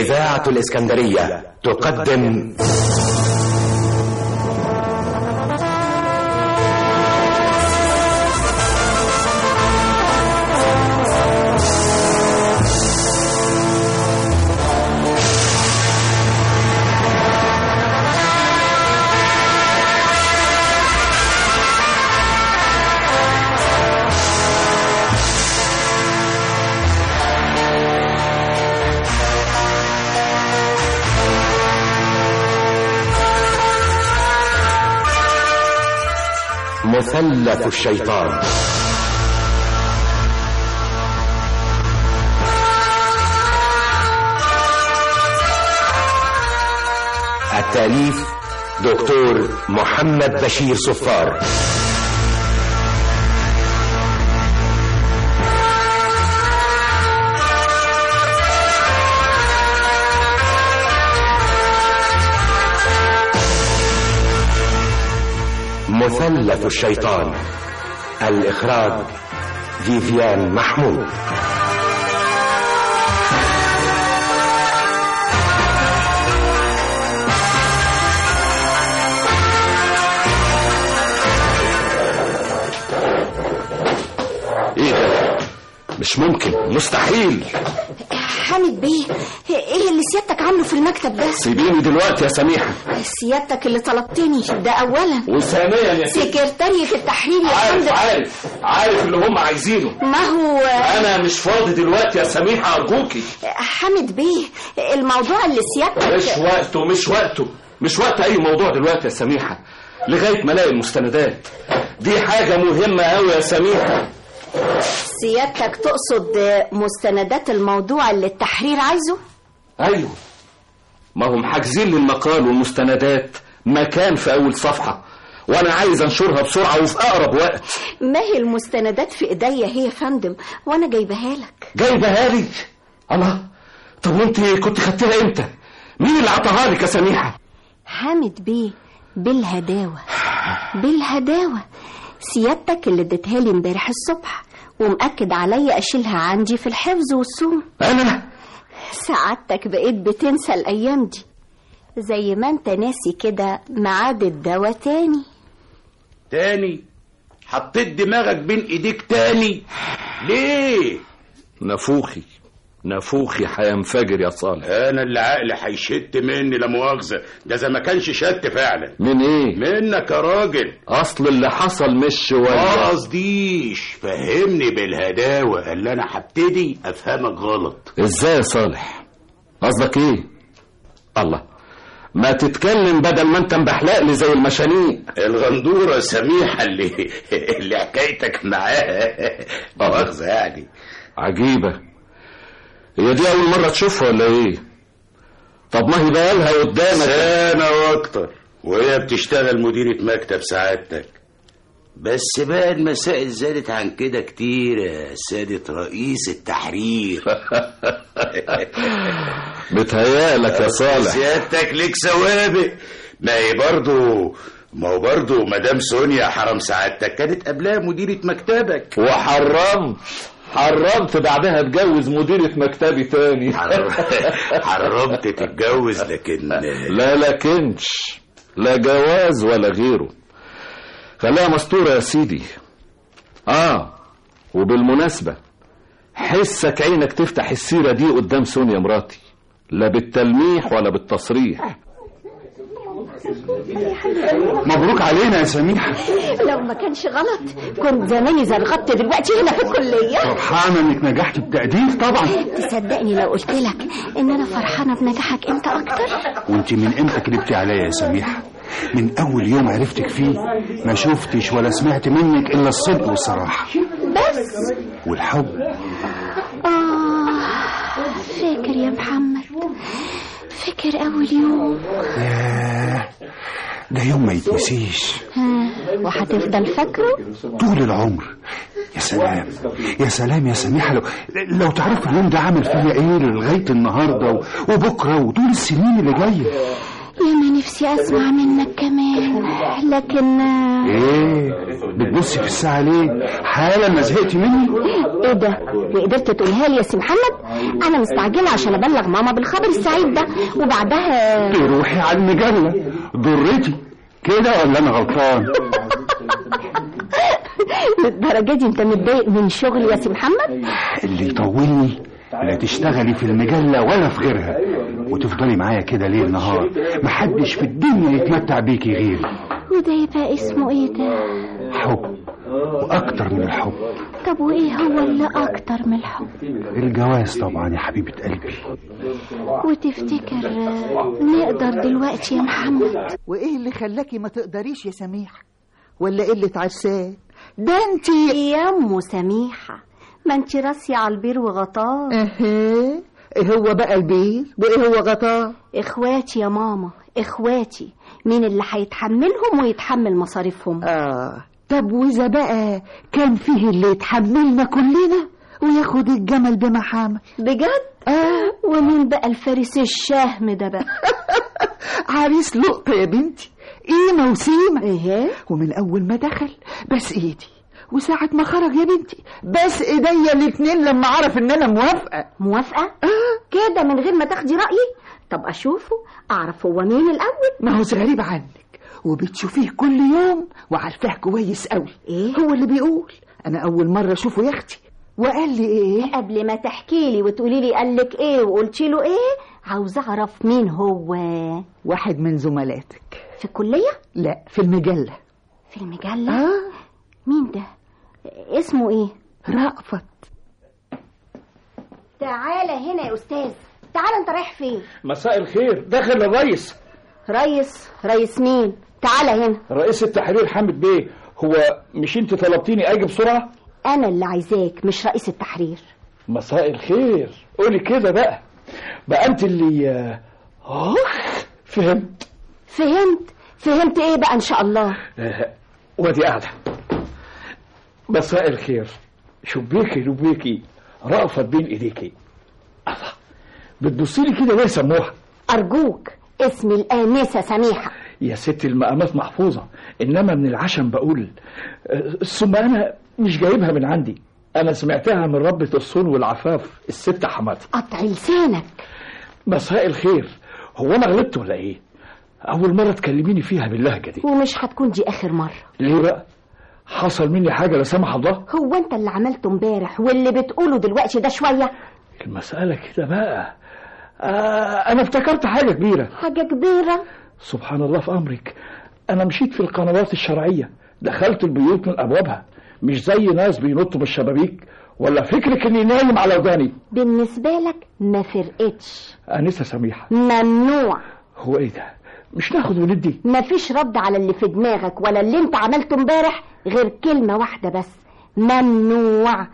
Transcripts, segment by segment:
إذاعة الإسكندرية تقدم مثلث الشيطان التأليف دكتور محمد بشير صفار مثلث الشيطان الإخراج فيفيان محمود ايه ده مش ممكن مستحيل حامد بيه ايه اللي سيادتك عامله في المكتب ده سيبيني دلوقتي يا سميحة سيادتك اللي طلبتني ده اولا وثانيا يا ستي سكرتارية التحرير يا عارف فندم عارف عارف اللي هم عايزينه ما هو انا مش فاضي دلوقتي يا سميحة ارجوكي حامد بيه الموضوع اللي سيادتك مش وقته مش وقته مش وقت اي موضوع دلوقتي يا سميحة لغاية ما الاقي المستندات دي حاجة مهمة قوي يا سميحة سيادتك تقصد مستندات الموضوع اللي التحرير عايزه ايوه ما هم حاجزين للمقال والمستندات مكان في اول صفحة وانا عايز انشرها بسرعة وفي اقرب وقت ما هي المستندات في ايديا هي يا فندم وانا جايبها لك جايبها لي الله طب وانت كنت خدتها امتى مين اللي عطاها لك يا سميحة حامد بيه بالهداوة بالهداوة سيادتك اللي اديتها لي امبارح الصبح ومأكد عليا اشيلها عندي في الحفظ والصوم انا سعادتك بقيت بتنسى الايام دي زي ما انت ناسي كده ميعاد الدواء تاني تاني حطيت دماغك بين ايديك تاني ليه نفوخي نفوخي هينفجر يا صالح انا اللي عقلي هيشت مني لا مؤاخذه ده اذا ما كانش شت فعلا من ايه منك يا راجل اصل اللي حصل مش ما شوية قصديش فهمني بالهداوه اللي انا هبتدي افهمك غلط ازاي يا صالح قصدك ايه الله ما تتكلم بدل ما انت مبحلق لي زي المشانيق الغندوره سميحه اللي اللي حكايتك معاها مؤاخذه يعني عجيبة هي دي أول مرة تشوفها ولا إيه؟ طب ما هي بقالها قدامك سنة واكتر وهي بتشتغل مديرة مكتب سعادتك بس بقى المسائل زادت عن كده كتير يا سيادة رئيس التحرير بتهيألك يا صالح سيادتك ليك سوابق ما هي برضو ما هو برضو مدام سونيا حرم سعادتك كانت قبلها مديرة مكتبك وحرمت حرمت بعدها اتجوز مديرة مكتبي تاني حرمت تتجوز لكن لا لكنش لا جواز ولا غيره خليها مستورة يا سيدي اه وبالمناسبة حسك عينك تفتح السيرة دي قدام سونيا مراتي لا بالتلميح ولا بالتصريح مبروك علينا يا سميحة لو ما كانش غلط كنت زماني زرغطت دلوقتي هنا في الكلية فرحانة انك نجحت بتقدير طبعا تصدقني لو قلت لك ان انا فرحانة بنجاحك انت اكتر وانت من امتى كدبتي عليا يا سميحة من اول يوم عرفتك فيه ما شفتش ولا سمعت منك الا الصدق والصراحة بس والحب آه فاكر يا محمد فاكر أول يوم ياه ده يوم ما يتنسيش ها وهتفضل فاكره طول العمر يا سلام يا سلام يا سميحة لو لو تعرف اليوم ده عامل فيا ايه لغاية النهاردة و- وبكرة وطول السنين اللي جاية يا ما نفسي اسمع منك كمان لكن ايه بتبصي في الساعة ليه حالا ما زهقتي مني ايه ده وقدرت تقولها لي يا سي محمد انا مستعجله عشان ابلغ ماما بالخبر السعيد ده وبعدها تروحي على المجلة ضرتي كده ولا انا غلطان للدرجه دي انت متضايق من شغلي يا سي محمد اللي يطولني لا تشتغلي في المجلة ولا في غيرها وتفضلي معايا كده ليل نهار محدش في الدنيا يتمتع بيكي غيري وده يبقى اسمه ايه ده حب واكتر من الحب طب وايه هو اللي اكتر من الحب الجواز طبعا يا حبيبة قلبي وتفتكر آه، نقدر دلوقتي يا محمد وايه اللي خلاكي ما تقدريش يا سميحة ولا قلة عرسان ده انتي يا ام سميحه ما انت راسي على البير وغطاه اهي ايه هو بقى البير وايه هو غطاه اخواتي يا ماما اخواتي مين اللي هيتحملهم ويتحمل مصاريفهم اه طب واذا بقى كان فيه اللي يتحملنا كلنا وياخد الجمل بمحامل بجد اه ومين بقى الفارس الشهم ده بقى عريس لقطة يا بنتي قيمة وسيمة ايه ومن اول ما دخل بس ايدي وساعة ما خرج يا بنتي بس ايديا الاتنين لما عرف ان انا موافقة موافقه كده من غير ما تاخدي رايي طب اشوفه اعرف هو مين الاول ما هوش غريب عنك وبتشوفيه كل يوم وعارفاه كويس قوي ايه هو اللي بيقول انا اول مرة اشوفه يا اختي وقال لي ايه قبل ما تحكي لي وتقولي لي قال لك ايه وقلتي له ايه عاوز اعرف مين هو واحد من زملاتك في الكليه لا في المجلة في المجله اه مين ده اسمه ايه رأفت تعالى هنا يا استاذ تعالى انت رايح فين مساء الخير داخل الرئيس ريس ريس مين تعالى هنا رئيس التحرير حامد بيه هو مش انت طلبتيني اجي بسرعه انا اللي عايزاك مش رئيس التحرير مساء الخير قولي كده بقى بقى انت اللي اخ فهمت فهمت فهمت ايه بقى ان شاء الله آه، وادي قاعده مساء الخير شبيكي لبيكي رأفت بين ايديكي الله بتبصي لي كده ليه سموحه ارجوك اسمي الانسه سميحه يا ست المقامات محفوظة إنما من العشم بقول آه، ثم أنا مش جايبها من عندي أنا سمعتها من ربة الصون والعفاف الست حماتي قطع لسانك مساء الخير هو أنا غلطت ولا إيه؟ أول مرة تكلميني فيها باللهجة دي ومش هتكون دي اخر مره ليه بقى؟ حصل مني حاجة لا سمح الله هو انت اللي عملته امبارح واللي بتقوله دلوقتي ده شويه المسألة كده بقى آه أنا افتكرت حاجة كبيرة حاجه كبيره سبحان الله في أمرك أنا مشيت في القنوات الشرعية دخلت البيوت من أبوابها مش زي ناس بينطوا من الشبابيك ولا فكرك إني نايم على وداني بالنسبه لك ما فرقتش أنسة سميحة ممنوع هو إيه ده مش ناخد وندي مفيش رد على اللي في دماغك ولا اللي انت عملته امبارح غير كلمه واحده بس ممنوع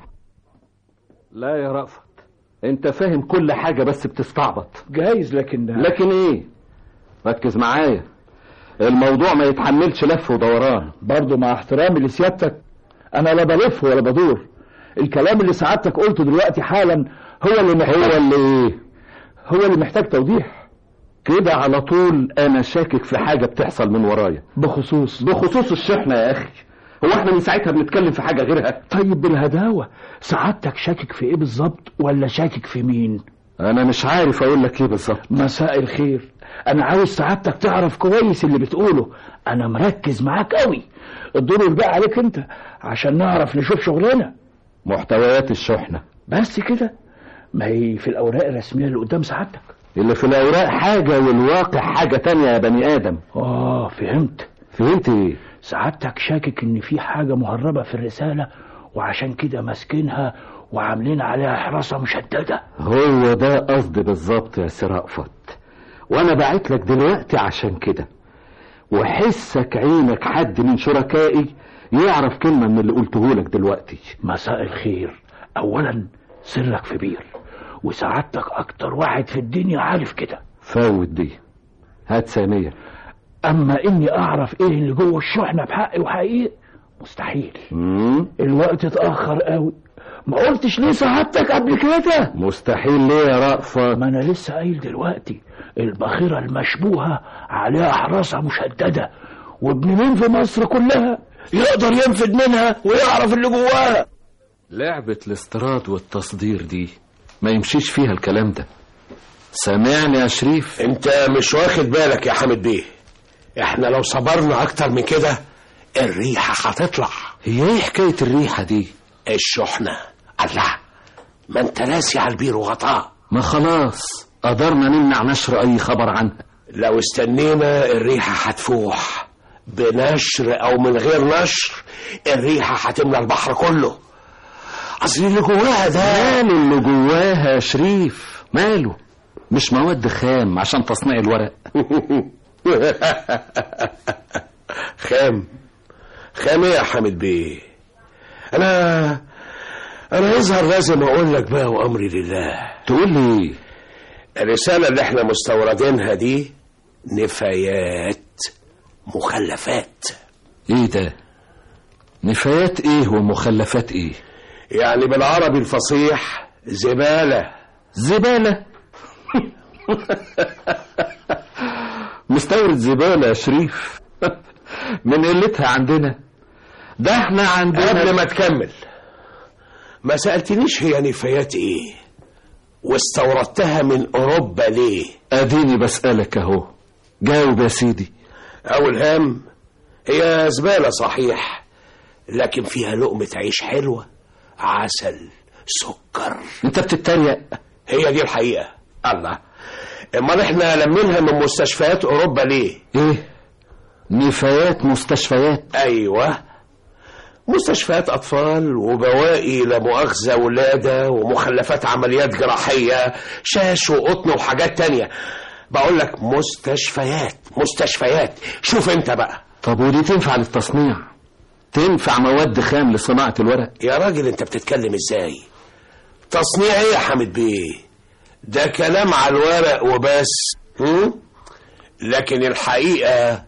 لا يا رأفت انت فاهم كل حاجة بس بتستعبط جايز لكن لكن ايه ركز معايا الموضوع ما يتحملش لف ودوران برضه مع احترامي لسيادتك أنا لا بلف ولا بدور الكلام اللي سعادتك قلته دلوقتي حالا هو اللي محتاج هو اللي ايه هو اللي محتاج توضيح كده على طول انا شاكك في حاجة بتحصل من ورايا بخصوص بخصوص الشحنة يا اخي هو احنا من ساعتها بنتكلم في حاجة غيرها طيب بالهداوة سعادتك شاكك في ايه بالظبط ولا شاكك في مين انا مش عارف اقول لك ايه بالظبط مساء الخير انا عاوز سعادتك تعرف كويس اللي بتقوله انا مركز معاك قوي الدور اللي بقى عليك انت عشان نعرف نشوف شغلنا محتويات الشحنة بس كده ما هي في الاوراق الرسميه اللي قدام سعادتك اللي في الاوراق حاجة والواقع حاجة تانية يا بني ادم اه فهمت فهمت ايه سعادتك شاكك ان في حاجه مهربه في الرساله وعشان كده ماسكينها وعاملين عليها حراسه مشدده هو ده قصدي بالظبط يا سي رأفت وانا بعت لك دلوقتي عشان كده وحسك عينك حد من شركائي يعرف كلمة من اللي قلته لك دلوقتي مساء الخير اولا سرك في بير وسعادتك اكتر واحد في الدنيا عارف كده فوت دي هات ثانية اما اني اعرف ايه اللي جوه الشحنه بحق وحقيقي مستحيل مم؟ الوقت اتاخر قوي ما قلتش ليه سعادتك قبل كده مستحيل ليه يا رأفت ما انا لسه قايل دلوقتي الباخرة المشبوهة عليها حراسة مشددة وابن مين في مصر كلها يقدر ينفد منها ويعرف اللي جواها لعبة الاستيراد والتصدير دي ما يمشيش فيها الكلام ده سامعني يا شريف انت مش واخد بالك يا حامد بيه احنا لو صبرنا اكتر من كده الريحة هتطلع هي ايه حكاية الريحة دي الشحنة الله ما انت ناسي على البير وغطاه ما خلاص قدرنا نمنع نشر اي خبر عنها لو استنينا الريحة هتفوح بنشر او من غير نشر الريحة هتملى البحر كله اصل اللي جواها ده ماله اللي جواها يا شريف ماله مش مواد خام عشان تصنيع الورق خام خام ايه يا حامد بيه انا انا يظهر لازم اقول لك بقى وامري لله تقول لي ايه الرسالة اللي احنا مستوردينها دي نفايات مخلفات ايه ده نفايات ايه ومخلفات ايه يعني بالعربي الفصيح زبالة زبالة مستورد زبالة يا شريف من قلتها عندنا ده احنا عندنا قبل ما تكمل ما سألتنيش هي نفايات ايه واستوردتها من اوروبا ليه اديني بسألك اهو جاوب يا سيدي اول هام هي زبالة صحيح لكن فيها لقمة عيش حلوة عسل سكر انت بتتريق هي دي الحقيقة الله امال احنا لمينها من مستشفيات اوروبا ليه ايه نفايات مستشفيات ايوه مستشفيات اطفال وبواقي لا مؤاخذه ولاده ومخلفات عمليات جراحيه شاش وقطن وحاجات تانية بقول لك مستشفيات مستشفيات شوف انت بقى طب ودي تنفع للتصنيع تنفع مواد خام لصناعة الورق يا راجل انت بتتكلم ازاي تصنيع ايه يا حامد بيه ده كلام على الورق وبس هم؟ لكن الحقيقه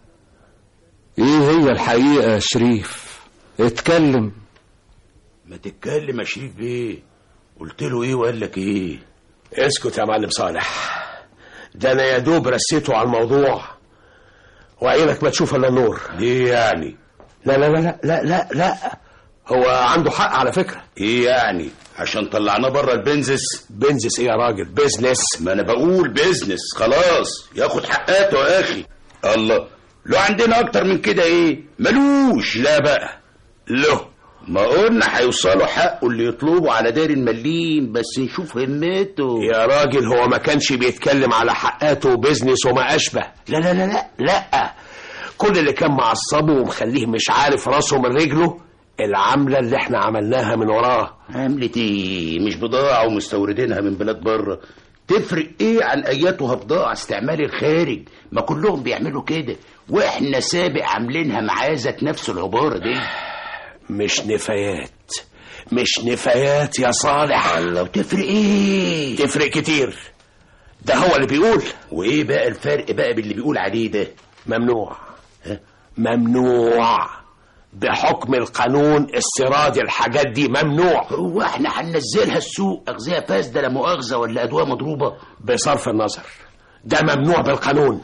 ايه هي الحقيقة يا شريف اتكلم ما تتكلم يا شريف بيه قلت له ايه وقال لك ايه اسكت يا معلم صالح ده انا يا دوب رسيته على الموضوع وعينك ما تشوف الا النور ليه يعني لا لا لا لا لا لا, لا. هو عنده حق على فكرة ايه يعني عشان طلعناه بره البنزس بنزس ايه يا راجل بيزنس ما انا بقول بيزنس خلاص ياخد حقاته يا اخي الله لو عندنا اكتر من كده ايه ملوش لا بقى له ما قلنا هيوصلوا حقه اللي يطلبه على دار المليم بس نشوف همته يا راجل هو ما كانش بيتكلم على حقاته وبيزنس وما اشبه لا لا لا لا لا كل اللي كان معصبه ومخليه مش عارف راسه من رجله العملة اللي احنا عملناها من وراه عملة ايه مش بضاعة ومستوردينها من بلاد بره تفرق ايه عن اياتها بضاعة استعمال الخارج ما كلهم بيعملوا كده واحنا سابق عاملينها معاه ذات نفس العبارة دي مش نفايات مش نفايات يا صالح لو تفرق ايه تفرق كتير ده هو اللي بيقول وايه بقى الفرق بقى باللي بيقول عليه ده ممنوع ها؟ ممنوع بحكم القانون استيراد الحاجات دي ممنوع هو احنا هننزلها السوق اغذية فاسدة لا مؤاخذة ولا ادوية مضروبة بصرف النظر ده ممنوع بالقانون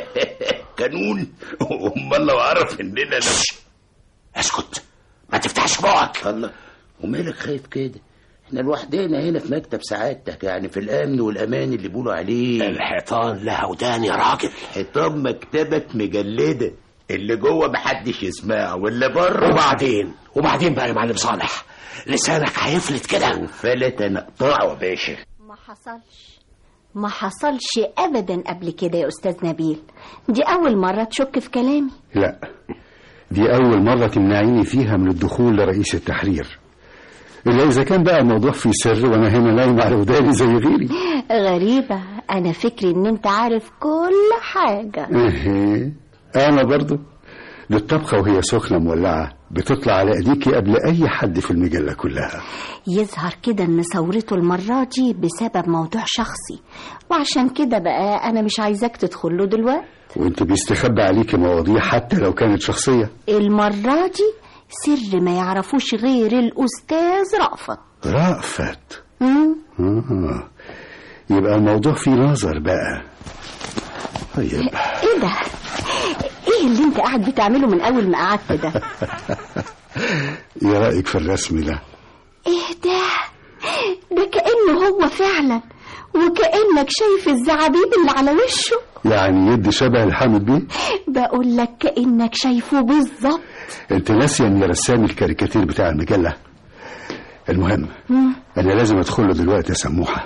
قانون امال لو عرف اننا نفس اسكت ما تفتحش بقك الله ومالك خايف كده احنا لوحدنا هنا في مكتب سعادتك يعني في الامن والامان اللي بيقولوا عليه الحيطان لها ودان يا راجل حيطان مكتبك مجلده اللي جوه محدش يسمعه واللي بره وبعدين وبعدين بقى يا معلم صالح لسانك هيفلت كده فلت نقطعه يا باشا ما حصلش ما حصلش ابدا قبل كده يا استاذ نبيل دي اول مره تشك في كلامي لا دي أول مرة تمنعيني فيها من الدخول لرئيس التحرير إلا إذا كان بقى الموضوع فيه سر وأنا هنا نايم على وداني زي غيري غريبه انا فكري ان انت عارف كل حاجه إيه أنا برضو دي الطبخة وهي سخنة مولعة بتطلع على أيديكي قبل أي حد في المجلة كلها يظهر كده ان ثورته المره دي بسبب موضوع شخصي وعشان كده بقى انا مش عايزاك تدخل له دلوقتي وانت بيستخبى عليكي مواضيع حتى لو كانت شخصية المره دي سر ما يعرفوش غير الاستاذ رأفت رأفت مم؟ آه. يبقى الموضوع فيه نظر بقى طيب ايه ده ايه اللي انت قاعد بتعمله من اول ما قعدت ده ايه رايك في الرسم ده ايه ده ده كأنه هو فعلا وكأنك شايف الزعابيب اللي على وشه يعني يدي شبه الحامد بيه بقول لك كأنك شايفه بالظبط انت ناسي اني رسام الكاريكاتير بتاع المجله المهم انا لازم ادخل له دلوقتي يا سموحه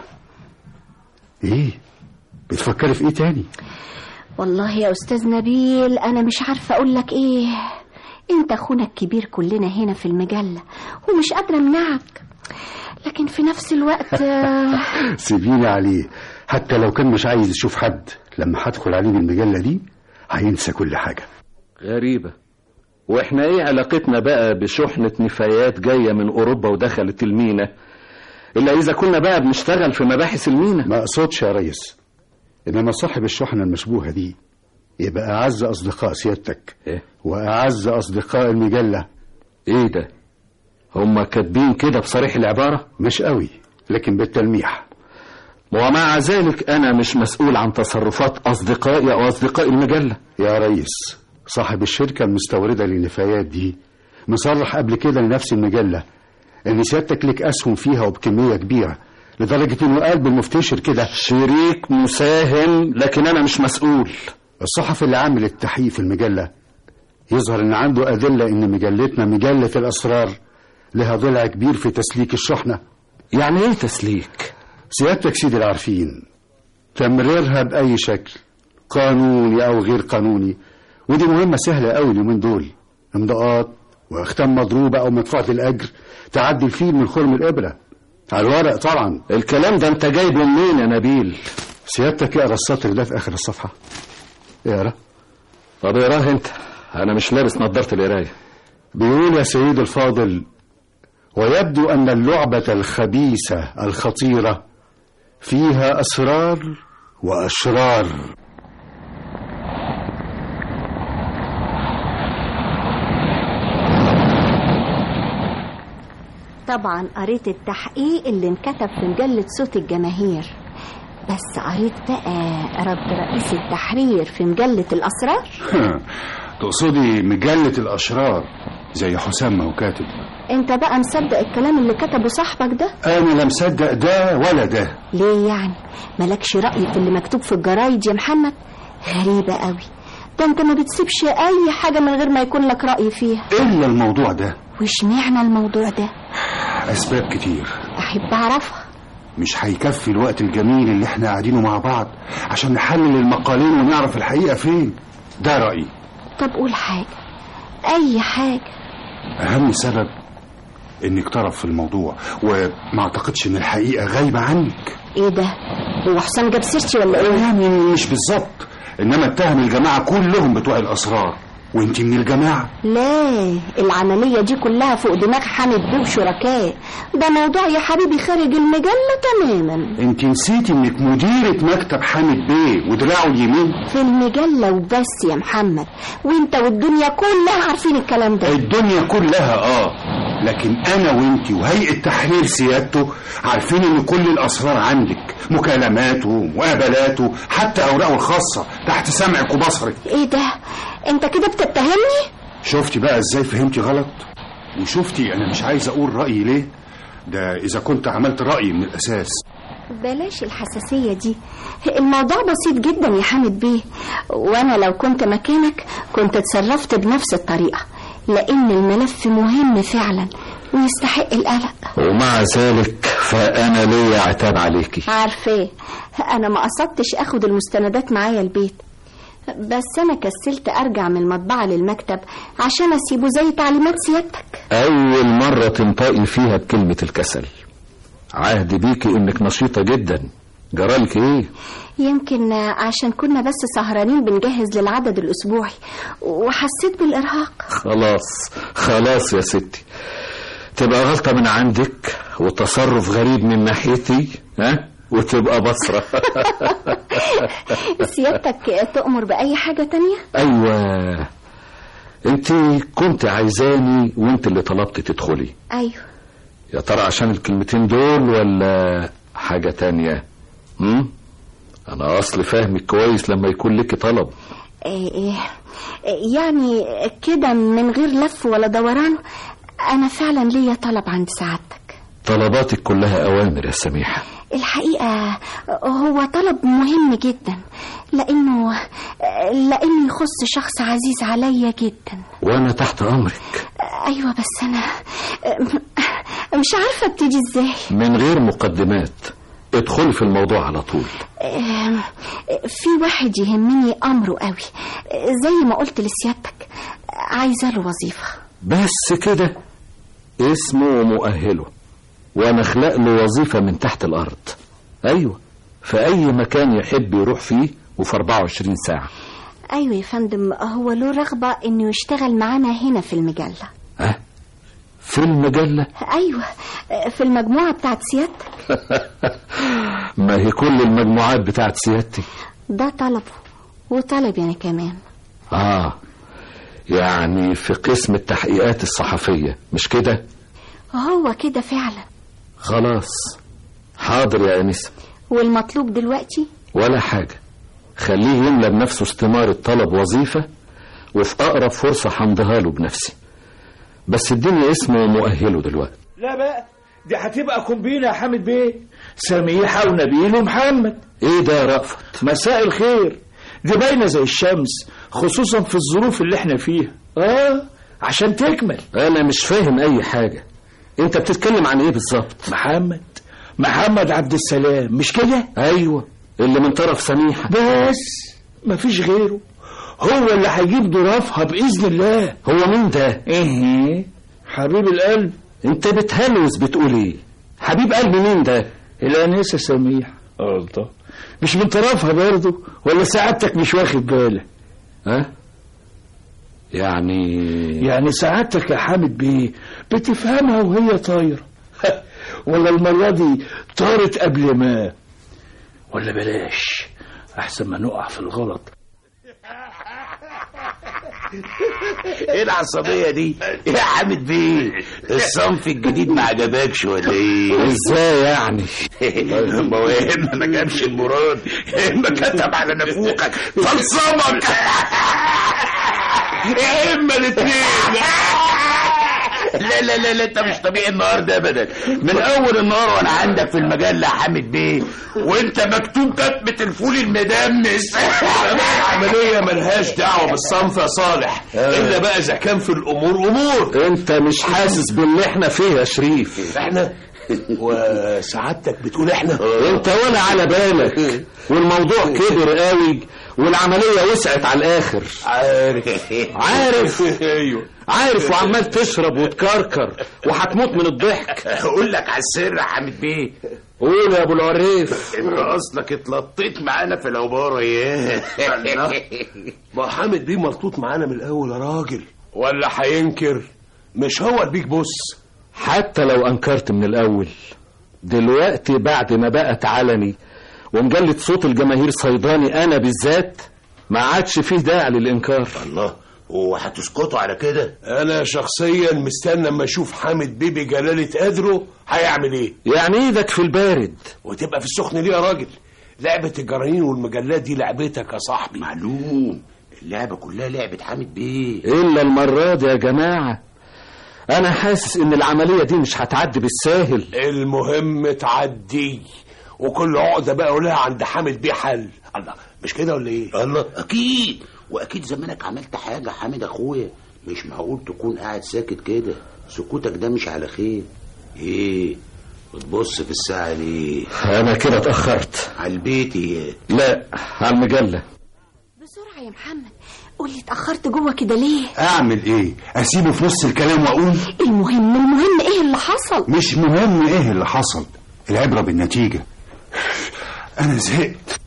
ايه بتفكري في ايه تاني والله يا أستاذ نبيل أنا مش عارفة أقول لك إيه أنت أخونا الكبير كلنا هنا في المجلة ومش قادرة أمنعك لكن في نفس الوقت آه، سيبيني عليه حتى لو كان مش عايز يشوف حد لما هدخل عليه بالمجله دي هينسى كل حاجه غريبة واحنا ايه علاقتنا بقى بشحنة نفايات جاية من اوروبا ودخلت المينا الا اذا كنا بقى بنشتغل في مباحث المينا ما اقصدش يا ريس انما صاحب الشحنه المشبوهه دي يبقى اعز اصدقاء سيادتك ايه واعز اصدقاء المجله ايه ده هما كاتبين كده بصريح العبارة مش قوي لكن بالتلميح ومع ذلك انا مش مسؤول عن تصرفات اصدقائي او اصدقاء المجلة يا ريس صاحب الشركه المستورده للنفايات دي مصرح قبل كده لنفس المجله ان سيادتك لك اسهم فيها وبكميه كبيره لدرجه انه قال بالمفتشر كده شريك مساهم لكن انا مش مسؤول الصحفي اللي عامل التحقيق في المجله يظهر ان عنده ادله ان مجلتنا مجله الاسرار لها ضلع كبير في تسليك الشحنه يعني ايه تسليك سيادتك سيدي العارفين تمريرها بأي شكل قانوني أو غير قانوني ودي مهمة سهلة أوي اليومين دول امضاءات وأختام مضروبة أو مدفوعة الأجر تعدي الفيل من خرم الإبرة على الورق طبعا الكلام ده انت جايبه منين يا نبيل سيادتك اقرا السطر ده في آخر الصفحة اقرا طب اقراه انت انا مش لابس نظارة القراية بيقول يا سيد الفاضل ويبدو أن اللعبة الخبيثة الخطيرة فيها أسرار وأشرار طبعا قريت التحقيق اللي انكتب في مجلة صوت الجماهير بس قريت بقى رد رئيس التحرير في مجلة الأسرار تقصدي مجلة الأشرار زي حسام ما هو كاتب انت بقى مصدق الكلام اللي كتبه صاحبك ده أنا لا مصدق ده ولا ده ليه يعني مالكش رأي في اللي مكتوب في الجرايد يا محمد غريبة قوي ده انت ما بتسيبش اي حاجة من غير ما يكون لك رأي فيها إلا الموضوع ده وش معنى الموضوع ده أسباب كتير احب اعرفها مش هيكفي الوقت الجميل اللي احنا قاعدينه مع بعض عشان نحلل المقالين ونعرف الحقيقة فين ده رأيي طب قول حاجة اي حاجة أهم سبب إنك طرف في الموضوع وما أعتقدش إن الحقيقة غايبة عنك ايه ده هو حسام جاب سيرتي ولا ايه يعني مش بالظبط إنما اتهم الجماعة كلهم بتوع الأسرار وانت من الجماعة لا العملية دي كلها فوق دماغ حامد بيه وشركاه ده موضوع يا حبيبي خارج المجلة تماما انت نسيتي انك مديرة مكتب حامد بيه ودراعه اليمين في المجلة وبس يا محمد وانت والدنيا كلها عارفين الكلام ده الدنيا كلها اه لكن انا وانت وهيئة تحرير سيادته عارفين ان كل الاسرار عندك مكالماته مقابلاته حتى اوراقه الخاصة تحت سمعك وبصرك ايه ده انت كده بتتهمني شفتي بقى ازاي فهمتي غلط وشفتي انا مش عايز اقول رأيي ليه ده اذا كنت عملت رأيي من الاساس بلاش الحساسية دي الموضوع بسيط جدا يا حامد بيه وانا لو كنت مكانك كنت اتصرفت بنفس الطريقة لان الملف مهم فعلا ويستحق القلق ومع ذلك فانا ليا عتاب عليكي عارفاه انا ما قصدتش اخد المستندات معايا البيت بس انا كسلت ارجع من المطبعة للمكتب عشان اسيبه زي تعليمات سيادتك اول مرة تنطقي فيها بكلمة الكسل عهد بيكي انك نشيطة جدا جرالك ايه يمكن عشان كنا بس سهرانين بنجهز للعدد الاسبوعي وحسيت بالارهاق خلاص خلاص يا ستي تبقى غلطة من عندك وتصرف غريب من ناحيتي ها وتبقى بصرة سيادتك تؤمر بأي حاجة تانية ايوه انت كنت عايزاني وانت اللي طلبت تدخلي أيوه يا ترى عشان الكلمتين دول ولا حاجة تانية هم؟ انا اصل فاهمك كويس لما يكون لك طلب إيه إيه يعني كده من غير لف ولا دوران أنا فعلا ليا طلب عند سعادتك طلباتك كلها اوامر يا سميحة الحقيقة هو طلب مهم جدا لأنه لأنه يخص شخص عزيز عليا جدا وانا تحت امرك أيوة بس أنا مش عارفة ابتدي ازاي من غير مقدمات ادخل في الموضوع على طول آم، في واحد يهمني أمره قوي زي ما قلت لسيادتك عايزة له وظيفة بس كده اسمه ومؤهله وانا اخلق له وظيفة من تحت الارض ايوه في اي مكان يحب يروح فيه وفي 24 ساعة أيوة يا فندم هو له رغبة إنه يشتغل معانا هنا في المجلة ها في المجلة أيوة في المجموعة بتاعت سيادتك ما هي كل المجموعات بتاعت سيادتي ده طلبه وطلبي أنا كمان اه يعني في قسم التحقيقات الصحفية مش كده هو كده فعلا خلاص حاضر يا أنسة والمطلوب دلوقتي ولا حاجة خليه يملى بنفسه استمارة طلب وظيفة وفي أقرب فرصة همضيها له بنفسي بس اديني اسمه ومؤهله دلوقتي لا بقى دي هتبقى كومبينة يا حامد بيه سميحة ونبيل ومحمد ايه ده يا رأفت مساء الخير دي باينة زي الشمس خصوصا في الظروف اللي احنا فيها اه عشان تكمل انا مش فاهم اي حاجة انت بتتكلم عن ايه بالظبط محمد محمد عبد السلام مش كده ايوه اللي من طرف سميحة بس مفيش غيره هو اللي هيجيب ظرافها بإذن الله هو مين ده ايه حبيب القلب انت بتهلوس بتقول ايه حبيب قلبي مين ده الأنسة سميح الله مش من طرفها برضه ولا سعادتك مش واخد بالك ها يعني يعني سعادتك يا حامد بيه بتفهمها وهي طايرة ولا المرة دي طارت قبل ما ولا بلاش أحسن ما نقع في الغلط ايه العصبية دي يا حامد بيه الصنف الجديد ما عجبكش ولا ايه ازاي يعني ما هو يا اما ما جابش المراد يا اما كتب على نافوخك فلصمك يا اما الاثنين لا لا لا لا انت مش طبيعي النهارده ابدا من اول النهار وانا عندك في المجله يا حامد بيه وانت مكتوب كتبه الفول المدمس العملية ملهاش دعوة بالصنف يا صالح إلا بقى إذا كان في الأمور أمور انت مش حاسس باللي احنا فيه يا شريف إحنا وسعادتك بتقول إحنا انت ولا على بالك والموضوع كبر قوي والعملية وسعت على الاخر عارف عارف أيوه عارف وعمال تشرب وتكركر وهتموت من الضحك اقول لك على السر يا حامد بيه قول يا ابو العريف انت اصلك اتلطيت معانا في العباره ياه ما حامد بيه ملطوط معانا من الأول يا راجل ولا هينكر مش هو البيج بوس حتى لو انكرت من الاول دلوقتي بعد ما بقت علني ومجلة صوت الجماهير صيداني انا بالذات ما عادش فيه داعي للانكار الله وهتسكتوا على كده أنا شخصيا مستنى أما أشوف حامد بيه بجلالة قدره هيعمل إيه يعني ايدك في البارد وتبقى في السخن ليه يا راجل لعبة الجرانين والمجلات دي لعبتك يا صاحبي معلوم اللعبه كلها لعبه حامد بيه الا المرة دي يا جماعة انا حاسس ان العملية دي مش هتعدي بالساهل المهم تعدي وكل عقدة بقى ولها عند حامد بيه حل الله مش كده ولا ايه الله اكيد واكيد زمانك عملت حاجه حامد اخويا مش معقول تكون قاعد ساكت كده سكوتك ده مش على خير ايه بتبص في الساعه ليه انا كده اتأخرت على البيت يا لا على المجلة بسرعة يا محمد قولي اتأخرت جوه كده ليه اعمل ايه اسيبه في نص الكلام واقول المهم المهم ايه اللي حصل مش مهم ايه اللي حصل العبرة بالنتيجة انا زهقت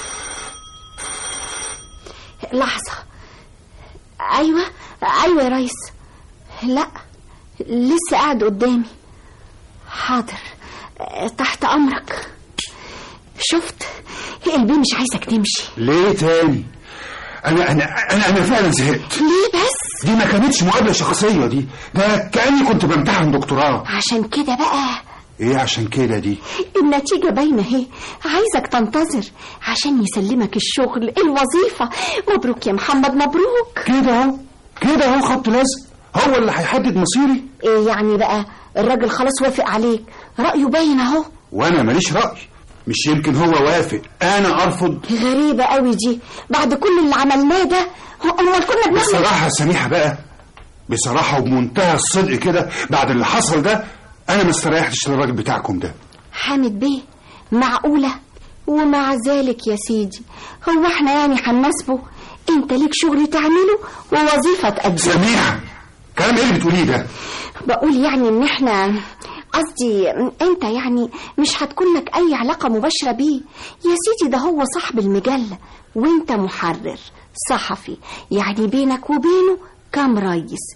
لحظة أيوة أيوة يا ريس لا لسه قاعد قدامي حاضر أه، تحت أمرك شفت البي مش عايزك تمشي ليه تاني انا انا انا انا فعلا زهقت ليه بس دي ما كانتش مقابلة شخصية دي ده كأني كنت بمتحن دكتوراه عشان كده بقى ايه عشان كده دي النتيجة باينة اهي عايزك تنتظر عشان يسلمك الشغل الوظيفة مبروك يا محمد مبروك كده اهو كده اهو خط لزق هو اللي هيحدد مصيري ايه يعني بقى الراجل خلاص وافق عليك رأيه باين اهو وانا ماليش رأي مش يمكن هو وافق انا ارفض غريبة قوي دي بعد كل اللي عملناه ده هو امال كنا بنعمل بصراحة يا سميحة بقى بصراحة وبمنتهى الصدق كده بعد اللي حصل ده انا ما استريحتش للراجل بتاعكم ده حامد بيه معقولة ومع ذلك يا سيدي هو احنا يعني هنناسبه انت ليك شغل تعمله ووظيفة تأديها سميحة كلام ايه اللي بتقوليه ده بقول يعني ان احنا قصدي انت يعني مش هتكون لك اي علاقة مباشرة بيه يا سيدي ده هو صاحب المجلة وانت محرر صحفي يعني بينك وبينه كام ريس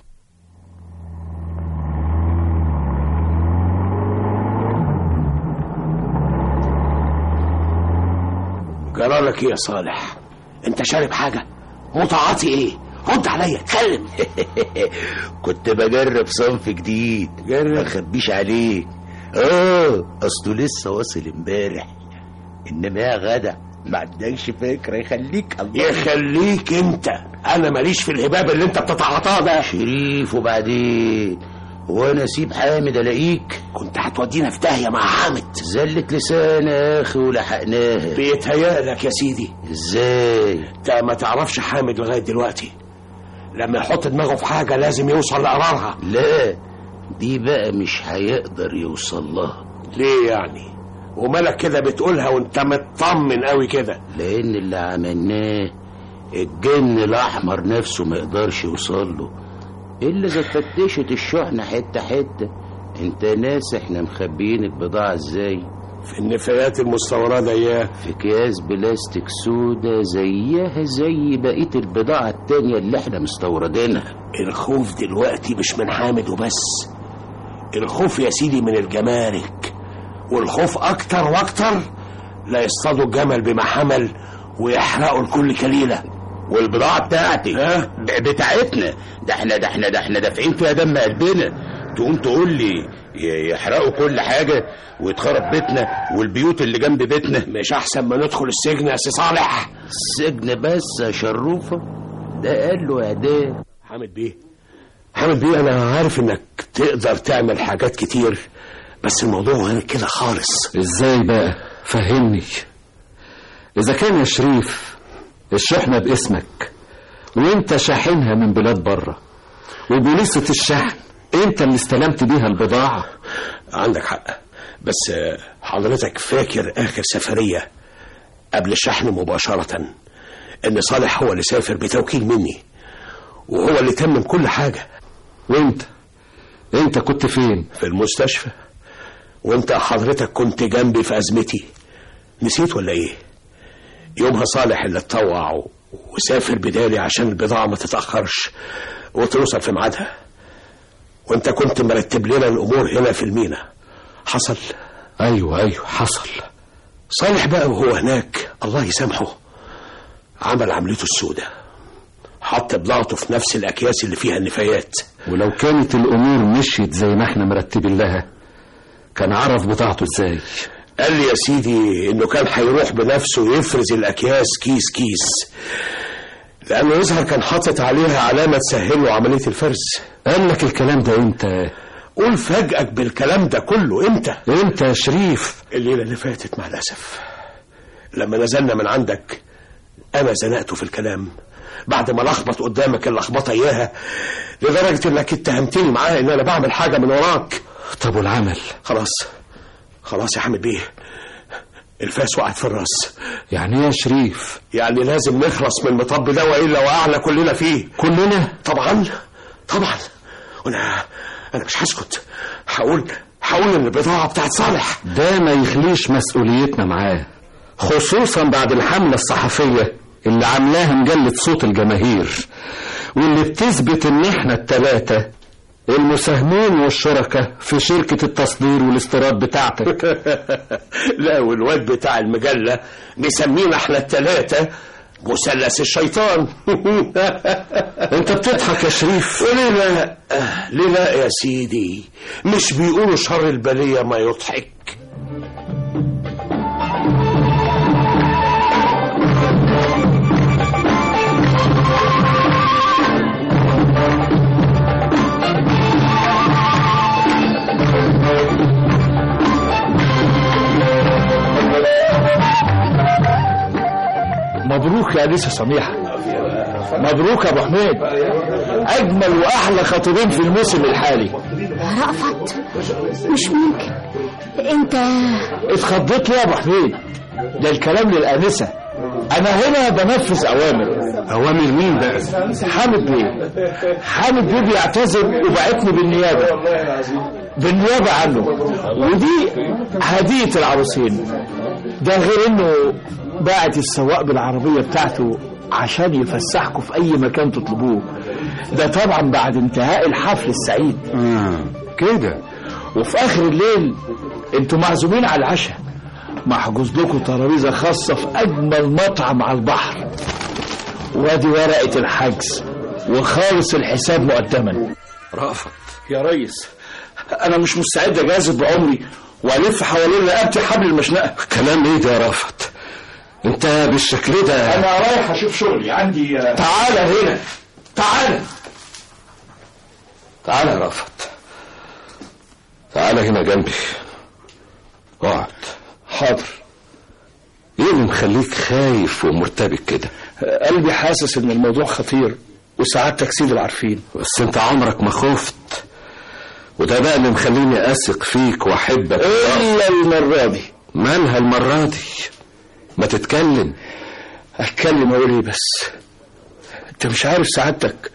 جرالك ايه يا صالح انت شارب حاجة متعاطي ايه رد عليا اتكلم كنت بجرب صنف جديد جرب. ما اخبيش عليك اه اصله لسه واصل امبارح انما يا غدا ما عندكش فكره يخليك الله يخليك انت انا ماليش في الهباب اللي انت بتتعاطاه ده شريف وبعدين وانا اسيب حامد الاقيك كنت هتودينا في داهية مع حامد زلت لساني يا اخي ولحقناها بيتهيألك يا سيدي ازاي انت ما تعرفش حامد لغاية دلوقتي لما يحط دماغه في حاجة لازم يوصل لقرارها لا دي بقى مش هيقدر يوصل لها ليه يعني ومالك كده بتقولها وانت مطمن قوي كده لان اللي عملناه الجن الاحمر نفسه ما يقدرش يوصل له الا اذا فتشت الشحنه حته حته انت ناس احنا مخبيين البضاعه ازاي في النفايات المستوردة اياه في اكياس بلاستيك سودا زيها زي بقيه البضاعه التانية اللي احنا مستوردينها الخوف دلوقتي مش من حامد وبس الخوف يا سيدي من الجمارك والخوف اكتر واكتر لا يصطادوا الجمل بما حمل ويحرقوا الكل كليلة والبضاعه بتاعتي ها؟ ب- بتاعتنا ده احنا ده احنا ده احنا دافعين فيها دم قلبنا تقوم تقول لي ي- يحرقوا كل حاجه ويتخرب بيتنا والبيوت اللي جنب بيتنا مش احسن ما ندخل السجن يا سي صالح السجن بس يا شروفه ده قال له اعدام حامد بيه حامد بيه انا عارف انك تقدر تعمل حاجات كتير بس الموضوع غير كده خالص ازاي بقى فهمني اذا كان يا شريف الشحنة باسمك وانت شاحنها من بلاد بره وبوليصة الشحن انت اللي استلمت بيها البضاعة عندك حق بس آه، حضرتك فاكر اخر سفرية قبل الشحن مباشرة ان صالح هو اللي سافر بتوكيل مني وهو اللي تمم كل حاجة وانت انت كنت فين في المستشفى وانت حضرتك كنت جنبي في ازمتي نسيت ولا ايه يومها صالح اللي اتطوع و- وسافر بدالي عشان البضاعة ما تتأخرش وتوصل في ميعادها وانت كنت مرتب لنا الامور هنا في المينا حصل ايوه ايوه حصل صالح بقى وهو هناك الله يسامحه عمل عملته السوداء حط بضاعته في نفس الاكياس اللي فيها النفايات ولو كانت الامور مشيت زي ما احنا مرتبين لها كان عرف بضاعته ازاي قال لي يا سيدي انه كان هيروح بنفسه يفرز الاكياس كيس كيس لانه يظهر كان حاطط عليها علامه تسهل له عمليه الفرز قال لك الكلام ده امتى قول فاجئك بالكلام ده كله امتى امتى يا شريف الليله اللي فاتت مع الاسف لما نزلنا من عندك انا زنقته في الكلام بعد ما لخبط قدامك اللخبطه اياها لدرجه انك اتهمتني معاه ان انا بعمل حاجه من وراك طب والعمل خلاص خلاص يا حامد بيه الفاس وقعت في الراس يعني ايه يا شريف يعني لازم نخلص من المطب ده والا وقعنا كلنا فيه كلنا طبعا طبعا وانا انا مش هسكت هقول هقول ان البضاعه بتاعت صالح ده ما يخليش مسؤوليتنا معاه خصوصا بعد الحملة الصحفية اللي عاملاها مجلة صوت الجماهير واللي بتثبت ان احنا التلاتة المساهمين والشركاء في شركة التصدير والاستيراد بتاعتك لا والواد بتاع المجله مسمينا احنا التلاته مثلث الشيطان انت بتضحك يا شريف وليه لا ليه لا يا سيدي مش بيقولوا شر البلية ما يضحك مبروك يا انسه سميحه مبروك يا ابو حميد اجمل واحلى خطيبين في الموسم الحالي رأفت مش ممكن انت اتخضيت ليه يا ابو حميد ده الكلام للانسه انا هنا بنفذ اوامر اوامر مين بقى حامد بيه حامد بيه بيعتذر وبعتني بالنيابه بالنيابه عنه ودي هديه العروسين ده غير انه باعت السواق بالعربيه بتاعته عشان يفسحكم في اي مكان تطلبوه ده طبعا بعد انتهاء الحفل السعيد آه كده وفي اخر الليل انتوا معزومين على العشاء محجوز لكم ترابيزه خاصه في اجمل مطعم على البحر وادي ورقه الحجز وخالص الحساب مقدما رأفت يا ريس انا مش مستعد اجازف بعمري والف حوالين رقبتي حبل المشنقه كلام ايه ده يا رأفت انت بالشكل ده انا رايح اشوف شغلي عندي تعالى هنا تعالى تعالى يا رأفت تعالى هنا جنبي اقعد حاضر ايه اللي مخليك خايف ومرتبك كده قلبي حاسس ان الموضوع خطير وسعادتك سيد العارفين بس انت عمرك ما خفت وده بقى اللي مخليني اثق فيك واحبك الا المره دي مالها المرة دي ما تتكلم اتكلم اقول ايه بس انت مش عارف سعادتك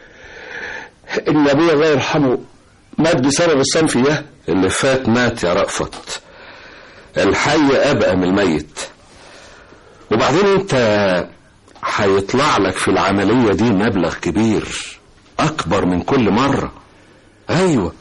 ان ابويا الله يرحمه مات بسبب الصنف ده اللي فات مات يا رأفت الحي أبقى من الميت وبعدين انت هيطلع لك في العملية دي مبلغ كبير أكبر من كل مرة أيوة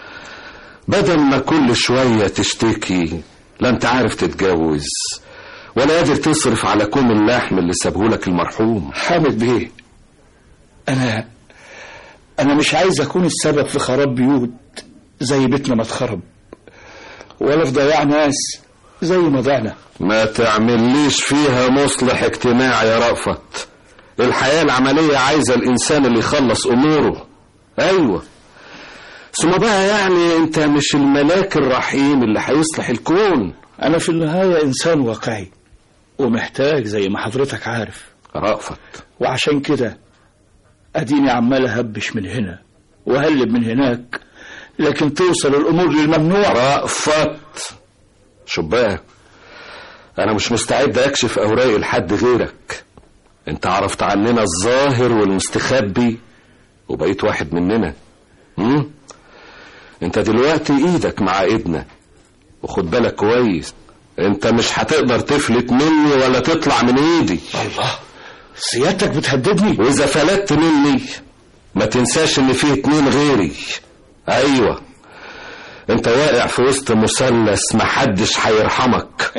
بدل ما كل شوية تشتكي لا انت عارف تتجوز ولا قادر تصرف على كوم اللحم اللي سابهولك المرحوم حامد بيه انا انا مش عايز اكون السبب في خراب بيوت زي بيتنا ما اتخرب ولا في ضياع ناس زي ما ضعنا ما تعمليش فيها مصلح اجتماعي يا رأفت الحياة العملية عايزة الإنسان اللي يخلص أموره أيوة ثم بقى يعني أنت مش الملاك الرحيم اللي هيصلح الكون انا في النهايه انسان واقعي ومحتاج زي ما حضرتك عارف رأفت وعشان كده اديني عمال اهبش من هنا وهلب من هناك لكن توصل الامور للممنوع رأفت شوف بقى أنا مش مستعد أكشف أوراقي لحد غيرك أنت عرفت عننا الظاهر والمستخبي وبقيت واحد مننا مم؟ أنت دلوقتي إيدك مع إيدنا وخد بالك كويس أنت مش هتقدر تفلت مني ولا تطلع من إيدي الله سيادتك بتهددني وإذا فلتت مني ما تنساش إن فيه اتنين غيري أيوة أنت واقع في وسط مثلث محدش هيرحمك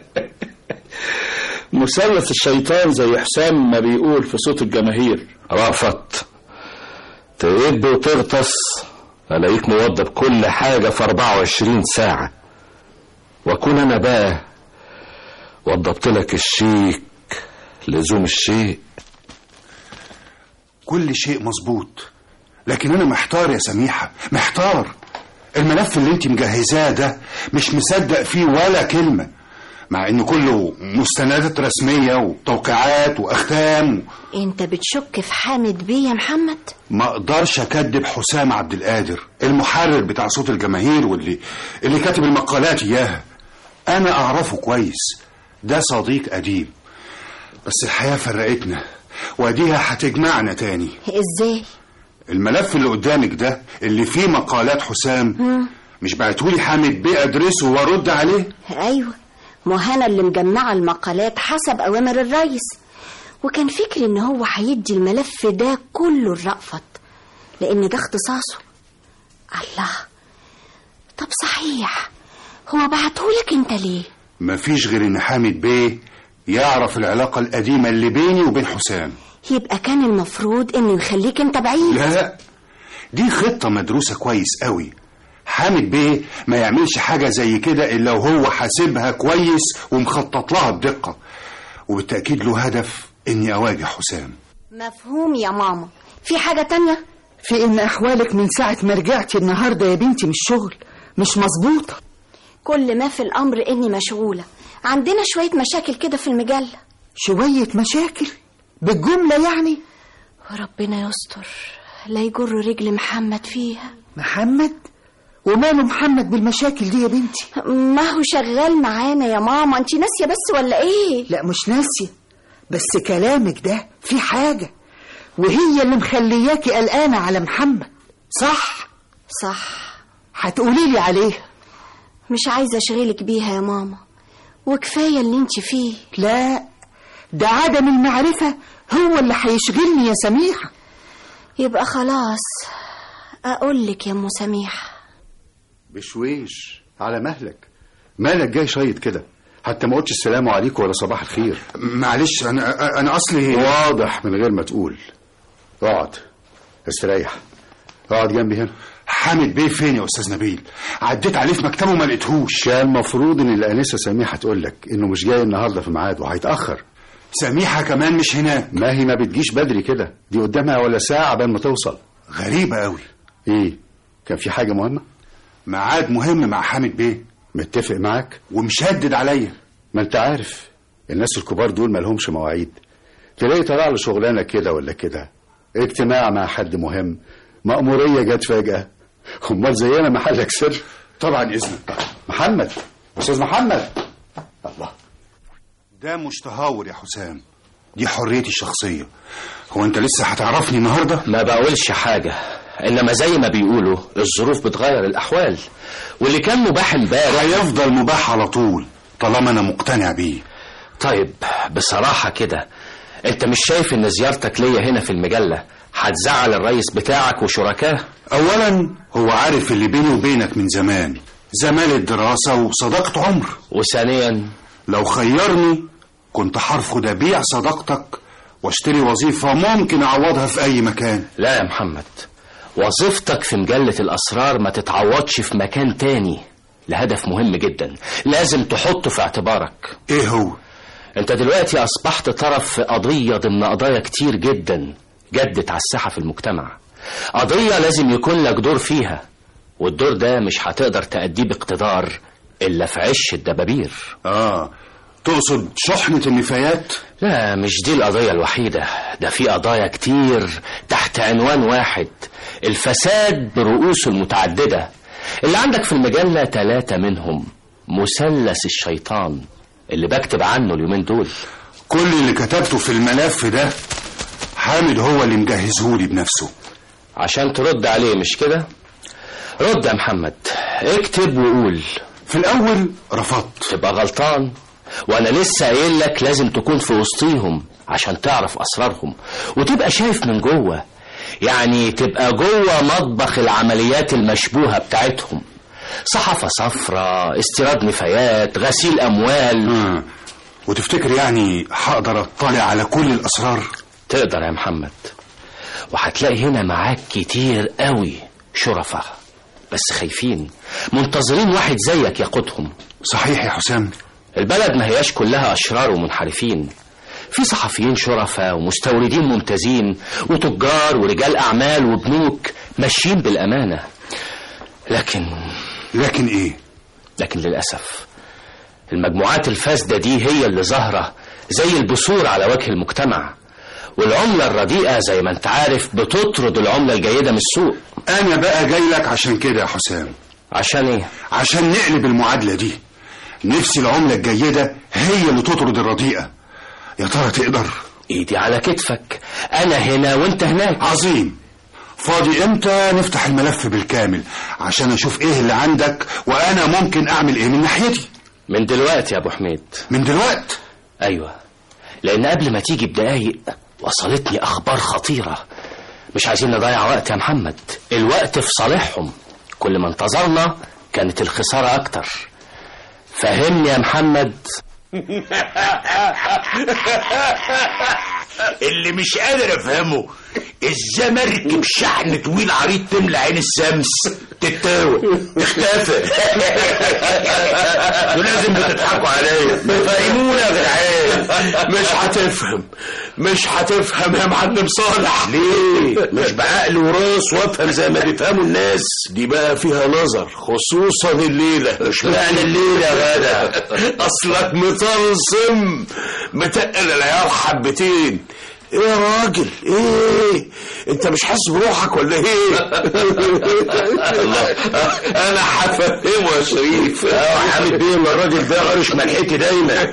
مثلث الشيطان زي حسام ما بيقول في صوت الجماهير رأفت تقب وتغطس ألاقيك موضب كل حاجة في 24 ساعة وأكون أنا بقى وضبت لك الشيك لزوم الشيء كل شيء مظبوط لكن انا محتار يا سميحة محتار الملف اللي انت مجهزاه ده مش مصدق فيه ولا كلمة مع انه كله مستندات رسمية وتوقيعات واختام انت بتشك في حامد بيه يا محمد ما اقدرش اكذب حسام عبد القادر المحرر بتاع صوت الجماهير واللي اللي كاتب المقالات اياها انا اعرفه كويس ده صديق قديم بس الحياة فرقتنا واديها هتجمعنا تاني ازاي الملف اللي قدامك ده اللي فيه مقالات حسام مش بعتهولي حامد بيه ادرسه وارد عليه ايوه مهنا اللي مجمعه المقالات حسب اوامر الرئيس وكان فكري ان هو هيدي الملف ده كله الرأفت لان ده اختصاصه الله طب صحيح هو بعتهولك انت ليه مفيش غير ان حامد بيه يعرف العلاقة القديمة اللي بيني وبين حسام يبقى كان المفروض انه يخليك انت بعيد لا دي خطة مدروسة كويس قوي حامد بيه ما يعملش حاجة زي كده إلا وهو حاسبها كويس ومخطط لها بدقة وبالتأكيد له هدف إني أواجه حسام مفهوم يا ماما في حاجة تانية في ان احوالك من ساعة ما رجعتي النهاردة يا بنتي من الشغل مش مظبوطة كل ما في الامر اني مشغولة عندنا شوية مشاكل كده في المجلة شوية مشاكل بالجملة يعني وربنا يستر لا يجر رجل محمد فيها محمد وماله محمد بالمشاكل دي يا بنتي ما هو شغال معانا يا ماما انت ناسية بس ولا ايه لا مش ناسية بس كلامك ده في حاجة وهي اللي مخلياكي قلقانة على محمد صح صح هتقولي لي عليها مش عايزة اشغلك بيها يا ماما وكفاية اللي انت فيه لا ده عدم المعرفة هو اللي هيشغلني يا سميحة يبقى خلاص اقول لك يا ام سميحة بشويش على مهلك مالك جاي شايط كده حتى ما قلتش السلام عليكم ولا صباح الخير معلش انا انا اصلي واضح من غير ما تقول اقعد استريح اقعد جنبي هنا حامد بيه فين يا استاذ نبيل عديت عليه في مكتبه ما لقيتهوش كان المفروض ان الانسه سميحه تقول لك انه مش جاي النهارده في ميعاد وهيتاخر سميحه كمان مش هناك ما هي ما بتجيش بدري كده دي قدامها ولا ساعه قبل ما توصل غريبه قوي ايه كان في حاجه مهمه ميعاد مهم مع حامد بيه متفق معاك ومشدد عليا ما انت عارف الناس الكبار دول ما لهمش مواعيد تلاقي طلع له شغلانه كده ولا كده اجتماع مع حد مهم مأمورية جت فجأة امال زينا محلك سر طبعا اذنك محمد استاذ محمد الله ده مش تهاور يا حسام دي حريتي الشخصية هو انت لسه هتعرفني النهارده ما بقولش حاجة إنما زي ما بيقولوا الظروف بتغير الأحوال واللي كان مباح امبارح هيفضل مباح على طول طالما انا مقتنع بيه طيب بصراحة كده أنت مش شايف إن زيارتك ليا هنا في المجلة هتزعل الرئيس بتاعك وشركاه اولا هو عارف اللي بيني وبينك من زمان زمان الدراسة وصداقة عمر وثانيا لو خيرني كنت هرفض ابيع صداقتك واشتري وظيفة ممكن اعوضها في اي مكان لا يا محمد وظيفتك في مجلة الأسرار ما تتعوضش في مكان تاني لهدف مهم جدا لازم تحطه في اعتبارك ايه هو انت دلوقتي أصبحت طرف في قضية ضمن قضايا كتير جدا جدت على الساحة في المجتمع قضية لازم يكون لك دور فيها والدور ده مش هتقدر تأديه باقتدار إلا في عش الدبابير اه تقصد شحنة النفايات لا مش دي القضية الوحيدة ده في قضايا كتير تحت عنوان واحد الفساد برؤوسه المتعددة اللي عندك في المجلة ثلاثة منهم مثلث الشيطان اللي بكتب عنه اليومين دول كل اللي كتبته في الملف ده حامد هو اللي مجهزهولي بنفسه عشان ترد عليه مش كده رد يا محمد اكتب وقول في الاول رفضت تبقى غلطان وانا لسه قايل لك لازم تكون في وسطيهم عشان تعرف اسرارهم وتبقى شايف من جوه يعني تبقى جوه مطبخ العمليات المشبوهه بتاعتهم صحافه صفراء استيراد نفايات غسيل اموال آه. وتفتكر يعني هقدر اطلع على كل الاسرار تقدر يا محمد وهتلاقي هنا معاك كتير قوي شرفاء بس خايفين منتظرين واحد زيك يقودهم صحيح يا حسام البلد ما هياش كلها أشرار ومنحرفين في صحفيين شرفاء ومستوردين ممتازين وتجار ورجال أعمال وبنوك ماشيين بالأمانة لكن لكن ايه لكن للأسف المجموعات الفاسدة دي هي اللي ظاهرة زي البثور على وجه المجتمع والعملة الرديئة زي ما انت عارف بتطرد العملة الجيدة من السوق انا بقى جاي لك عشان كده يا حسام عشان ايه عشان نقلب المعادلة دي نفسي العملة الجيدة هي اللي تطرد الرديئة يا ترى تقدر ايدي على كتفك انا هنا وانت هناك عظيم فاضي امتى نفتح الملف بالكامل عشان اشوف ايه اللي عندك وانا ممكن اعمل ايه من ناحيتي من دلوقتي يا ابو حميد من دلوقت ايوه لان قبل ما تيجي بدقايق وصلتني اخبار خطيره مش عايزين نضيع وقت يا محمد الوقت في صالحهم كل ما انتظرنا كانت الخساره اكتر فهمني يا محمد اللي مش قادر افهمه ازاي مركب شحن طويل عريض تملى عين الشمس تتاوي تختفي ولازم بتضحكوا عليا فهمونا يا جدعان مش هتفهم مش هتفهم يا معلم صالح ليه مش بعقل وراس وافهم زي ما بيفهموا الناس دي بقى فيها نظر خصوصا الليلة مش معنى الليله يا غدا اصلك مطلسم متقل العيال حبتين ايه يا راجل ايه انت مش حاسس بروحك ولا ايه انا هفهمه يا شريف اه حامد بيه ما الراجل ده غرش ملحتي دايما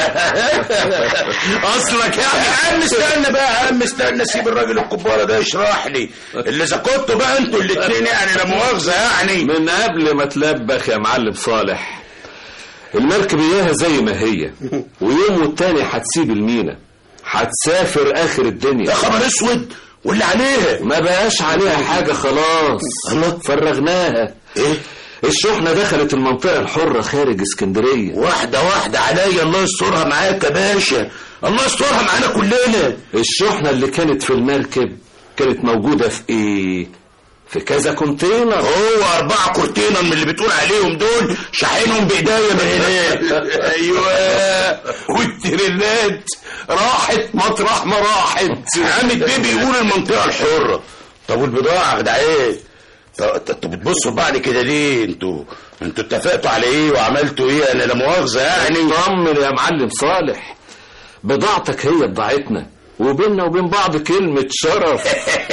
اصلك يعني يا عم استنى بقى يا عم استنى سيب الراجل الكبارة ده يشرح لي اللي اذا كنتوا بقى انتوا الاتنين يعني لا مؤاخذة يعني من قبل ما تلبخ يا معلم صالح المركب اياها زي ما هي ويوم والتاني هتسيب المينا هتسافر اخر الدنيا يا خبر اسود واللي عليها ما بقاش عليها حاجة خلاص فرغناها ايه الشحنة دخلت المنطقة الحرة خارج اسكندرية واحدة واحدة عليا الله يسترها معاك يا باشا الله يسترها معانا كلنا الشحنة اللي كانت في المركب كانت موجودة في ايه في كذا كونتينر هو أربعة كورتينا من اللي بتقول عليهم دول شاحنهم بإيديا من هناك ايوه والتريلات راحت مطرح ما راحت عامد بيه بيقول المنطقة الحرة طب والبضاعة يا جدعان طب انتوا بتبصوا لبعض كده ليه انتوا انتوا اتفقتوا على ايه وعملتوا ايه انا لا مؤاخذة يعني طمن يا معلم صالح بضاعتك هي بضاعتنا وبيننا وبين بعض كلمة شرف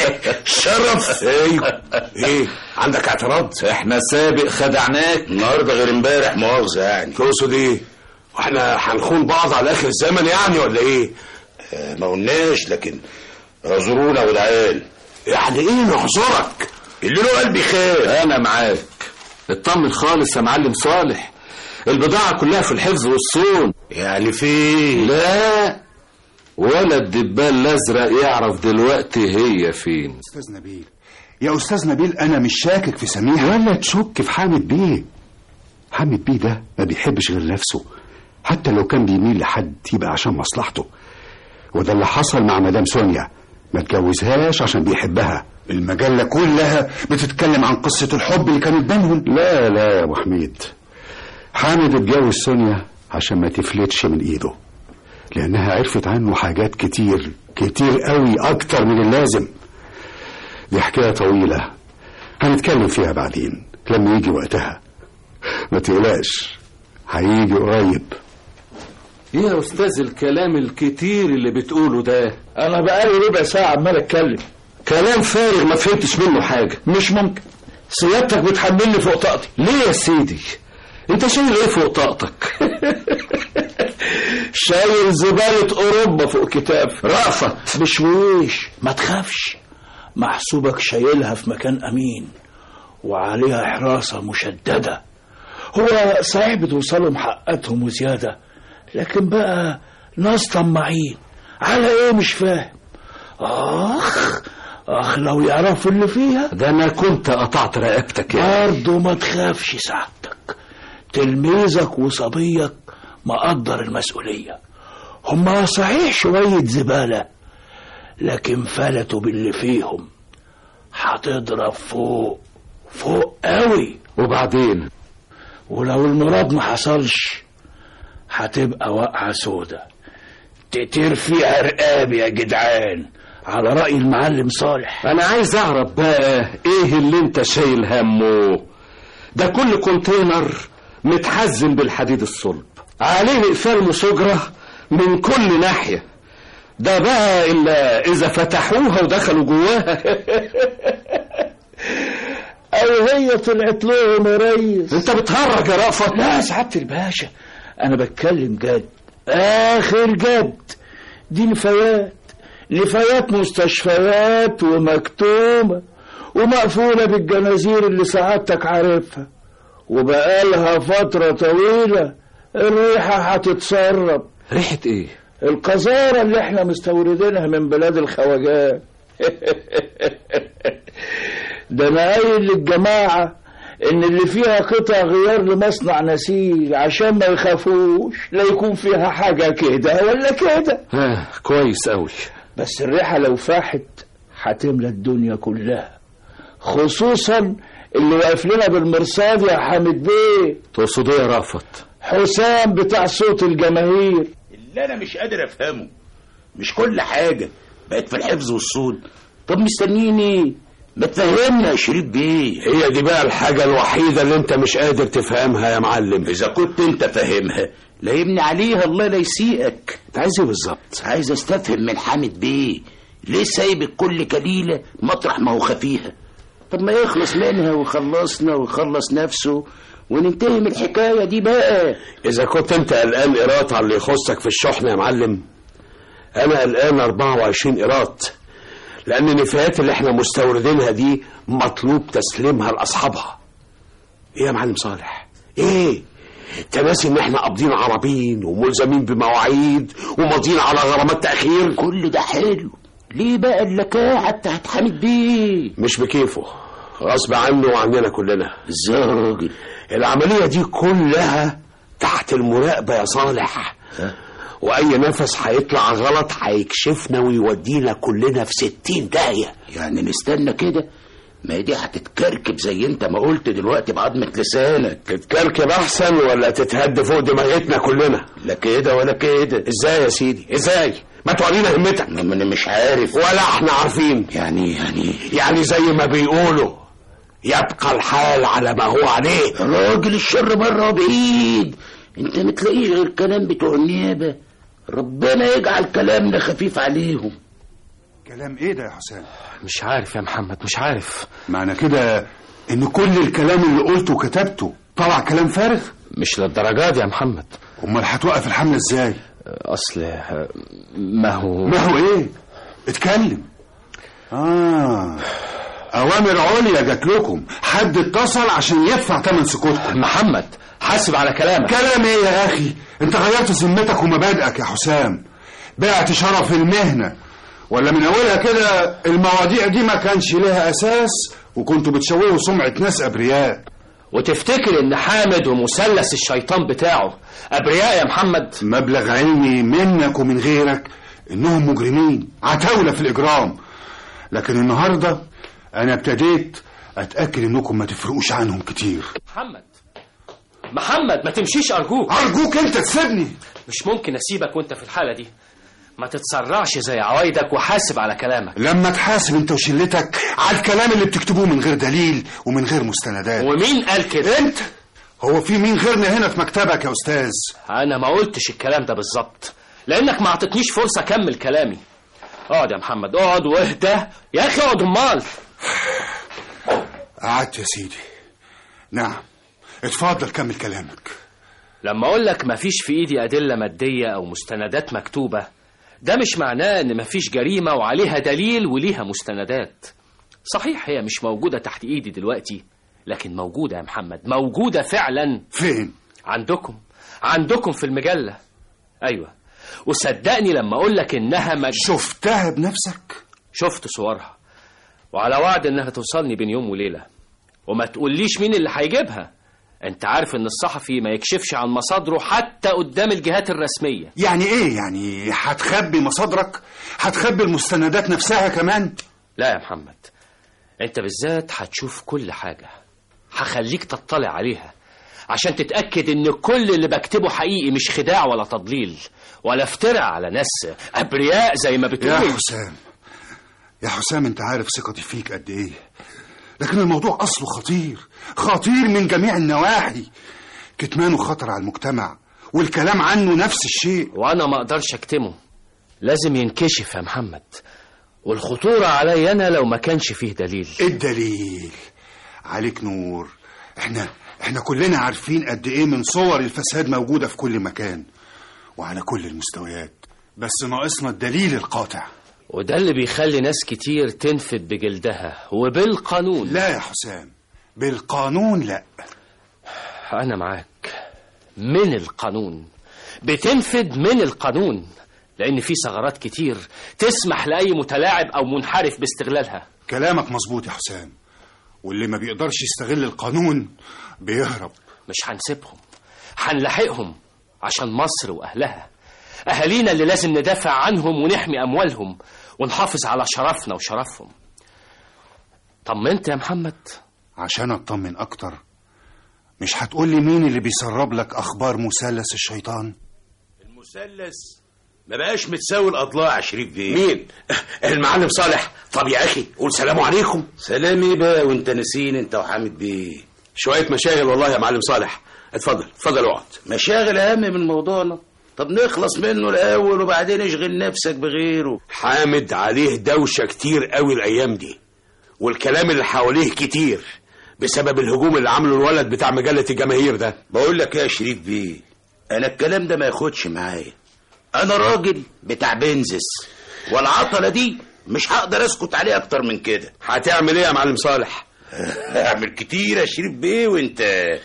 شرف ايوه ايه عندك اعتراض احنا سابق خدعناك النهارده غير امبارح مؤاخذة يعني تقصد ايه واحنا هنخون بعض على اخر الزمن يعني ولا ايه آه، ما قلناش لكن اعذرونا يا جدعان يعني ايه نعذرك اللي له قلب يخاف انا معاك اطمن خالص يا معلم صالح البضاعة كلها في الحفظ والصون يعني فين لا ولا الدبال الازرق يعرف دلوقتي هي فين استاذ نبيل يا استاذ نبيل انا مش شاكك في سميح ولا تشك في حامد بيه حامد بيه ده ما بيحبش غير نفسه حتى لو كان بيميل لحد يبقى عشان مصلحته وده اللي حصل مع مدام سونيا ما اتجوزهاش عشان بيحبها المجلة كلها بتتكلم عن قصة الحب اللي كانت بينهم لا لا يا ابو حميد حامد اتجوز سونيا عشان ما تفلتش من ايده لانها عرفت عنه حاجات كتير كتير قوي اكتر من اللازم دي حكاية طويلة هنتكلم فيها بعدين لما يجي وقتها ما تقلقش هيجي قريب ايه يا استاذ الكلام الكتير اللي بتقوله ده انا بقالي ربع ساعه عمال اتكلم كلام فارغ ما فهمتش منه حاجة مش ممكن سيادتك بتحملني فوق طاقتي ليه يا سيدي انت شايل ايه فوق طاقتك شايل زبالة أوروبا فوق كتافي رأفت بشويش ما تخافش محسوبك شايلها في مكان أمين وعليها حراسة مشددة هو صحيح بتوصلهم حقاتهم وزيادة لكن بقى ناس طماعين على ايه مش فاهم اخ اخ لو يعرفوا اللي فيها ده انا كنت قطعت رقبتك يا برضه ما تخافش سعادتك تلميذك وصبيك مقدر المسؤولية هما صحيح شوية زبالة لكن فلتوا باللي فيهم هتضرب فوق فوق قوي وبعدين ولو المراد ما حصلش هتبقى وقعة سودة تطير فيها رقاب يا جدعان على رأي المعلم صالح انا عايز اعرف بقى ايه اللي انت شايل همه ده كل كونتينر متحزم بالحديد الصلب عليه اقفال مسجرة من كل ناحية ده بقى الا اذا فتحوها ودخلوا جواها أو هي طلعت لهم يا ريس انت بتهرج يا رأفت لا يا سعادة الباشا أنا بتكلم جد آخر جد دي نفايات نفايات مستشفيات ومكتومة ومقفولة بالجنازير اللي سعادتك عارفها وبقالها فترة طويلة الريحة هتتسرب ريحة ايه القذارة اللي احنا مستوردينها من بلاد الخواجات ده انا قايل للجماعة ان اللي فيها قطع غيار لمصنع نسيج عشان ما يخافوش لا يكون فيها حاجة كده ولا كده آه كويس قوي بس الريحة لو فاحت هتملى الدنيا كلها خصوصا اللي واقف لنا بالمرصاد يا حامد بيه تقصد ايه يا رأفت حسام بتاع صوت الجماهير اللي انا مش قادر افهمه مش كل حاجة بقت في الحفظ والصون طب مستنيني ما تفهمنا يا شريف بيه هي دي بقى الحاجة الوحيدة اللي انت مش قادر تفهمها يا معلم اذا كنت انت فاهمها لا يبني عليها الله لا يسيئك انت عايز ايه بالظبط عايز استفهم من حامد بيه ليه سايب الكل كليلة مطرح ما هو خفيها طب ما يخلص منها ويخلصنا ويخلص نفسه وننتهي من الحكاية دي بقى اذا كنت انت قلقان قراط على اللي يخصك في الشحنة يا معلم انا قلقان 24 قراط لان النفايات اللي احنا مستوردينها دي مطلوب تسليمها لاصحابها ايه يا معلم صالح ايه انت ناسي ان احنا قابضين عربين وملزمين بمواعيد وماضيين على غرامات تاخير كل ده حلو ليه بقى اللكاعة بتاعت حامد بيه مش بكيفه غصب عنه وعننا كلنا ازاي يا راجل العملية دي كلها تحت المراقبة يا صالح وأي نفس هيطلع غلط هيكشفنا ويودينا كلنا في ستين داهية يعني نستنى كده ما هي دي هتتكركب زي انت ما قلت دلوقتي بعضمة لسانك تتكركب أحسن ولا تتهد فوق دماغتنا كلنا لا كده ولا كده إزاي يا سيدي إزاي ما تورينا همتك ما انا مش عارف ولا احنا عارفين يعني يعني يعني زي ما بيقولوا يبقى الحال على ما هو عليه راجل الشر بره وبعيد انت ما تلاقيش غير كلام بتوع النيابة ربنا يجعل كلامنا خفيف عليهم كلام ايه ده يا حسام مش عارف يا محمد مش عارف معنى كده ان كل الكلام اللي قلته وكتبته طلع كلام فارغ مش للدرجات يا محمد امال هتوقف الحمله ازاي اصل ما هو ما هو ايه اتكلم اه اوامر عليا جات لكم حد اتصل عشان يدفع ثمن سكوتكم محمد حاسب على كلامك كلام ايه يا اخي انت غيرت ذمتك ومبادئك يا حسام بعت شرف المهنه ولا من اولها كده المواضيع دي ما كانش لها اساس وكنتوا بتشوهوا سمعه ناس ابرياء وتفتكر ان حامد ومثلث الشيطان بتاعه ابرياء يا محمد مبلغ علمي منك ومن غيرك انهم مجرمين عتاوله في الاجرام لكن النهارده انا ابتديت اتاكد انكم ما تفرقوش عنهم كتير محمد محمد ما تمشيش ارجوك ارجوك انت تسيبني مش ممكن اسيبك وانت في الحاله دي ما تتسرعش زي عوايدك وحاسب على كلامك لما تحاسب انت وشلتك على الكلام اللي بتكتبوه من غير دليل ومن غير مستندات ومين قال كده انت هو في مين غيرنا هنا في مكتبك يا استاذ انا ما قلتش الكلام ده بالظبط لانك ما اعطتنيش فرصه اكمل كلامي اقعد يا محمد اقعد واهدى يا اخي اقعد امال قعدت يا سيدي نعم اتفضل كمل كلامك لما اقول لك مفيش في ايدي ادله ماديه او مستندات مكتوبه ده مش معناه ان مفيش جريمه وعليها دليل وليها مستندات صحيح هي مش موجوده تحت ايدي دلوقتي لكن موجوده يا محمد موجوده فعلا فين عندكم عندكم في المجله ايوه وصدقني لما اقول لك انها مج... شفتها بنفسك شفت صورها وعلى وعد انها توصلني بين يوم وليله وما تقوليش مين اللي هيجيبها انت عارف ان الصحفي ما يكشفش عن مصادره حتى قدام الجهات الرسميه يعني ايه يعني هتخبي مصادرك هتخبي المستندات نفسها كمان لا يا محمد انت بالذات هتشوف كل حاجه هخليك تطلع عليها عشان تتاكد ان كل اللي بكتبه حقيقي مش خداع ولا تضليل ولا افتراء على ناس ابرياء زي ما يا بتقول حسام يا حسام انت عارف ثقتي فيك قد ايه لكن الموضوع اصله خطير خطير من جميع النواحي كتمانه خطر على المجتمع والكلام عنه نفس الشيء وانا ما اقدرش اكتمه لازم ينكشف يا محمد والخطوره علي انا لو ما كانش فيه دليل الدليل عليك نور احنا احنا كلنا عارفين قد ايه من صور الفساد موجودة في كل مكان وعلى كل المستويات بس ناقصنا الدليل القاطع وده اللي بيخلي ناس كتير تنفد بجلدها وبالقانون لا يا حسام بالقانون لا انا معاك من القانون بتنفد من القانون لان في ثغرات كتير تسمح لاي متلاعب او منحرف باستغلالها كلامك مظبوط يا حسام واللي ما بيقدرش يستغل القانون بيهرب مش هنسيبهم هنلاحقهم عشان مصر وأهلها أهالينا اللي لازم ندافع عنهم ونحمي أموالهم ونحافظ على شرفنا وشرفهم طمنت يا محمد عشان اطمن اكتر مش هتقولي مين اللي بيسرب لك اخبار مثلث الشيطان المثلث ما بقاش متساوي الاضلاع يا شريف بيه مين المعلم صالح طب يا اخي قول سلام عليكم سلام ايه بقى وانت نسين انت وحامد بيه شويه مشاغل والله يا معلم صالح اتفضل اتفضل اقعد مشاغل اهم من موضوعنا طب نخلص منه الاول وبعدين اشغل نفسك بغيره حامد عليه دوشه كتير قوي الايام دي والكلام اللي حواليه كتير بسبب الهجوم اللي عمله الولد بتاع مجله الجماهير ده بقول لك يا شريف بيه انا الكلام ده ما ياخدش معايا انا راجل بتاع بنزس والعطله دي مش هقدر اسكت عليه اكتر من كده هتعمل ايه يا معلم صالح اعمل كتير يا شريف بيه وانت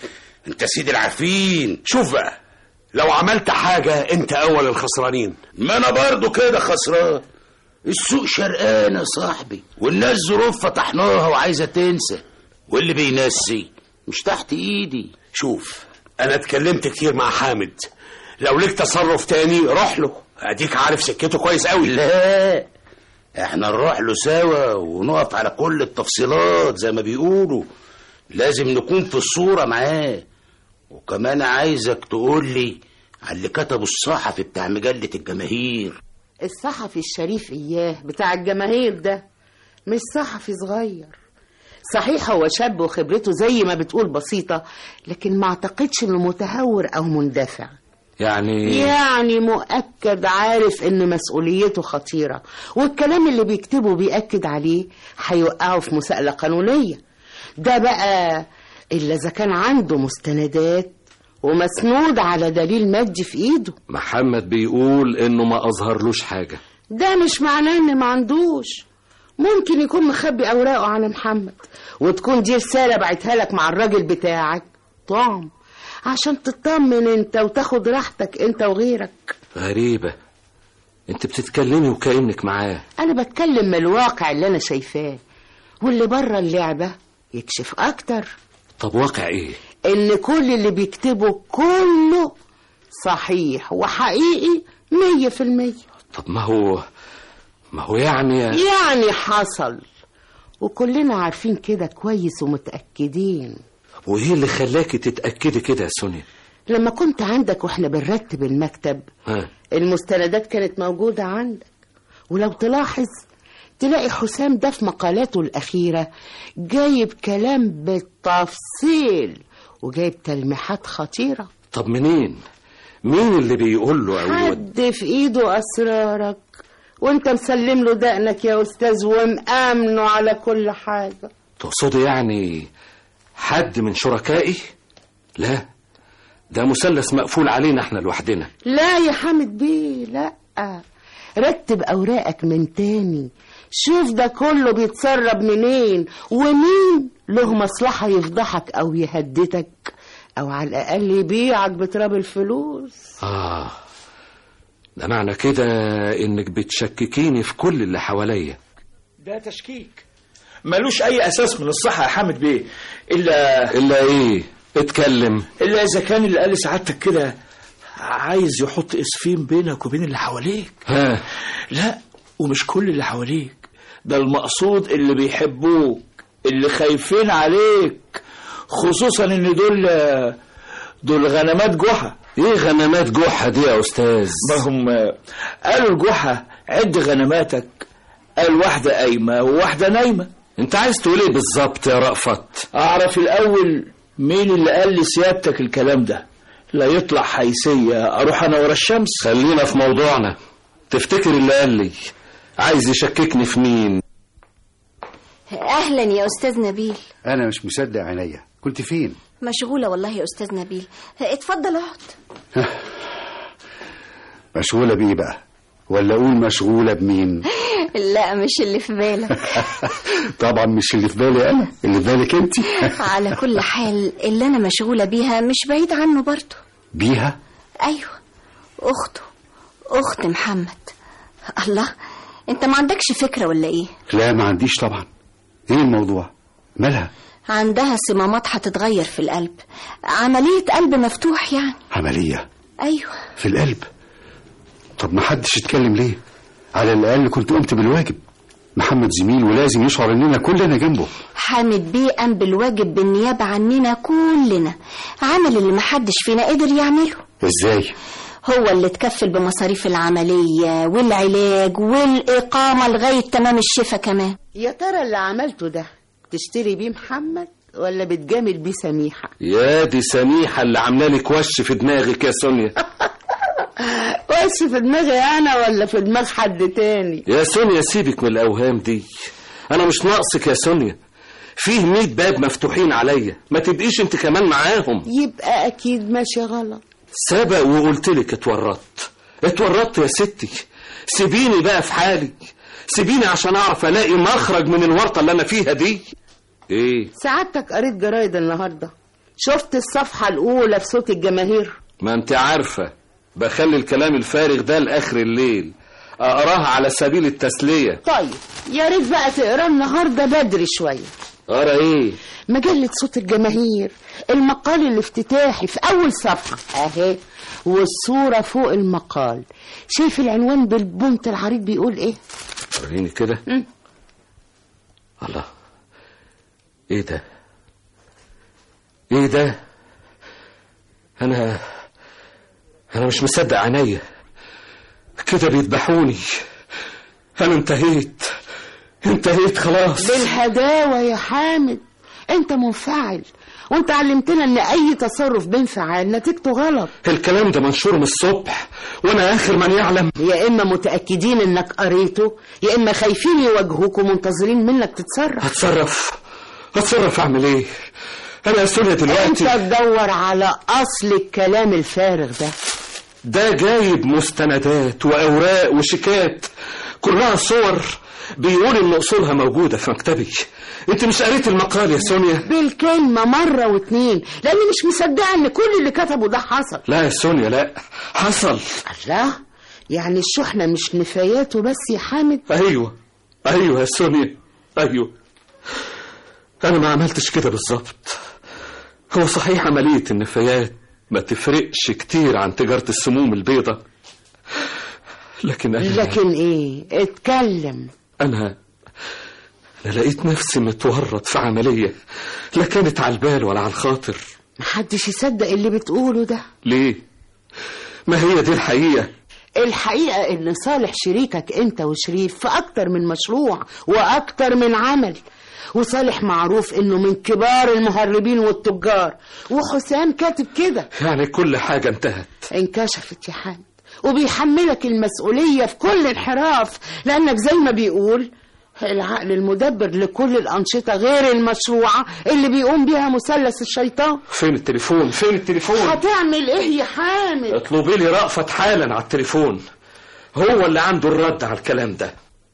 انت سيد العارفين شوف بقى لو عملت حاجه انت اول الخسرانين ما انا برضو كده خسران السوق شرقان يا صاحبي والناس ظروف فتحناها وعايزه تنسى واللي بينسي مش تحت ايدي شوف انا اتكلمت كتير مع حامد لو ليك تصرف تاني روح له اديك عارف سكته كويس قوي لا احنا نروح له سوا ونقف على كل التفصيلات زي ما بيقولوا لازم نكون في الصورة معاه وكمان عايزك تقول لي على اللي كتبه الصحفي بتاع مجلة الجماهير الصحفي الشريف إياه بتاع الجماهير ده مش صحفي صغير صحيح هو شاب وخبرته زي ما بتقول بسيطة لكن ما اعتقدش انه متهور او مندفع يعني يعني مؤكد عارف ان مسؤوليته خطيرة والكلام اللي بيكتبه بيأكد عليه هيوقعه في مساءلة قانونية ده بقى إلا إذا كان عنده مستندات ومسنود على دليل مادي في إيده محمد بيقول انه ما اظهرلوش حاجة ده مش معناه إن ما عندوش ممكن يكون مخبي أوراقه عن محمد وتكون دي رسالة بعتها لك مع الراجل بتاعك طعم عشان تطمن انت وتاخد راحتك انت وغيرك غريبة انت بتتكلمي وكأنك معاه انا بتكلم من الواقع اللي انا شايفاه واللي بره اللعبة يكشف اكتر طب واقع ايه ان كل اللي بيكتبه كله صحيح وحقيقي مية في المية طب ما هو ما هو يعني يعني حصل وكلنا عارفين كده كويس ومتأكدين وايه اللي خلاكي تتأكدي كده يا سونيا لما كنت عندك واحنا بنرتب المكتب ها المستندات كانت موجودة عندك ولو تلاحظ تلاقي حسام ده في مقالاته الأخيرة جايب كلام بالتفصيل وجايب تلميحات خطيرة طب منين مين اللي بيقول له او حد في ايده أسرارك وانت مسلم له دقنك يا أستاذ ومأمنه على كل حاجة تقصدي يعني حد من شركائي لا ده مثلث مقفول علينا احنا لوحدنا لا يا حامد بيه لا رتب أوراقك من تاني شوف ده كله بيتسرب منين ومين له مصلحة يفضحك أو يهددك أو على الأقل يبيعك بتراب الفلوس اه ده معنى كده انك بتشككيني في كل اللي حواليا ده تشكيك ملوش اي اساس من الصحه يا حامد بيه الا الا ايه اتكلم الا اذا كان اللي قال سعادتك كده عايز يحط اسفين بينك وبين اللي حواليك ها لا ومش كل اللي حواليك ده المقصود اللي بيحبوك اللي خايفين عليك خصوصا ان دول دول غنمات جحا ايه غنمات جحا دي يا استاذ ما هم قالوا الجحا عد غنماتك قال واحدة قايمة وواحدة نايمة انت عايز تقول ايه بالظبط يا رأفت أعرف الأول مين اللي قال لسيادتك الكلام ده لا يطلع حيثية أروح أنا ورا الشمس خلينا في موضوعنا تفتكر اللي قال لي عايز يشككني في مين اهلا يا استاذ نبيل انا مش مصدق عينيا كنت فين مشغوله والله يا استاذ نبيل اتفضل اقعد مشغوله بايه بقى ولا اقول مشغوله بمين لا مش اللي في بالك طبعا مش اللي في بالي انا اللي في بالك انت على كل حال اللي انا مشغوله بيها مش بعيد عنه برضه بيها ايوه اخته اخت محمد الله انت ما عندكش فكره ولا ايه لا ما عنديش طبعا ايه الموضوع مالها عندها صمامات هتتغير في القلب عملية قلب مفتوح يعني عملية أيوة في القلب طب ما حدش يتكلم ليه على الأقل كنت قمت بالواجب محمد زميل ولازم يشعر إننا كلنا جنبه حامد بيه قام بالواجب بالنيابة عننا كلنا عمل اللي محدش فينا قدر يعمله إزاي هو اللي اتكفل بمصاريف العملية والعلاج والإقامة لغاية تمام الشفا كمان يا ترى اللي عملته ده تشتري بيه محمد ولا بتجامل بيه سميحة يا دي سميحة اللي عاملة لك وش في دماغك يا سونيا وش في دماغي انا ولا في دماغ حد تاني يا سونيا سيبك من الأوهام دي أنا مش ناقصك يا سونيا فيه ميت باب مفتوحين عليا ما تبقيش انت كمان معاهم يبقى اكيد ماشي غلط سبق وقلت لك اتورطت اتورطت يا ستي سيبيني بقى في حالي سيبيني عشان اعرف الاقي مخرج من الورطه اللي انا فيها دي ايه سعادتك قريت جرايد النهارده شفت الصفحة الأولى في صوت الجماهير ما انت عارفه بخلي الكلام الفارغ ده لاخر الليل اقراها على سبيل التسليه طيب يا ريت بقى تقرا النهارده بدري شوية اقرا ايه مجلة صوت الجماهير المقال الافتتاحي في أول صفحة أهي والصورة فوق المقال شايف العنوان بالبنت العريض بيقول إيه؟ وريني كده مم. الله ايه ده ايه ده انا انا مش مصدق عينيا كده بيذبحوني انا انتهيت انتهيت خلاص بالهداوة يا حامد أنت منفعل وأنت علمتنا إن أي تصرف بانفعال نتيجته غلط الكلام ده منشور من الصبح وانا اخر من يعلم يا إما متأكدين إنك قريته يا إما خايفين يواجهوك ومنتظرين منك تتصرف هتصرف هتصرف اعمل ايه انا يا سوريا أنت دلوقتي تدور على أصل الكلام الفارغ ده ده جايب مستندات واوراق وشيكات كلها صور بيقول ان اصولها موجوده في مكتبي انت مش قريت المقال يا سونيا بالكلمة مرة واتنين لأني مش مصدقة إن كل اللي كتبه ده حصل لا يا سونيا لا حصل الله يعني الشحنة مش نفاياته بس يا حامد ايوه ايوه يا سونيا ايوه انا ما عملتش كده بالظبط هو صحيح عمليه النفايات ما تفرقش كتير عن تجاره السموم البيضاء لكن انا لكن إيه اتكلم انا انا لقيت نفسي متورط في عمليه لا كانت على البال ولا على الخاطر محدش يصدق اللي بتقوله ده ليه ما هي دي الحقيقه الحقيقة إن صالح شريكك أنت وشريف في أكتر من مشروع وأكتر من عمل وصالح معروف إنه من كبار المهربين والتجار وحسام كاتب كده يعني كل حاجه انتهت انكشفت يا حامد وبيحملك المسؤولية في كل انحراف لأنك زي ما بيقول العقل المدبر لكل الأنشطة غير المشروعة اللي بيقوم بيها مثلث الشيطان فين التليفون فين التليفون هتعمل ايه يا حامد اطلبي لي رأفت حالا على التليفون هو اللي عنده الرد على الكلام ده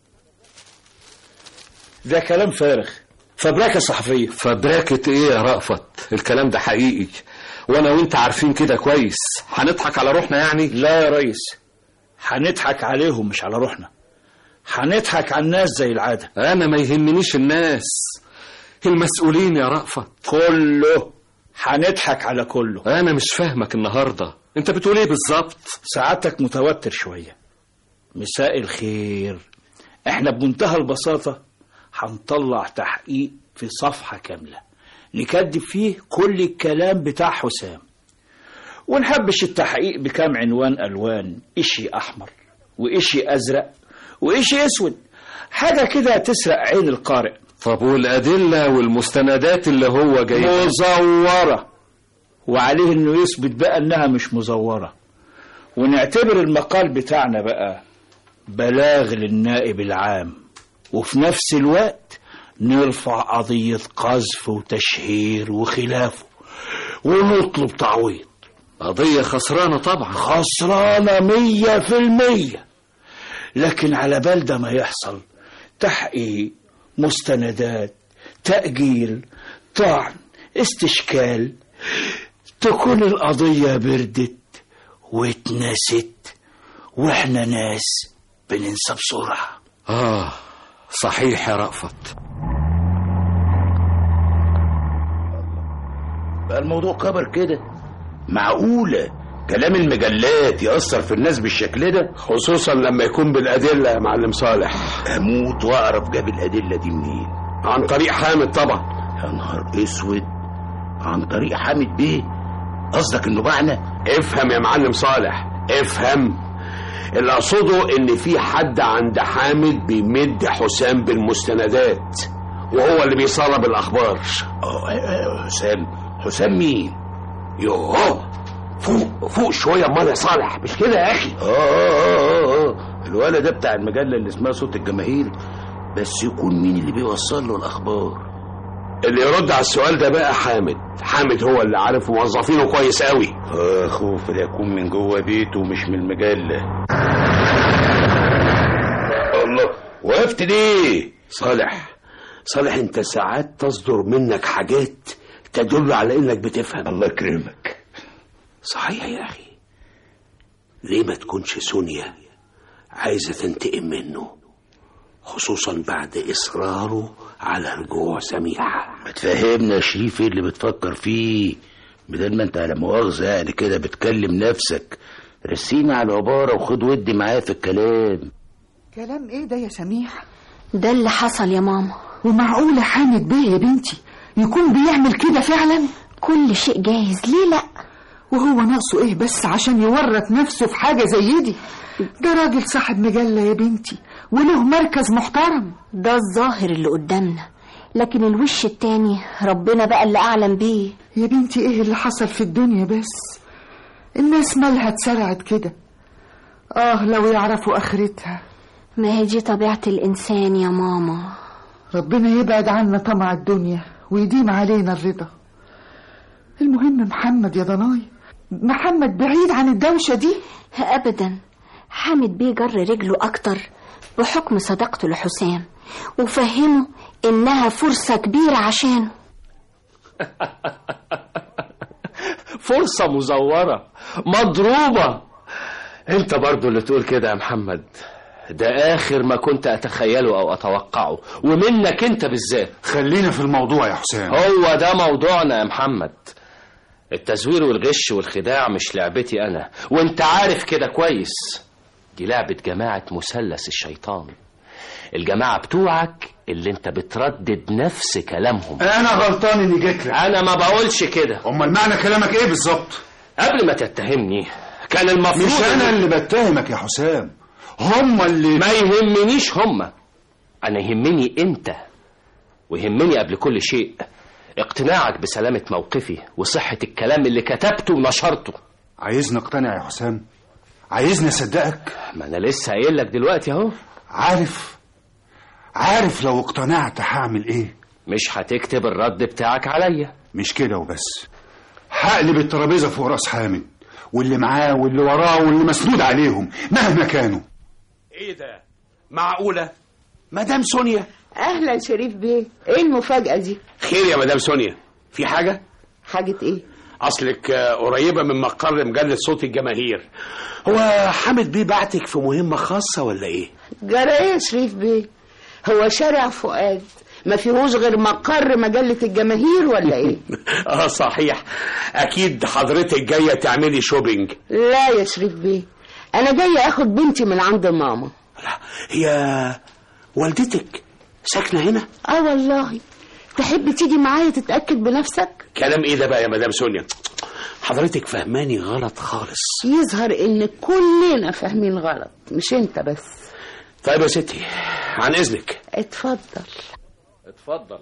ده كلام فارغ فبراكة صحفية فبراكة ايه يا رأفت الكلام ده حقيقي وانا وانت عارفين كده كويس هنضحك على روحنا يعني لا يا ريس هنضحك عليهم مش على روحنا هنضحك على الناس زي العادة انا ما يهمنيش الناس المسؤولين يا رأفت كله هنضحك على كله انا مش فاهمك النهاردة انت بتقول ايه بالظبط سعادتك متوتر شوية مساء الخير احنا بمنتهى البساطة هنطلع تحقيق في صفحة كاملة نكدب فيه كل الكلام بتاع حسام ونحبش التحقيق بكام عنوان ألوان إشي أحمر وإشي أزرق وإشي أسود حاجة كده تسرق عين القارئ طب والأدلة والمستندات اللي هو جايبها مزورة وعليه انه يثبت بقى انها مش مزورة ونعتبر المقال بتاعنا بقى بلاغ للنائب العام وفي نفس الوقت نرفع قضية قذف وتشهير وخلافه ونطلب تعويض قضية خسرانة طبعا خسرانة مية في المية لكن على بال ده ما يحصل تحقيق مستندات تأجيل طعن استشكال تكون القضية بردت واتنست واحنا ناس بننسى بسرعة آه صحيح يا رأفت بقى الموضوع كبر كده معقولة كلام المجلات يأثر في الناس بالشكل ده خصوصا لما يكون بالأدلة يا معلم صالح أموت وأعرف جاب الأدلة دي منين عن طريق حامد طبعا يا نهار اسود عن طريق حامد بيه قصدك انه بعنا افهم يا معلم صالح افهم اللي اقصده ان في حد عند حامد بيمد حسام بالمستندات وهو اللي بيسرب الاخبار اه آه، حسام حسام مين يوه فوق فوق شويه امال يا صالح مش كده يا اخي اه اه اه اه الولد ده بتاع المجلة اللي اسمها صوت الجماهير بس يكون مين اللي بيوصل له الاخبار اللي يرد على السؤال ده بقى حامد حامد هو اللي عارف موظفينه كويس قوي اه خوف ده يكون من جوه بيته مش من المجلة الله وقفت ليه صالح صالح انت ساعات تصدر منك حاجات تدل على انك بتفهم الله يكرمك صحيح يا اخي ليه ما تكونش سونيا عايزه تنتقم منه خصوصا بعد اصراره على رجوع سميحه ما تفهمنا يا شريف ايه اللي بتفكر فيه بدل ما انت على مؤاخذة يعني كده بتكلم نفسك رسينا على العبارة وخد ودي معايا في الكلام كلام ايه ده يا سميح ده اللي حصل يا ماما ومعقولة حامد بيه يا بنتي يكون بيعمل كده فعلا كل شيء جاهز ليه لا وهو ناقصه ايه بس عشان يورط نفسه في حاجة زي دي ده راجل صاحب مجلة يا بنتي وله مركز محترم ده الظاهر اللي قدامنا لكن الوش التاني ربنا بقى اللي اعلم بيه يا بنتي ايه اللي حصل في الدنيا بس الناس مالها اتسرعت كده اه لو يعرفوا اخرتها ما هي دي طبيعة الإنسان يا ماما ربنا يبعد عنا طمع الدنيا ويديم علينا الرضا المهم محمد يا ضناي محمد بعيد عن الدوشة دي أبدا حامد بيه جر رجله أكتر بحكم صداقته لحسام وفهمه إنها فرصة كبيرة عشانه فرصة مزورة مضروبة انت برضو اللي تقول كده يا محمد ده آخر ما كنت أتخيله أو أتوقعه ومنك أنت بالذات خلينا في الموضوع يا حسام هو ده موضوعنا يا محمد التزوير والغش والخداع مش لعبتي أنا وانت عارف كده كويس دي لعبة جماعة مثلث الشيطان الجماعة بتوعك اللي انت بتردد نفس كلامهم انا غلطان اني جيت لك انا ما بقولش كده امال معنى كلامك ايه بالظبط قبل ما تتهمني كان المفروض مش انا اللي بتهمك يا حسام هم اللي ما يهمنيش هما انا يهمني انت ويهمني قبل كل شيء اقتناعك بسلامة موقفي وصحة الكلام اللي كتبته ونشرته عايزني اقتنع يا حسام عايزني اصدقك ما انا لسه قايل لك دلوقتي اهو عارف عارف لو اقتنعت هعمل ايه مش هتكتب الرد بتاعك عليا مش كده وبس هقلب الترابيزه فوق راس حامد واللي معاه واللي وراه واللي مسنود عليهم مهما كانوا ايه ده معقوله مدام سونيا اهلا شريف بيه ايه المفاجأة دي خير يا مدام سونيا في حاجه حاجة ايه اصلك آه، قريبه من مقر مجله صوت الجماهير هو حامد بيه بعتك في مهمه خاصه ولا ايه جرى ايه يا شريف بيه هو شارع فؤاد ما فيهوش غير مقر مجلة الجماهير ولا ايه اه صحيح اكيد حضرتك جايه تعملي شوبينج لا يا شريف بيه انا جاية اخد بنتي من عند ماما لا هي والدتك ساكنه هنا اه والله تحب تيجي معايا تتأكد بنفسك كلام ايه ده بقى يا مدام سونيا حضرتك فهماني غلط خالص يظهر ان كلنا فاهمين غلط مش انت بس طيب يا ستي عن اذنك اتفضل اتفضل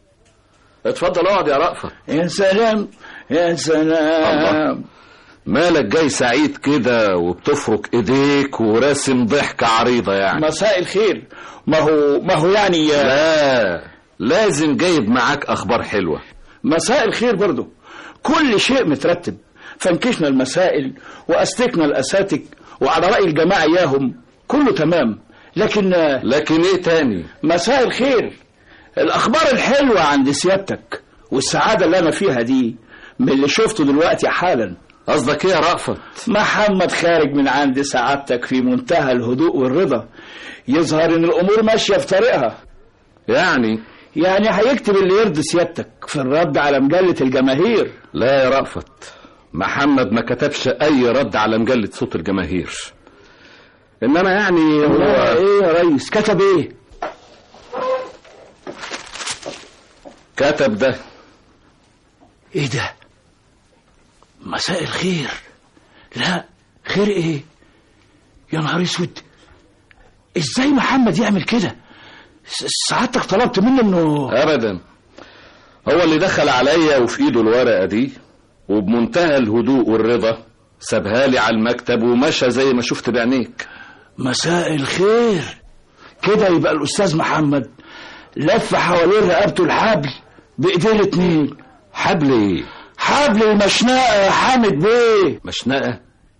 اتفضل اقعد يا رأفت يا سلام يا سلام مالك جاي سعيد كده وبتفرك ايديك وراسم ضحكة عريضة يعني مساء الخير ما هو ما هو يعني لا لازم جايب معاك اخبار حلوة مساء الخير برضو كل شيء مترتب فنكشنا المسائل وأستكنا الأساتك وعلى رأي الجماعة إياهم كله تمام لكن لكن ايه تاني مساء الخير الأخبار الحلوة عند سيادتك والسعادة اللي أنا فيها دي من اللي شفته دلوقتي حالا قصدك ايه يا رأفت محمد خارج من عند سعادتك في منتهى الهدوء والرضا يظهر ان الامور ماشيه في طريقها يعني يعني هيكتب اللي يرضي سيادتك في الرد على مجلة الجماهير لا يا رأفت محمد ما كتبش اي رد على مجلة صوت الجماهير انما يعني هو هو ايه يا ريس كتب ايه كتب ده ايه ده مساء الخير لا خير ايه يا نهار اسود ازاي محمد يعمل كده س- سعادتك طلبت مني انه ابدا هو اللي دخل عليا وفي ايده الورقة دي وبمنتهى الهدوء والرضا سابها لي على المكتب ومشى زي ما شفت بعينيك مساء الخير كده يبقى الاستاذ محمد لف حوالين رقبته الحبل بايديه الاتنين حبل ايه حبل المشنقه يا حامد بيه مشنقة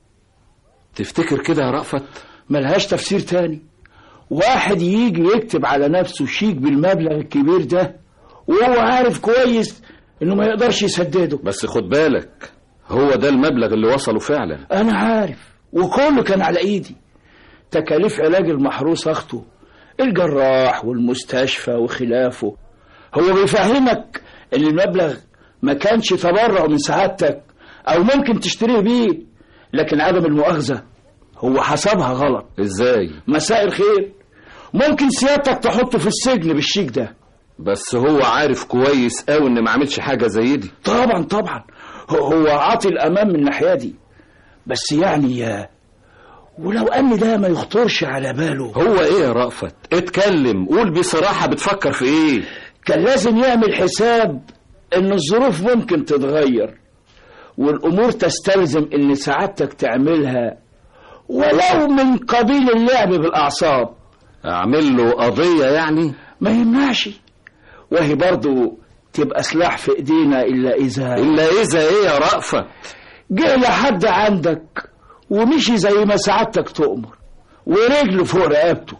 تفتكر كده يا رأفت ملهاش تفسير تاني واحد يجي يكتب على نفسه شيك بالمبلغ الكبير ده وهو عارف كويس انه ما يقدرش يسدده بس خد بالك هو ده المبلغ اللي وصله فعلا انا عارف وكله كان على ايدي تكاليف علاج المحروس اخته الجراح والمستشفى وخلافه هو بيفهمك ان المبلغ ما كانش تبرع من سعادتك او ممكن تشتريه بيه لكن عدم المؤاخذة هو حسبها غلط ازاي مساء الخير ممكن سيادتك تحطه في السجن بالشيك ده بس هو عارف كويس قوي ان ما عملش حاجة زي دي طبعا طبعا هو- هو عاطي الامان من الناحيه دي بس يعني يا ولو ان ده ما يخطرش على باله هو ايه يا رأفت اتكلم قول بصراحة بتفكر في ايه كان لازم يعمل حساب ان الظروف ممكن تتغير والامور تستلزم ان سعادتك تعملها ولو من قبيل اللعب بالاعصاب اعمل له قضية يعني ما يمنعش وهي برضو تبقى سلاح في ايدينا الا اذا الا اذا ايه يا رأفت جه لحد عندك ومشي زي ما سعادتك تؤمر ورجله فوق رقبته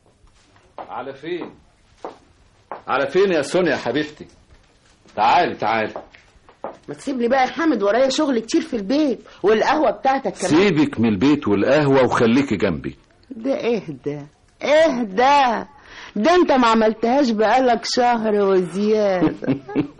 على فين على فين يا سونيا يا حبيبتي تعالي تعالي ما تسيب لي بقى يا حامد ورايا شغل كتير في البيت والقهوة بتاعتك كمان سيبك من البيت والقهوة وخليكي جنبي ده اهدى اهدى ده انت ما عملتهاش بقالك شهر وزيادة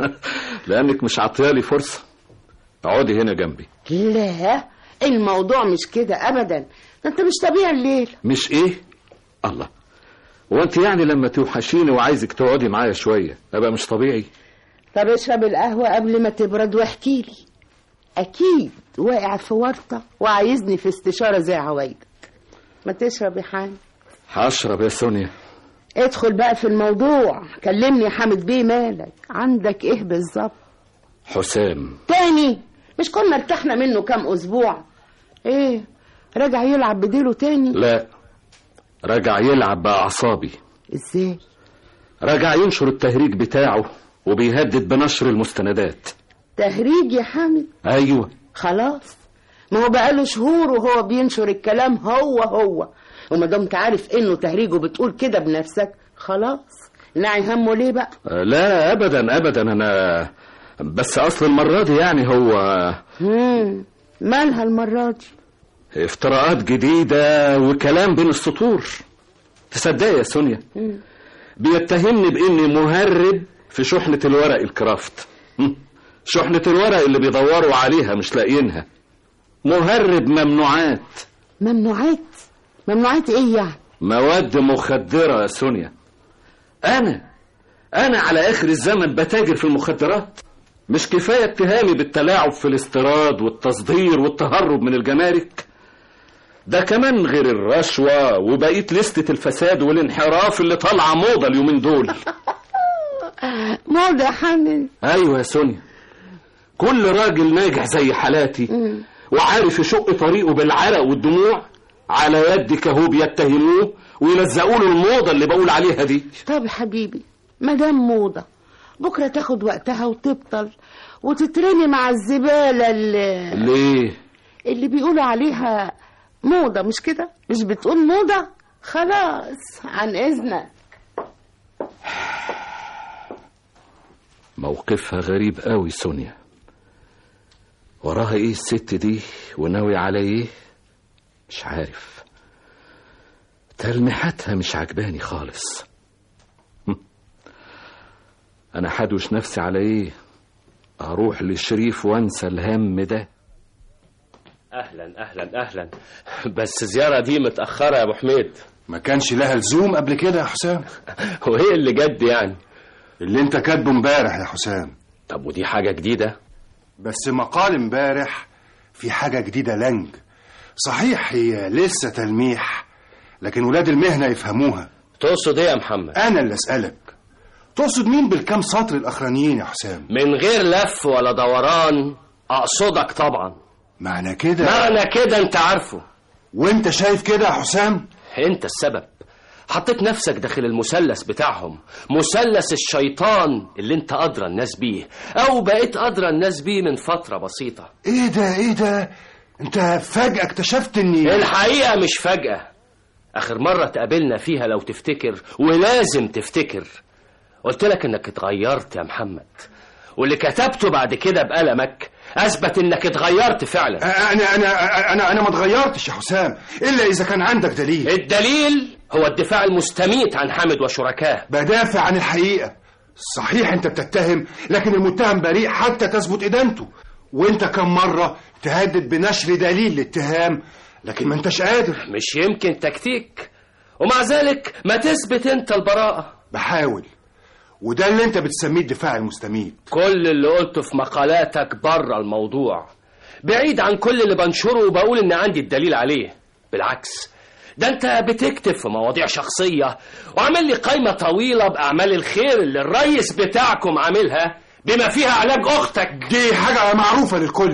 لانك مش عطيالي فرصة اقعدي هنا جنبي لا الموضوع مش كده ابدا ده انت مش طبيعي الليل مش ايه الله وانت يعني لما توحشيني وعايزك تقعدي معايا شوية ابقى مش طبيعي طب اشرب القهوة قبل ما تبرد واحكي لي اكيد واقع في ورطة وعايزني في استشارة زي عوايدك ما تشرب يا حامد هشرب يا سونيا ادخل بقى في الموضوع كلمني يا حامد بيه مالك عندك ايه بالظبط حسام تاني مش كنا ارتحنا منه كام اسبوع ايه رجع يلعب بديله تاني لا رجع يلعب بأعصابي ازاي رجع ينشر التهريج بتاعه وبيهدد بنشر المستندات تهريج يا حامد ايوه خلاص ما هو بقاله شهور وهو بينشر الكلام هو هو وما دمت عارف انه تهريج وبتقول كده بنفسك خلاص نعي همه ليه بقى آه، لا ابدا ابدا انا بس اصل المرة دي يعني هو مم. مالها المرة دي افتراءات جديدة وكلام بين السطور تصدقي يا سونيا مم. بيتهمني باني مهرب في شحنة الورق الكرافت هم، شحنة الورق اللي بيدوروا عليها مش لاقيينها مهرب ممنوعات ممنوعات ممنوعات ايه يعني مواد مخدرة يا سونيا أنا أنا على آخر الزمن بتاجر في المخدرات مش كفاية اتهامي بالتلاعب في الاستيراد والتصدير والتهرب من الجمارك ده كمان غير الرشوة وبقية لستة الفساد والانحراف اللي طالعة موضة اليومين دول موضة يا حامد أيوة يا سونيا كل راجل ناجح زي حالاتي مم. وعارف يشق طريقه بالعرق والدموع على يدك اهو بيتهموه ويلزقوا له الموضه اللي بقول عليها دي طب يا حبيبي مدام موضة بكرة تاخد وقتها وتبطل وتترمي مع الزبالة اللي, ليه اللي بيقولوا عليها موضة مش كده مش بتقول موضة خلاص عن إذنك موقفها غريب قوي سونيا وراها ايه الست دي وناوي على ايه مش عارف تلميحاتها مش عجباني خالص هم. انا حدوش نفسي على ايه اروح للشريف وانسى الهم ده اهلا اهلا اهلا بس الزياره دي متاخره يا ابو حميد ما كانش لها لزوم قبل كده يا حسام وهي اللي جد يعني اللي انت كاتبه امبارح يا حسام طب ودي حاجه جديده بس مقال امبارح في حاجة جديدة لنج صحيح هي لسه تلميح لكن ولاد المهنة يفهموها تقصد ايه يا محمد أنا اللي أسألك تقصد مين بالكام سطر الأخرانيين يا حسام من غير لف ولا دوران اقصدك طبعا معنى كده معنى كده انت عارفه وانت شايف كده يا حسام انت السبب حطيت نفسك داخل المثلث بتاعهم مثلث الشيطان اللي انت ادرى الناس بيه او بقيت ادرى الناس بيه من فتره بسيطه ايه ده ايه ده انت فجأة اكتشفت اني الحقيقه مش فجاه اخر مره اتقابلنا فيها لو تفتكر ولازم تفتكر قلت لك انك اتغيرت يا محمد واللي كتبته بعد كده بقلمك اثبت انك اتغيرت فعلا انا انا انا انا ما اتغيرتش يا حسام الا اذا كان عندك دليل الدليل هو الدفاع المستميت عن حامد وشركاه بدافع عن الحقيقة صحيح انت بتتهم لكن المتهم بريء حتى تثبت ادانته وانت كم مرة تهدد بنشر دليل الاتهام لكن ما انتش قادر مش يمكن تكتيك ومع ذلك ما تثبت انت البراءة بحاول وده اللي انت بتسميه الدفاع المستميت كل اللي قلته في مقالاتك بره الموضوع بعيد عن كل اللي بنشره وبقول ان عندي الدليل عليه بالعكس ده انت بتكتب في مواضيع شخصية وعامل لي قائمة طويلة بأعمال الخير اللي الريس بتاعكم عاملها بما فيها علاج أختك دي حاجة معروفة للكل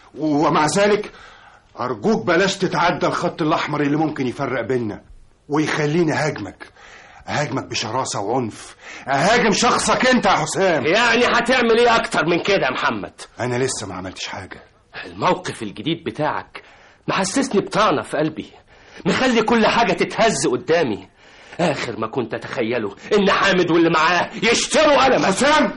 ومع ذلك أرجوك بلاش تتعدى الخط الأحمر اللي ممكن يفرق بيننا ويخليني هاجمك أهاجمك بشراسة وعنف أهاجم شخصك أنت يا حسام يعني هتعمل ايه أكتر من كده يا محمد أنا لسه ما عملتش حاجة الموقف الجديد بتاعك محسسني بطعنة في قلبي مخلي كل حاجة تتهز قدامي آخر ما كنت أتخيله إن حامد واللي معاه يشتروا قلمك حسام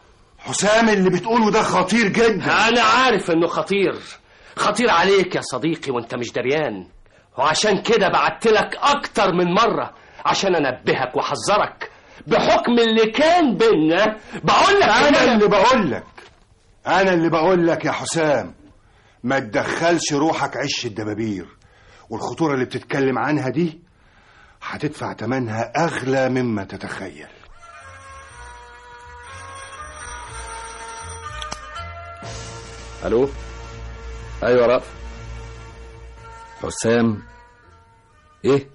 حسام اللي بتقوله ده خطير جدا أنا عارف إنه خطير خطير عليك يا صديقي وأنت مش دريان وعشان كده بعتلك أكتر من مرة عشان أنبهك وأحذرك بحكم اللي كان بينا بقول لك أنا اللي بقول لك أنا اللي بقول لك يا حسام ما تدخلش روحك عش الدبابير والخطورة اللي بتتكلم عنها دي هتدفع تمنها أغلى مما تتخيل الو ايوه رأف حسام ايه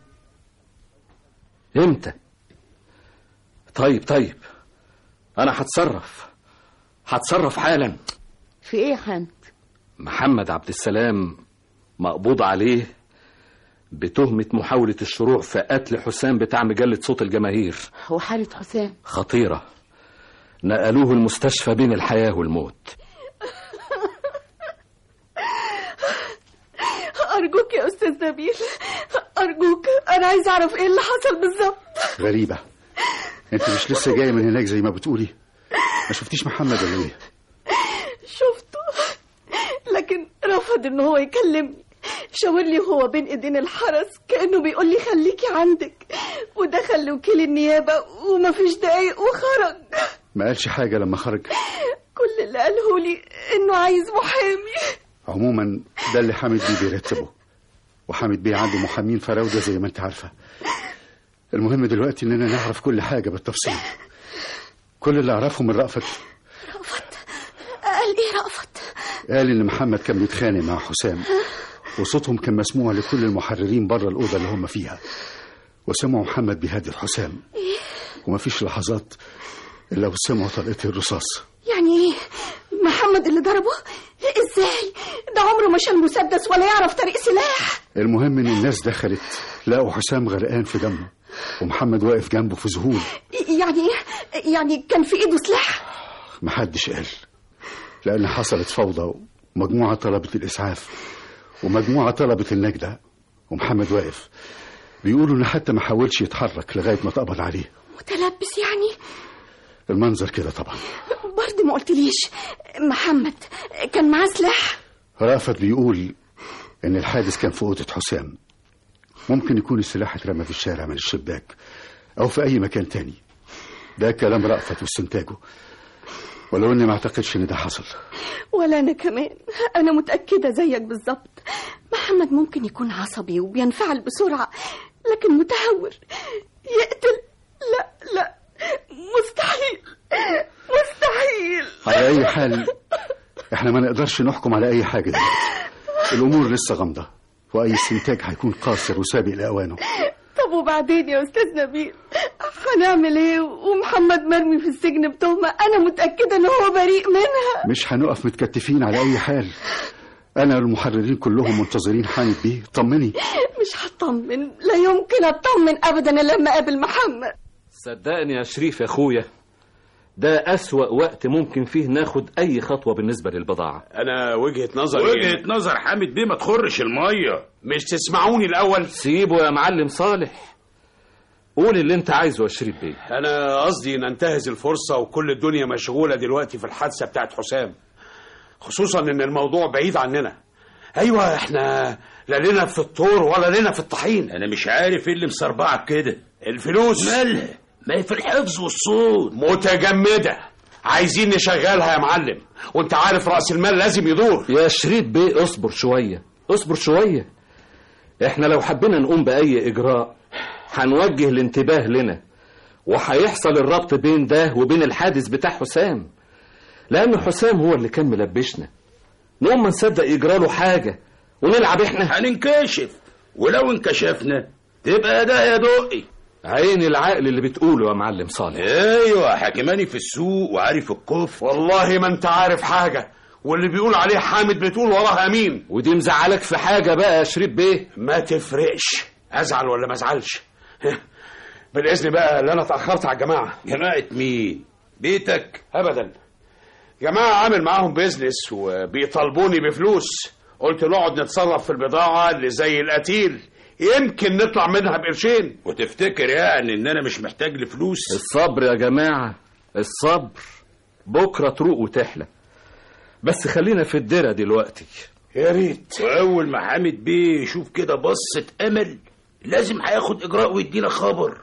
امتى طيب طيب انا هتصرف هتصرف حالا في ايه يا حمد محمد عبد السلام مقبوض عليه بتهمة محاولة الشروع في قتل حسام بتاع مجلة صوت الجماهير وحالة حسام خطيرة نقلوه المستشفى بين الحياة والموت أرجوك يا أستاذ نبيل أرجوك أنا عايز أعرف إيه اللي حصل بالظبط غريبة انت مش لسه جاي من هناك زي ما بتقولي ما شفتيش محمد ولا ايه شفته لكن رفض إن هو يكلمني شاور لي وهو بين ايدين الحرس كانه بيقول لي خليكي عندك ودخل وكيل النيابه ومفيش دقايق وخرج ما قالش حاجة لما خرج كل اللي قاله لي انه عايز محامي عموما ده اللي حامد بيه بيرتبه وحامد بيه عنده محامين فراودة زي ما انت عارفة المهم دلوقتي اننا نعرف كل حاجة بالتفصيل كل اللي اعرفه من رأفت رأفت قال ايه رأفت قال ان محمد كان بيتخانق مع حسام وصوتهم كان مسموع لكل المحررين بره الأوضة اللي هم فيها وسمعوا محمد بيهدد حسام ومفيش لحظات إلا وسمعوا طلقة الرصاص يعني ايه محمد اللي ضربه ازاي ده عمره ما شال مسدس ولا يعرف طريق سلاح المهم إن الناس دخلت لقوا حسام غرقان في دمه ومحمد واقف جنبه في ذهول يعني ايه يعني كان في ايده سلاح محدش قال لأن حصلت فوضى ومجموعة طلبت الإسعاف ومجموعة طلبت النجدة ومحمد واقف بيقولوا إن حتى ما حاولش يتحرك لغاية ما اتقبض عليه متلبس يعني المنظر كده طبعا برضه ما قلتليش محمد كان معاه سلاح رأفت بيقول إن الحادث كان في أوضة حسام ممكن يكون السلاح اترمى في الشارع من الشباك أو في أي مكان تاني ده كلام رأفت واستنتاجه ولو اني ما اعتقدش ان ده حصل ولا أنا كمان أنا متأكدة زيك بالظبط محمد ممكن يكون عصبي وبينفعل بسرعة لكن متهور يقتل لا لا مستحيل مستحيل على اي حال احنا ما نقدرش نحكم على اي حاجه دلوقتي الامور لسه غامضه واي استنتاج هيكون قاصر وسابق لاوانه طب وبعدين يا أستاذ نبيل هنعمل إيه ومحمد مرمي في السجن بتهمة أنا متأكدة إن هو بريء منها مش هنقف متكتفين على اي حال انا والمحررين كلهم منتظرين حامد بيه طمني مش هطمن لا يمكن أطمن أبدا إلا لما أقابل محمد صدقني يا شريف يا اخويا ده أسوأ وقت ممكن فيه ناخد أي خطوة بالنسبة للبضاعة انا وجهة نظري وجهة نظر حامد بيه ما تخرش المية مش تسمعوني الاول سيبه يا معلم صالح قول اللي انت عايزه يا شريف بيه انا قصدي ننتهز الفرصة وكل الدنيا مشغولة دلوقتي في الحادثة بتاعت حسام خصوصا ان الموضوع بعيد عننا ايوه احنا لا لنا في الطور ولا لنا في الطحين انا مش عارف ايه اللي مسربعك كده الفلوس مالها ما هي في الحفظ والصوت متجمدة عايزين نشغلها يا معلم وانت عارف رأس المال لازم يدور يا شريف بيه اصبر شوية اصبر شوية احنا لو حبينا نقوم بأي إجراء هنوجه الانتباه لنا وهيحصل الربط بين ده وبين الحادث بتاع حسام لأن حسام هو اللي كان ملبشنا نقوم ما نصدق يجرى له حاجة ونلعب احنا هننكشف ولو انكشفنا تبقى ده يا دقي عين العقل اللي بتقوله يا معلم صالح ايوه حكماني في السوق وعارف الكفر والله ما انت عارف حاجة واللي بيقول عليه حامد بتقول وراه امين ودي مزعلك في حاجة بقى يا شريف بيه ما تفرقش ازعل ولا ما ازعلش بالاذن بقى اللي انا اتاخرت على الجماعه جماعة مين بيتك ابدا جماعه عامل معاهم بيزنس وبيطالبوني بفلوس قلت نقعد نتصرف في البضاعه اللي زي القتيل يمكن نطلع منها بقرشين وتفتكر يعني ان انا مش محتاج لفلوس الصبر يا جماعة الصبر بكرة تروق وتحلى بس خلينا في الدرة دلوقتي يا ريت واول ما حامد بيه يشوف كده بصة امل لازم هياخد اجراء ويدينا خبر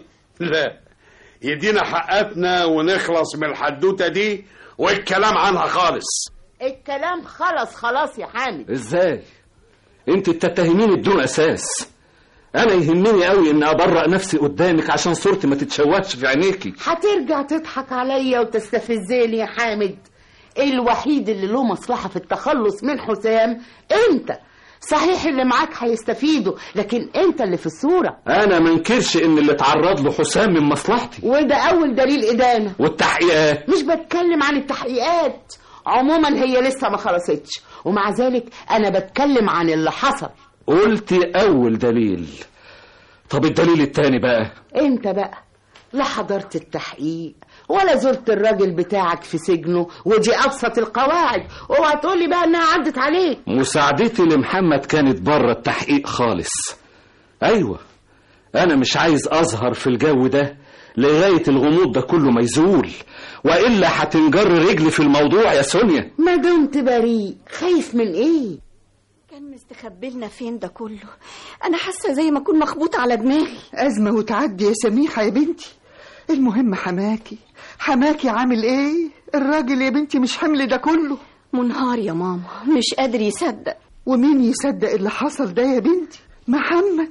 لا يدينا حقاتنا ونخلص من الحدوته دي والكلام عنها خالص الكلام خلص خلاص يا حامد ازاي انت بتتهميني بدون اساس انا يهمني قوي ان ابرأ نفسي قدامك عشان صورتي ما تتشوهش في عينيكي هترجع تضحك عليا وتستفزني يا حامد الوحيد اللي له مصلحة في التخلص من حسام انت صحيح اللي معاك هيستفيدوا لكن انت اللي في الصورة انا ما انكرش ان اللي اتعرض له حسام من مصلحتي وده اول دليل ادانة والتحقيقات مش بتكلم عن التحقيقات عموما هي لسه ما خلصتش ومع ذلك انا بتكلم عن اللي حصل قلت اول دليل طب الدليل التاني بقى انت بقى لا حضرت التحقيق ولا زرت الراجل بتاعك في سجنه ودي ابسط القواعد اوعى تقولي بقى انها عدت عليك مساعدتي لمحمد كانت بره التحقيق خالص ايوه انا مش عايز اظهر في الجو ده لغاية الغموض ده كله ما يزول وإلا هتنجر رجلي في الموضوع يا سونيا ما دمت بريء خايف من ايه كان مستخبي لنا فين ده كله انا حاسه زي ما اكون مخبوط على دماغي أزمة وتعدي يا سميحة يا بنتي المهم حماكي حماكي عامل ايه الراجل يا بنتي مش حمل ده كله منهار يا ماما مش قادر يصدق ومين يصدق اللي حصل ده يا بنتي محمد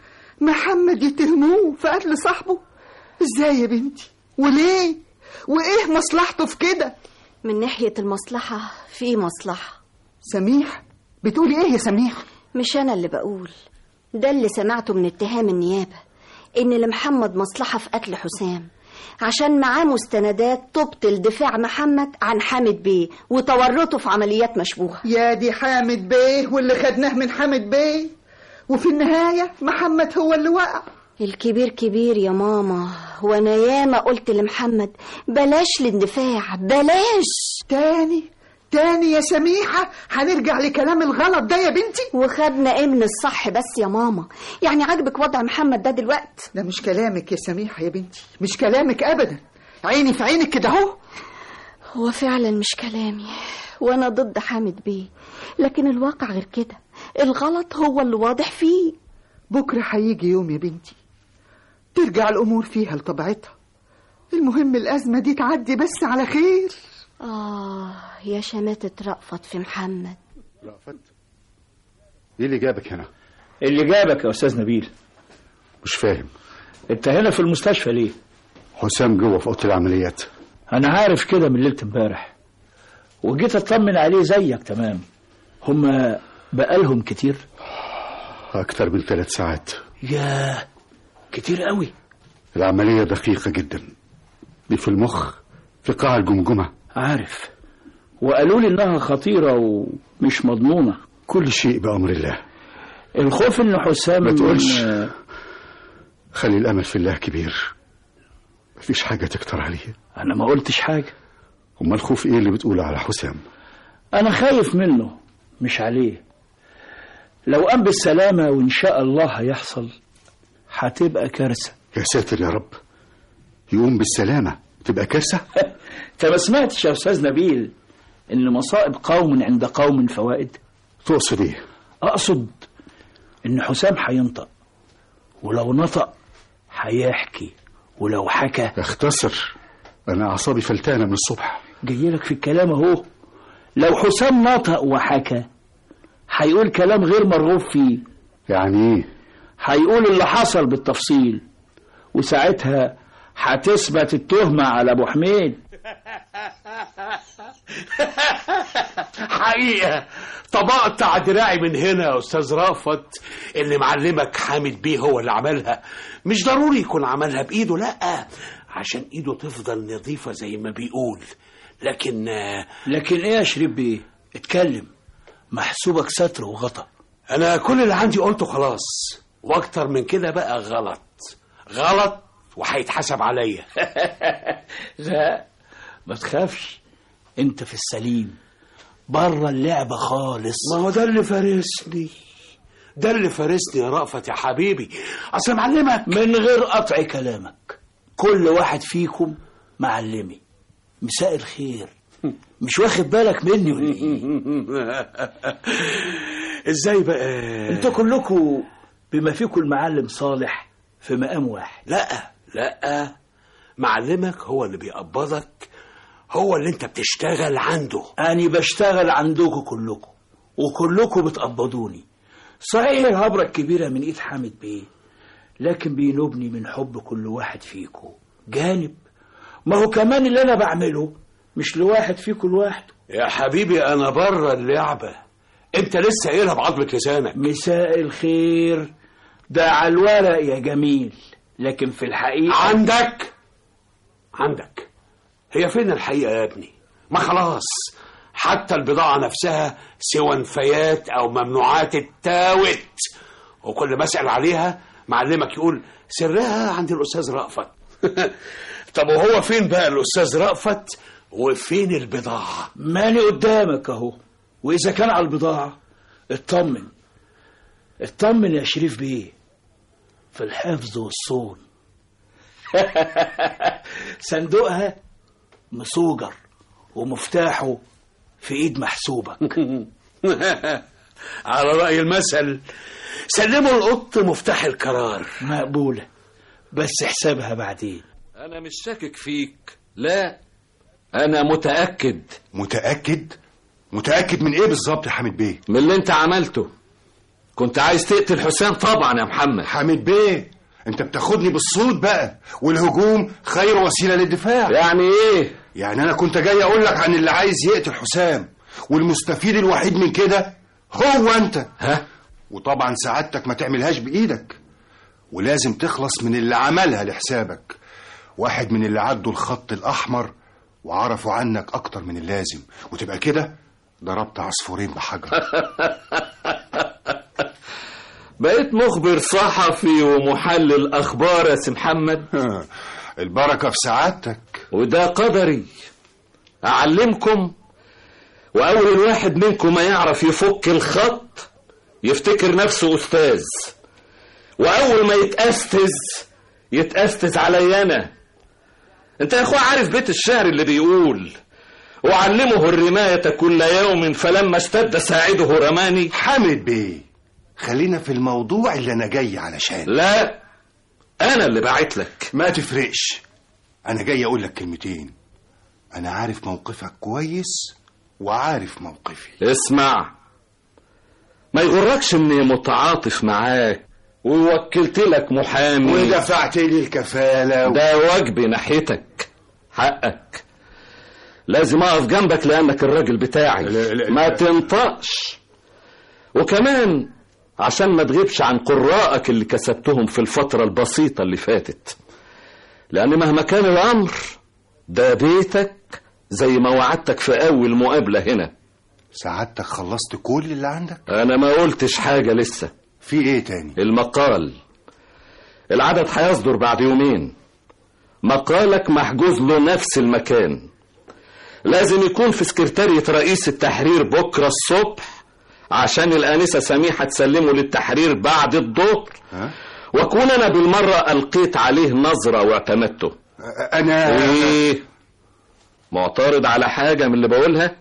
محمد يتهموه في قتل صاحبه ازاي يا بنتي وليه وايه مصلحته في كده من ناحيه المصلحه في مصلحه سميحة بتقولي ايه يا سميحة مش انا اللي بقول ده اللي سمعته من اتهام النيابه ان لمحمد مصلحه في قتل حسام عشان معاه مستندات تبطل دفاع محمد عن حامد بيه وتورطه في عمليات مشبوهه يا دي حامد بيه واللي خدناه من حامد بيه وفي النهاية محمد هو اللي وقع الكبير كبير يا ماما وانا ياما قلت لمحمد بلاش الاندفاع بلاش تاني تاني يا سميحة هنرجع لكلام الغلط ده يا بنتي وخدنا ايه من الصح بس يا ماما يعني عاجبك وضع محمد ده دلوقتي ده مش كلامك يا سميحة يا بنتي مش كلامك أبدا عيني في عينك كده اهو هو فعلا مش كلامي وانا ضد حامد بيه لكن الواقع غير كده الغلط هو اللي واضح فيه بكرة هيجي يوم يا بنتي ترجع الأمور فيها لطبيعتها المهم الأزمة دي تعدي بس على خير آه يا شماتة رأفت في محمد رأفت ايه اللي جابك هنا اللي جابك يا أستاذ نبيل مش فاهم أنت هنا في المستشفى ليه؟ حسام جوه في اوضه العمليات أنا عارف كده من ليلة امبارح وجيت أطمن عليه زيك تمام هما بقالهم كتير اكتر من ثلاث ساعات ياه كتير قوي العمليه دقيقه جدا دي في المخ في قاع الجمجمه عارف وقالوا لي إنها خطيرة ومش مضمونة كل شيء بامر الله الخوف إن حسام ما تقولش. آه، خلي الامل في الله كبير مفيش حاجه تكتر عليه أنا ما قلتش حاجة امال الخوف ايه اللي بتقوله على حسام أنا خايف منه مش عليه لو قام بالسلامة وإن شاء الله هيحصل هتبقى كارثة يا ساتر يا رب يقوم بالسلامه تبقى كارثه أنت ما سمعتش يا أستاذ نبيل إن مصائب قوم عند قوم فوائد تقصد ايه أقصد إن حسام هينطق ولو نطق هيحكي ولو حكى اختصر انا اعصابي فلتانه من الصبح جايلك في الكلام أهو لو حسام نطق وحكى هيقول كلام غير مرغوب فيه يعني ايه هيقول اللي حصل بالتفصيل وساعتها هتثبت التهمة على أبو حميد حقيقة طبقت على دراعي من هنا يا أستاذ رافت اللي معلمك حامد بيه هو اللي عملها مش ضروري يكون عملها بإيده لأ عشان إيده تفضل نظيفة زي ما بيقول لكن آه، لكن إيه يا شريف بيه اتكلم محسوبك ستر وغطا أنا كل اللي عندي قلته خلاص وأكتر من كده بقى غلط غلط وهيتحسب عليا لا ما تخافش انت في السليم بره اللعبة خالص ما هو ده اللي فارسني ده اللي فارسني يا رأفت يا حبيبي أصل معلمك من غير قطع كلامك كل واحد فيكم معلمي مساء الخير مش واخد بالك مني ولا ايه ازاي بقى انتوا كلكم بما فيكم المعلم صالح في مقام واحد لا لا معلمك هو اللي بيقبضك هو اللي انت بتشتغل عنده أنا بشتغل عندكم كلكم وكلكم بتقبضوني صحيح الهبرة الكبيرة من إيد حامد بيه لكن بينوبني من حب كل واحد فيكم جانب ما هو كمان اللي أنا بعمله مش لواحد فيكم لوحده يا حبيبي انا بره اللعبة انت لسه قايلها بعضمة لسانك مساء الخير ده على الورق يا جميل لكن في الحقيقة عندك عندك هي فين الحقيقة يا ابني ما خلاص حتى البضاعة نفسها سوى نفايات أو ممنوعات التاوت وكل ما أسأل عليها معلمك يقول سرها عند الأستاذ رأفت طب وهو فين بقى الأستاذ رأفت وفين البضاعة ماني قدامك اهو واذا كان على البضاعة اطمن اطمن يا شريف بيه في الحفظ والصون صندوقها مسوجر ومفتاحه في ايد محسوبك على رأي المثل سلموا القط مفتاح القرار مقبولة بس حسابها بعدين أنا مش شاكك فيك لا أنا متأكد متاكد متاكد من ايه بالظبط يا حامد بيه من اللي أنت عملته كنت عايز تقتل حسام طبعا يا محمد حامد بيه انت بتاخدني بالصوت بقى والهجوم خير وسيله للدفاع يعني إيه يعني انا كنت جاي اقول لك عن اللي عايز يقتل حسام والمستفيد الوحيد من كده هو انت ها وطبعا سعادتك ما تعملهاش بايدك ولازم تخلص من اللي عملها لحسابك واحد من اللي عدوا الخط الاحمر وعرفوا عنك اكتر من اللازم وتبقى كده ضربت عصفورين بحجر بقيت مخبر صحفي ومحلل أخبار يا سي محمد البركه في سعادتك وده قدري أعلمكم وأول واحد منكم ما يعرف يفك الخط يفتكر نفسه أستاذ وأول ما يتأستز يتأستز علي أنا أنت يا أخوة عارف بيت الشعر اللي بيقول أعلمه الرماية كل يوم فلما اشتد ساعده رماني حامد بيه خلينا في الموضوع اللي انا جاي علشان لا أنا اللي بعت لك ما تفرقش انا جاي اقول لك كلمتين انا عارف موقفك كويس وعارف موقفي اسمع ما يغركش اني متعاطف معاك ووكلت لك محامي ودفعت لي الكفالة و... ده واجبي ناحيتك حقك لازم اقف جنبك لانك الراجل بتاعي لا- لا- ما لا. تنطقش وكمان عشان ما تغيبش عن قرائك اللي كسبتهم في الفترة البسيطة اللي فاتت لأن مهما كان الأمر ده بيتك زي ما وعدتك في أول مقابلة هنا سعادتك خلصت كل اللي عندك أنا ما قلتش حاجة لسه في ايه تاني المقال العدد هيصدر بعد يومين مقالك محجوز له نفس المكان لازم يكون في سكرتارية رئيس التحرير بكرة الصبح عشان الآنسة سميحة تسلمه للتحرير بعد الظهر ها؟ واكون انا بالمرة القيت عليه نظرة واعتمدته انا ايه معترض على حاجة من اللي بقولها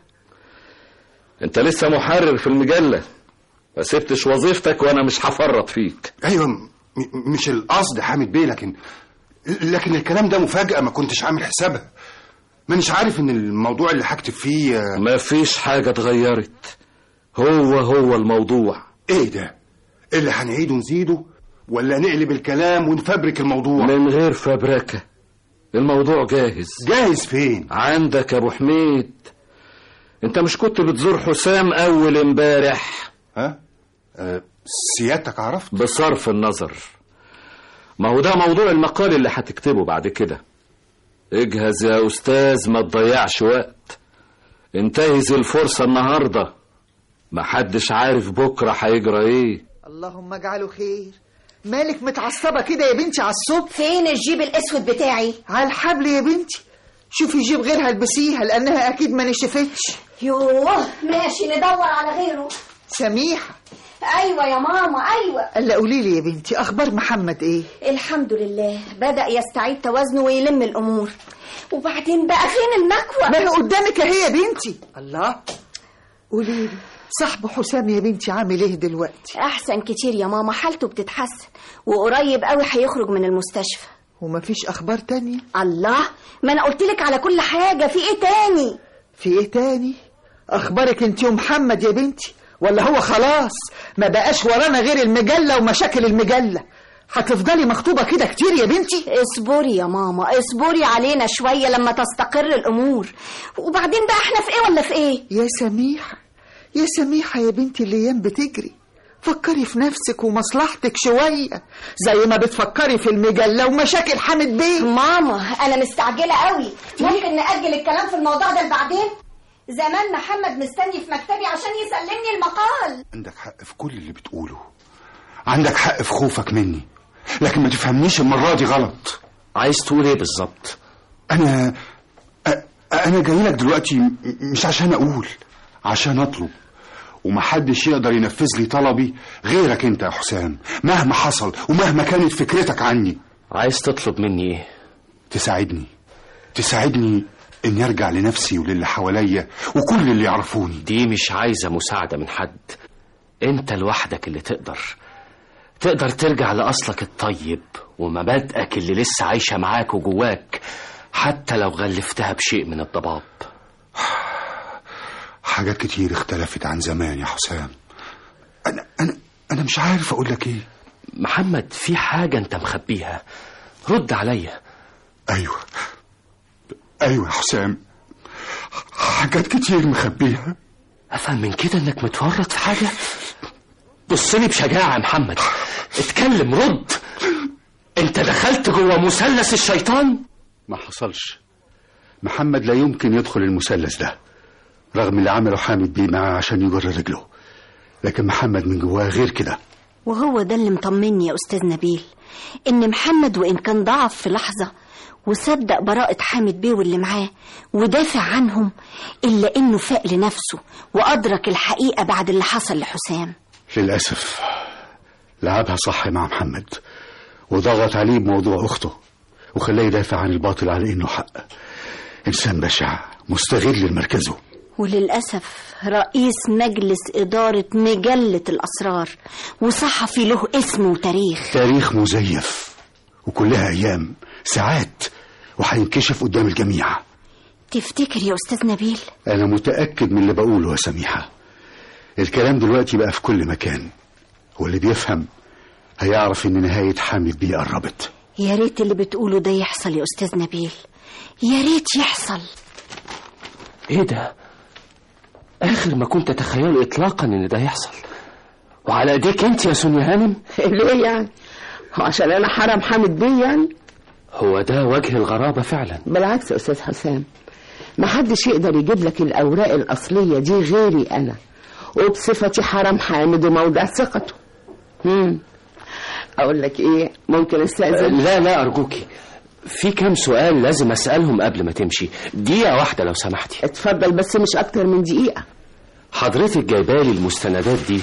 انت لسه محرر في المجلة ما سبتش وظيفتك وانا مش هفرط فيك ايوه م- مش القصد حامد بيه لكن لكن الكلام ده مفاجأة ما كنتش عامل حسابها مانيش عارف ان الموضوع اللي هكتب فيه آه، ما فيش حاجة اتغيرت هو هو الموضوع ايه ده اللي هنعيده نزيده ولا نقلب الكلام ونفبرك الموضوع من غير فبركة الموضوع جاهز جاهز فين عندك يا ابو حميد انت مش كنت بتزور حسام اول امبارح ها آه سيادتك عرفت بصرف النظر ما هو ده موضوع المقال اللي هتكتبه بعد كده اجهز يا استاذ ما تضيعش وقت انتهز الفرصة النهاردة محدش عارف بكرة هيجرى ايه اللهم اجعله خير مالك متعصبة كده يا بنتي على الصبح فين الجيب الاسود بتاعي على الحبل يا بنتي شوفي جيب غيرها البسيها لانها اكيد ما نشفتش يوه ماشي ندور على غيره سميحة ايوه يا ماما ايوه الا قولي لي يا بنتي اخبار محمد ايه الحمد لله بدأ يستعيد توازنه ويلم الامور وبعدين بقى فين المكوى ما هي قدامك اهي يا بنتي الله قولي لي صاحبه حسام يا بنتي عامل ايه دلوقتي احسن كتير يا ماما حالته بتتحسن وقريب قوي هيخرج من المستشفى ومفيش اخبار تانية الله ما انا قلت لك على كل حاجه في ايه تاني في ايه تاني اخبارك انت ومحمد يا بنتي ولا هو خلاص ما بقاش ورانا غير المجلة ومشاكل المجلة هتفضلي مخطوبة كده كتير يا بنتي اصبري يا ماما اصبري علينا شويه لما تستقر الامور وبعدين بقى احنا في ايه ولا في ايه يا سميحة يا سميحة يا بنتي الايام بتجري فكري في نفسك ومصلحتك شوية زي ما بتفكري في المجلة ومشاكل حامد بيه ماما انا مستعجله قوي ممكن ناجل الكلام في الموضوع ده لبعدين زمان محمد مستني في مكتبي عشان يسلمني المقال عندك حق في كل اللي بتقوله عندك حق في خوفك مني لكن ما تفهمنيش المرة دي غلط عايز تقول ايه بالظبط انا أ- انا جاي لك دلوقتي م- مش عشان اقول عشان اطلب ومحدش يقدر ينفذ لي طلبي غيرك انت يا حسام مهما حصل ومهما كانت فكرتك عني عايز تطلب مني ايه تساعدني تساعدني اني ارجع لنفسي وللي حواليا وكل اللي يعرفوني دي مش عايزة مساعدة من حد انت لوحدك اللي تقدر تقدر ترجع لأصلك الطيب ومبادئك اللي لسه عايشة معاك وجواك حتى لو غلفتها بشيء من الضباب حاجات كتير اختلفت عن زمان يا حسام انا انا انا مش عارف اقول لك ايه محمد في حاجة انت مخبيها رد عليا ايوه ايوه يا حسام حاجات كتير مخبيها افهم من كده انك متورط في حاجة بصلي بشجاعة يا محمد اتكلم رد انت دخلت جوه مثلث الشيطان ما حصلش محمد لا يمكن يدخل المثلث ده رغم اللي عمله حامد بيه معاه عشان يجر رجله لكن محمد من جواه غير كده وهو ده اللي مطمني يا أستاذ نبيل إن محمد وإن كان ضعف في لحظة وصدق براءة حامد بيه واللي معاه ودافع عنهم إلا إنه فاق لنفسه وأدرك الحقيقة بعد اللي حصل لحسام للأسف لعبها صح مع محمد وضغط عليه بموضوع أخته وخلاه يدافع عن الباطل على إنه حق إنسان بشع مستغل لمركزه وللأسف رئيس مجلس إدارة مجلة الأسرار وصحفي له اسم وتاريخ تاريخ مزيف وكلها أيام ساعات وهينكشف قدام الجميع تفتكر يا أستاذ نبيل أنا متأكد من اللي بقوله يا سميحة الكلام دلوقتي بقى في كل مكان واللي بيفهم هيعرف إن نهاية حامد بيه قربت يا ريت اللي بتقوله ده يحصل يا أستاذ نبيل يا ريت يحصل ايه ده اخر ما كنت اتخيله اطلاقا ان ده يحصل وعلى ايديك انت يا سونيا هانم ليه يعني هو عشان انا حرم حامد بيه يعني هو ده وجه الغرابة فعلا بالعكس يا استاذ حسام ما حدش يقدر يجيب لك الاوراق الاصليه دي غيري انا وبصفتي حرم حامد وموضع ثقته امم اقول لك ايه ممكن استاذن لا لا ارجوكي في كام سؤال لازم اسالهم قبل ما تمشي دقيقة واحدة لو سمحتي اتفضل بس مش اكتر من دقيقه حضرتك جايبالي المستندات دي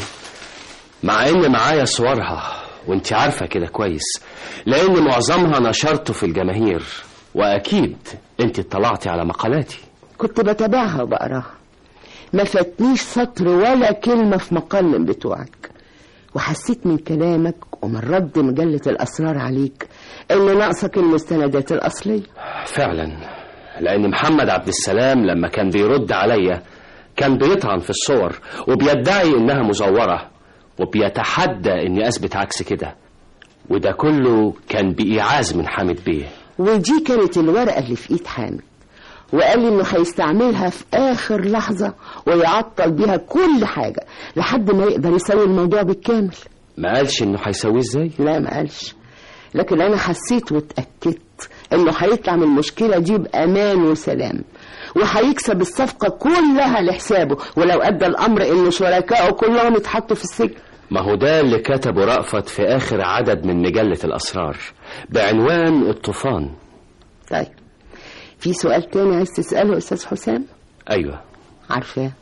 مع ان معايا صورها وانت عارفة كده كويس لان معظمها نشرته في الجماهير واكيد انت اطلعتي على مقالاتي كنت بتابعها وبقراها ما فاتنيش سطر ولا كلمة في مقال من بتوعك وحسيت من كلامك ومن رد مجلة الأسرار عليك إن ناقصك المستندات الأصلية فعلا لان محمد عبد السلام لما كان بيرد عليا كان بيطعن في الصور وبيدعي انها مزورة وبيتحدى اني اثبت عكس كده وده كله كان بإيعاز من حامد بيه ودي كانت الورقة اللي في إيد حامد وقال لي إنه هيستعملها في آخر لحظة ويعطل بيها كل حاجة لحد ما يقدر يسوي الموضوع بالكامل ما قالش انه هيسويه ازاي لا ما قالش لكن أنا حسيت واتأكدت إنه هيطلع من المشكلة دي بأمان وسلام وهيكسب الصفقة كلها لحسابه ولو أدى الأمر إن شركائه كلهم يتحطوا في السجن ما هو ده اللي كتبه رأفت في آخر عدد من مجلة الأسرار بعنوان الطوفان طيب في سؤال تاني عايز تسأله أستاذ حسام أيوة عارفاه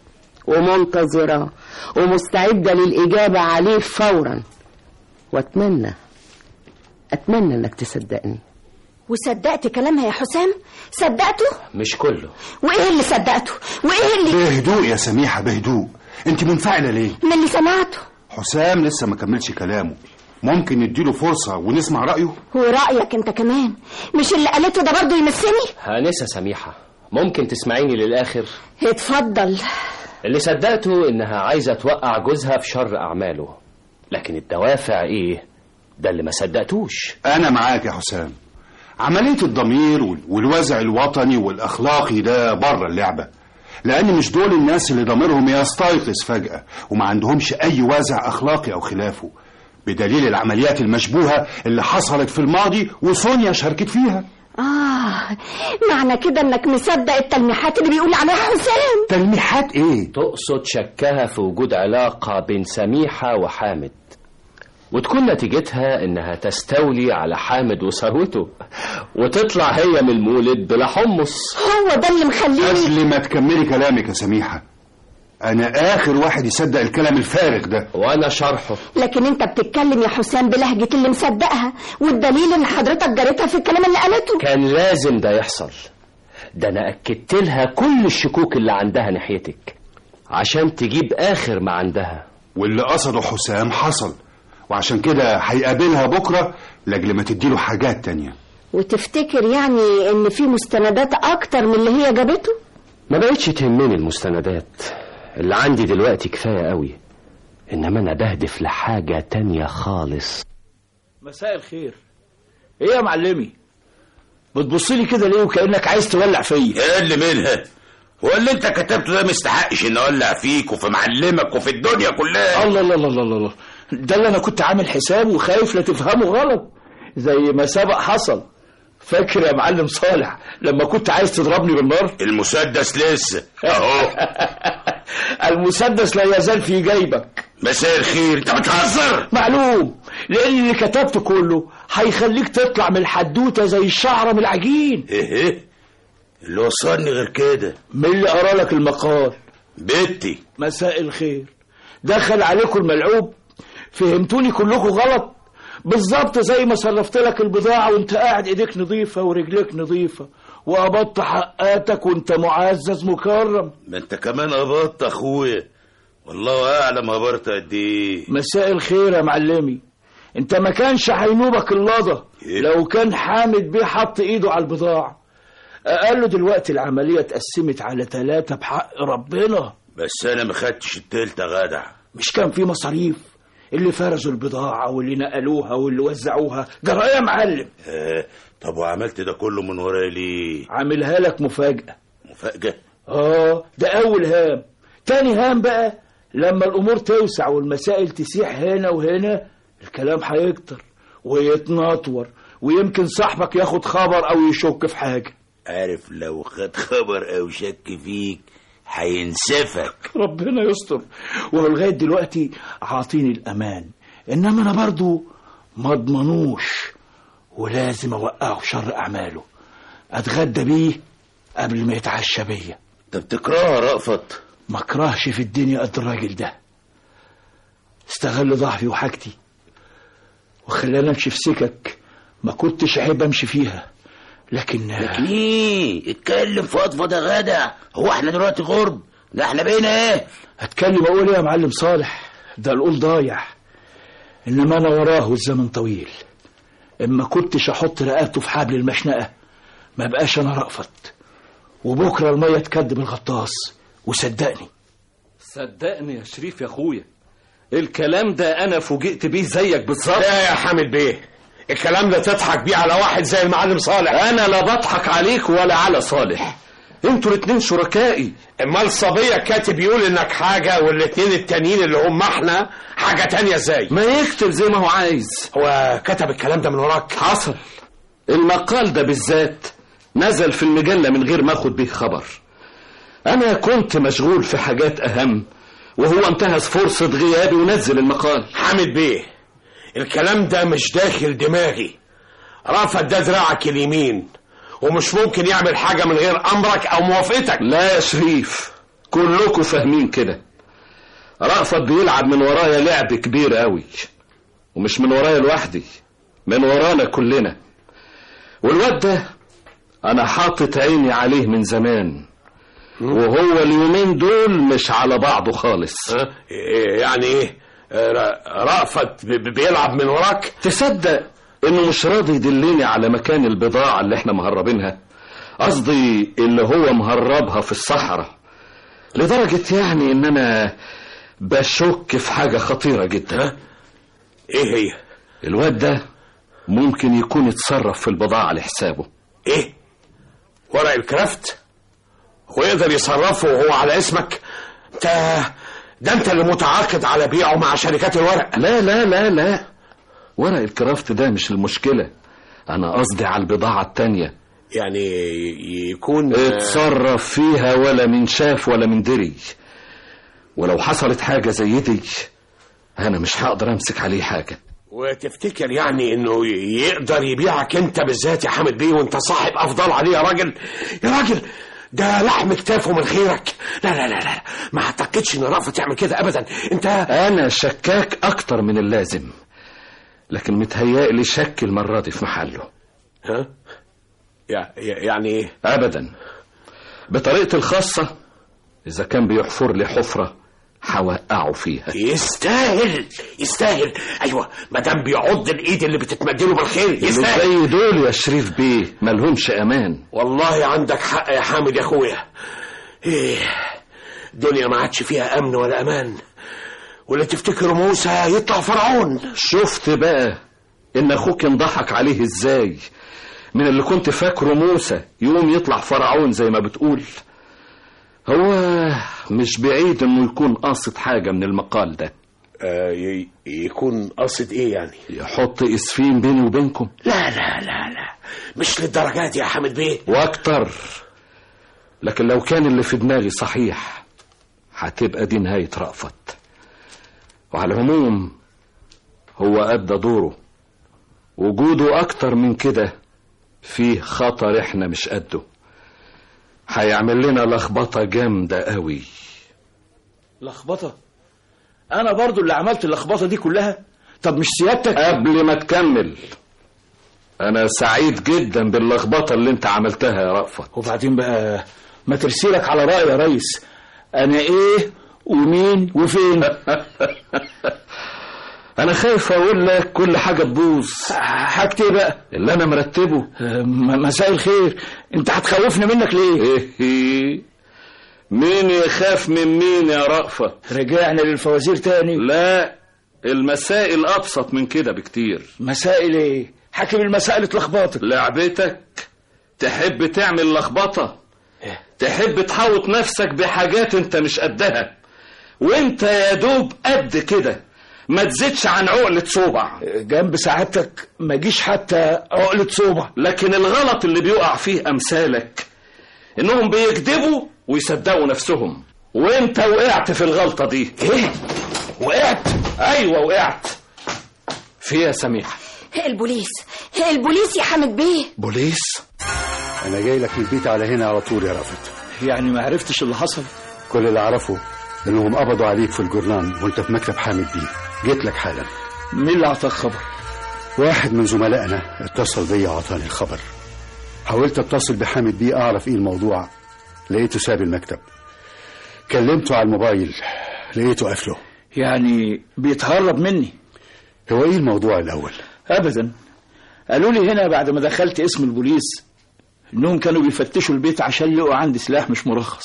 ومنتظرة ومستعدة للإجابة عليه فورا وأتمنى أتمنى إنك تصدقني وصدقت كلامها يا حسام صدقته مش كله وايه اللي صدقته وايه اللي بهدوء يا سميحة بهدوء انت منفعلة ليه من اللي سمعته حسام لسه ما كملش كلامه ممكن نديله فرصة ونسمع رأيه ورأيك انت كمان مش اللي قالته ده برضه يمسني هانسة سميحة ممكن تسمعيني للآخر اتفضل اللي صدقته إنها عايزة توقع جوزها في شر أعماله لكن الدوافع إيه ده اللي ما صدقتوش أنا معاك يا حسام عملية الضمير وال- والوازع الوطني والأخلاقي ده بره اللعبة لأن مش دول الناس اللي ضميرهم يستيقظ فجأة وما عندهمش أي وازع أخلاقي أو خلافه بدليل العمليات المشبوهة اللي حصلت في الماضي وسونيا شاركت فيها اه معنى كده انك مصدق التلميحات اللي بيقول عليها حسام تلميحات إيه؟ تقصد شكها في وجود علاقة بين سميحة وحامد وتكون نتيجتها إنها تستولي على حامد وثروته وتطلع هي من المولد بلا حمص هو ده اللي مخليني قبل ما تكملي كلامك يا سميحة أنا آخر واحد يصدق الكلام الفارغ ده وأنا شرحه لكن انت بتتكلم يا حسام بلهجة اللي مصدقها والدليل ان حضرتك جريتها في الكلام اللي قالته كان لازم ده يحصل ده أنا أكدت لها كل الشكوك اللي عندها ناحيتك عشان تجيب آخر ما عندها واللي قصده حسام حصل وعشان كده هيقابلها بكرة لأجل ما تديله حاجات تانية وتفتكر يعني ان في مستندات اكتر من اللي هي جابته ما بقتش تهمني المستندات اللي عندي دلوقتي كفاية قوي إنما أنا بهدف لحاجة تانية خالص مساء الخير ايه يا معلمي بتبص لي كده ليه وكانك عايز تولع فيا ايه اللي منها هو اللي انت كتبته ده مستحقش ان اولع فيك وفي معلمك وفي الدنيا كلها الله الله الله الله الله ده اللي انا كنت عامل حسابه وخايف لا تفهمه غلط زي ما سبق حصل فاكر يا معلم صالح لما كنت عايز تضربني بالنار المسدس لسه اهو المسدس لا يزال في جيبك مساء الخير انت بتهزر معلوم لان اللي كتبته كله هيخليك تطلع من الحدوته زي الشعره من العجين ايه ايه اللي وصلني غير كده من اللي قرا لك المقال بنتي مساء الخير دخل عليكم الملعوب فهمتوني كلكم غلط بالظبط زي ما صرفت لك البضاعة وانت قاعد ايديك نظيفة ورجليك نظيفة وقبضت حقاتك وانت معزز مكرم ما انت كمان قبضت اخويا والله اعلم قبرت قد ايه مساء الخير يا معلمي انت ما كانش هينوبك اللضة إيه؟ لو كان حامد بيه حط ايده على البضاعة قال له دلوقتي العملية اتقسمت على ثلاثة بحق ربنا بس انا ما خدتش التالت يا جدع مش كان في مصاريف اللي فرزوا البضاعة واللي نقلوها واللي وزعوها جرى يا معلم آه طب وعملت ده كله من ورايا ليه عاملها لك مفاجأة مفاجأة اه ده أول هام تاني هام بقى لما الأمور توسع والمسائل تسيح هنا وهنا الكلام هيكتر ويتنطور ويمكن صاحبك ياخد خبر أو يشك في حاجة عارف لو خد خبر او شك فيك هينسفك ربنا يستر ولغاية دلوقتي عاطيني الأمان إنما أنا برضو ما اضمنوش ولازم أوقعه شر أعماله أتغدى بيه قبل ما يتعشى بيا انت بتكرهها رأفت ما اكرهش في الدنيا قد الراجل ده استغل ضعفي وحاجتي وخلاني امشي في سكك ما كنتش عيب امشي فيها لكن لكن ايه اتكلم فضفض يا جدع هو احنا دلوقتي غرب ده احنا بقينا ايه اتكلم اقول ايه يا معلم صالح ده القول ضايع انما انا وراه والزمن طويل اما كنتش احط رقبته في حبل المشنقه ما بقاش انا رأفت وبكره الميه تكدب الغطاس وصدقني صدقني يا شريف يا اخويا الكلام ده انا فوجئت بيه زيك بالظبط لا يا حامد بيه الكلام ده تضحك بيه على واحد زي المعلم صالح انا لا بضحك عليك ولا على صالح انتوا الاتنين شركائي امال صبيه كاتب يقول انك حاجه والاتنين التانيين اللي هم احنا حاجه تانية ازاي ما يكتب زي ما هو عايز هو كتب الكلام ده من وراك حصل المقال ده بالذات نزل في المجلة من غير ما اخد بيه خبر انا كنت مشغول في حاجات اهم وهو انتهز فرصة غيابي ونزل المقال حامد بيه الكلام ده مش داخل دماغي رافت ده دراعك اليمين ومش ممكن يعمل حاجة من غير أمرك أو موافقتك لا يا شريف كلكم فاهمين كده رأفت بيلعب من ورايا لعب كبير قوي ومش من ورايا لوحدي من ورانا كلنا والواد ده انا حاطط عيني عليه من زمان وهو اليومين دول مش على بعضه خالص ها؟ إيه يعني ايه ر- رأفت ب- ب- بيلعب من وراك تصدق انه مش راضي يدلني على مكان البضاعة اللي احنا مهربينها قصدي اللي هو مهربها في الصحراء لدرجة يعني ان انا بشك في حاجة خطيرة جدا ها؟ ايه هي الواد ده ممكن يكون اتصرف في البضاعة لحسابه ايه ورق الكرافت ويقدر يصرفه وهو على اسمك انت ده انت اللي متعاقد على بيعه مع شركات الورق لا لا لا لا ورق الكرافت ده مش المشكلة انا قصدي على البضاعة التانية يعني ي- يكون اتصرف فيها ولا من شاف ولا من دري ولو حصلت حاجة زي دي انا مش هقدر امسك عليه حاجة وتفتكر يعني انه ي- يقدر يبيعك انت بالذات يا حامد بيه وانت صاحب افضل عليه يا راجل يا راجل ده لحم كتافه من خيرك لا لا لا لا ما اعتقدش ان رأفت يعمل كده ابدا انت انا شكاك اكتر من اللازم لكن متهيألي شك المرة دي في محله ها يع- يع- يعني ايه ابدا بطريقتي الخاصة اذا كان بيحفر لي حفرة هوقعه فيها يستاهل يستاهل ايوه ما دام بيعض الايد اللي بتتمدله بالخير اللي يستاهل زي دول يا شريف بيه ملهمش امان والله عندك حق يا حامد يا اخويا ايه الدنيا ما عادش فيها امن ولا امان ولا تفتكر موسى يطلع فرعون شفت بقى ان اخوك انضحك عليه ازاي من اللي كنت فاكره موسى يقوم يطلع فرعون زي ما بتقول هو مش بعيد انه يكون قاصد حاجة من المقال ده آه ي- يكون قصد ايه يعني يحط اسفين بيني وبينكم لا لا لا لا مش للدرجات يا حامد بيه واكتر لكن لو كان اللي في دماغي صحيح هتبقى دي نهاية رأفت وعلى العموم هو أدى دوره وجوده أكتر من كده فيه خطر احنا مش قده هيعمل لنا لخبطة جامدة قوي لخبطة انا برضو اللي عملت اللخبطة دي كلها طب مش سيادتك قبل ما تكمل أنا سعيد جدا باللخبطة اللي أنت عملتها يا رأفت وبعدين بقى ما ترسيلك على رأي يا ريس انا ايه ومين وفين انا خايف اقول لك كل حاجه تبوظ حاجتي إيه بقى اللي انا مرتبه آه، م- مساء الخير انت هتخوفني منك ليه ايه مين يخاف من مين يا رأفت رجعنا للفوازير تاني لا المسائل ابسط من كده بكتير مسائل ايه حاكم المسائل اتلخبطت لعبتك تحب تعمل لخبطة تحب تحوط نفسك بحاجات انت مش قدها وانت يا دوب قد كده ما تزيدش عن عقلة صوبع جنب سعادتك ما جيش حتى عقلة صوبع لكن الغلط اللي بيقع فيه امثالك انهم بيكذبوا ويصدقوا نفسهم وانت وقعت في الغلطة دي ايه وقعت ايوه وقعت في يا سميح البوليس البوليس يا حامد بيه بوليس انا جاي لك من البيت على هنا على طول يا رافت يعني ما عرفتش اللي حصل كل اللي اعرفه انهم قبضوا عليك في الجرنان وانت في مكتب حامد بيه جيت لك حالا مين اللي اعطاك خبر واحد من زملائنا اتصل بيا وعطاني الخبر حاولت اتصل بحامد بيه اعرف ايه الموضوع لقيته ساب المكتب كلمته على الموبايل لقيته قافله يعني بيتهرب مني هو ايه الموضوع الاول ابدا قالوا لي هنا بعد ما دخلت اسم البوليس انهم كانوا بيفتشوا البيت عشان لقوا عندي سلاح مش مرخص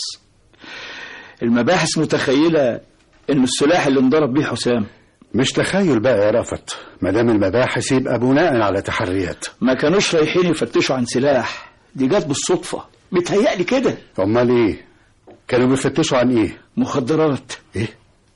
المباحث متخيله انه السلاح اللي انضرب بيه حسام مش تخيل بقى يا رافت ما دام المباحث يبقى بناء على تحريات ما كانوش رايحين يفتشوا عن سلاح دي جت بالصدفه متهيألي كده امال ايه كانوا بيفتشوا عن ايه مخدرات ايه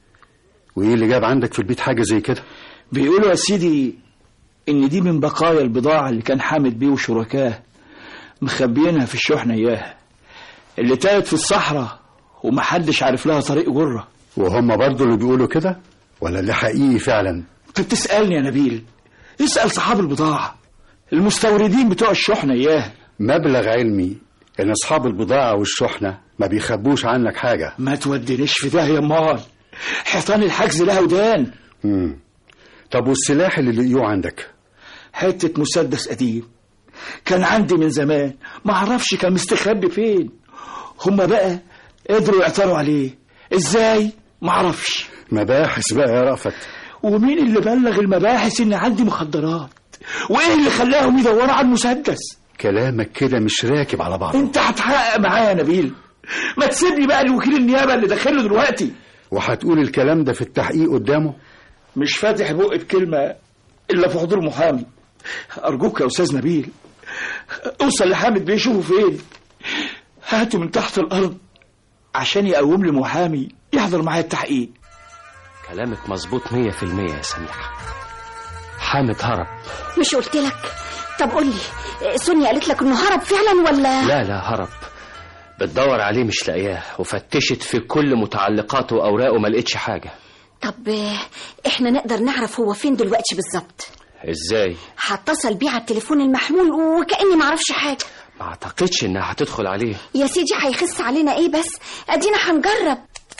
وايه اللي جاب عندك في البيت حاجه زي كده بيقولوا يا سيدي ان دي من بقايا البضاعه اللي كان حامد بيه وشركاه مخبيينها في الشحنه اياها اللي تاهت في الصحراء ومحدش عارف لها طريق جره وهم برضو اللي بيقولوا كده ولا اللي حقيقي فعلا انت بتسالني يا نبيل اسال صحاب البضاعه المستوردين بتوع الشحنه اياها مبلغ علمي ان اصحاب البضاعه والشحنه ما بيخبوش عنك حاجه ما تودينيش في ده يا امال حيطان الحجز لها ودان مم. طب والسلاح اللي لقيوه عندك حته مسدس قديم كان عندي من زمان ما اعرفش كان مستخبي فين هما بقى قدروا يعثروا عليه ازاي ما اعرفش مباحث بقى يا رأفت ومين اللي بلغ المباحث ان عندي مخدرات وايه اللي خلاهم يدوروا على المسدس كلامك كده مش راكب على بعضه انت هتحقق معايا يا نبيل ما تسيبني بقى لوكيل النيابه اللي داخله دلوقتي وهتقول الكلام ده في التحقيق قدامه مش فاتح بقي بكلمه الا في حضور محامي ارجوك يا استاذ نبيل اوصل لحامد بيه شوفه فين هاته من تحت الارض عشان يقوم لي محامي يحضر معايا التحقيق كلامك مظبوط مية في المية يا سميحة حامد هرب مش قلت لك طب قول لي سونيا قالت لك انه هرب فعلا ولا لا لا هرب بتدور عليه مش لاقياه وفتشت في كل متعلقاته وأوراقه ما لقيتش حاجة طب آه، احنا نقدر نعرف هو فين دلوقتي بالظبط ازاي هتصل بيه على التليفون المحمول وكأني معرفش حاجة ما اعتقدش انها هتدخل عليه يا سيدي هيخس علينا ايه بس ادينا هنجرب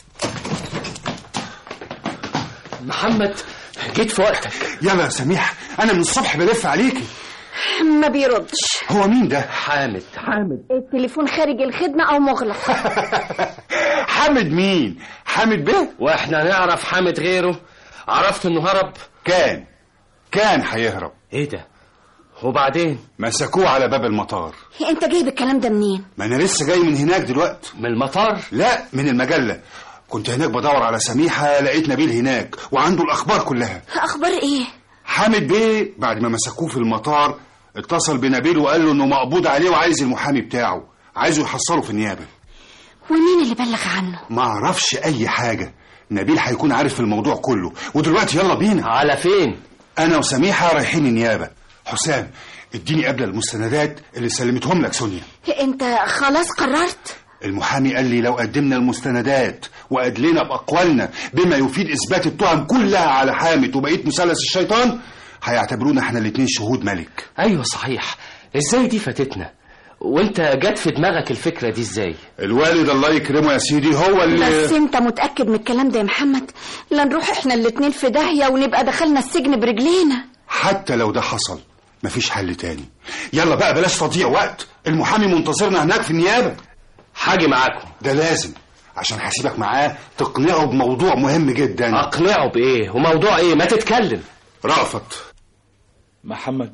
محمد جيت في وقتك يلا يا سميح انا من الصبح بلف عليكي ما بيردش هو مين ده حامد حامد التليفون خارج الخدمة او مغلق حامد مين حامد بيه واحنا نعرف حامد غيره عرفت انه هرب كان كان هيهرب ايه ده وبعدين مسكوه على باب المطار انت جايب الكلام ده منين ما انا لسه جاي من هناك دلوقتي من المطار لا من المجلة كنت هناك بدور على سميحة لقيت نبيل هناك وعنده الأخبار كلها اخبار ايه حامد بيه بعد ما مسكوه في المطار اتصل بنبيل وقال له انه مقبوض عليه وعايز المحامي بتاعه عايزه يحصله في النيابة ومين اللي بلغ عنه ما اعرفش اي حاجة نبيل هيكون عارف الموضوع كله ودلوقتي يلا بينا على فين انا وسميحة رايحين النيابة حسام اديني قبل المستندات اللي سلمتهم لك سونيا انت خلاص قررت المحامي قال لي لو قدمنا المستندات وأدلنا بأقوالنا بما يفيد إثبات التهم كلها على حامد وبقية مثلث الشيطان هيعتبرونا احنا الاتنين شهود ملك ايوه صحيح ازاي دي فاتتنا وانت جت في دماغك الفكرة دي ازاي الوالد الله يكرمه يا سيدي هو اللي بس انت متأكد من الكلام ده يا محمد لا نروح احنا الاتنين في داهية ونبقى دخلنا السجن برجلينا حتى لو ده حصل مفيش حل تاني يلا بقى بلاش تضييع وقت المحامي منتظرنا هناك في النيابة حاجة معاكم ده لازم عشان هسيبك معاه تقنعه بموضوع مهم جدا اقنعه بايه وموضوع ايه ما تتكلم رأفت محمد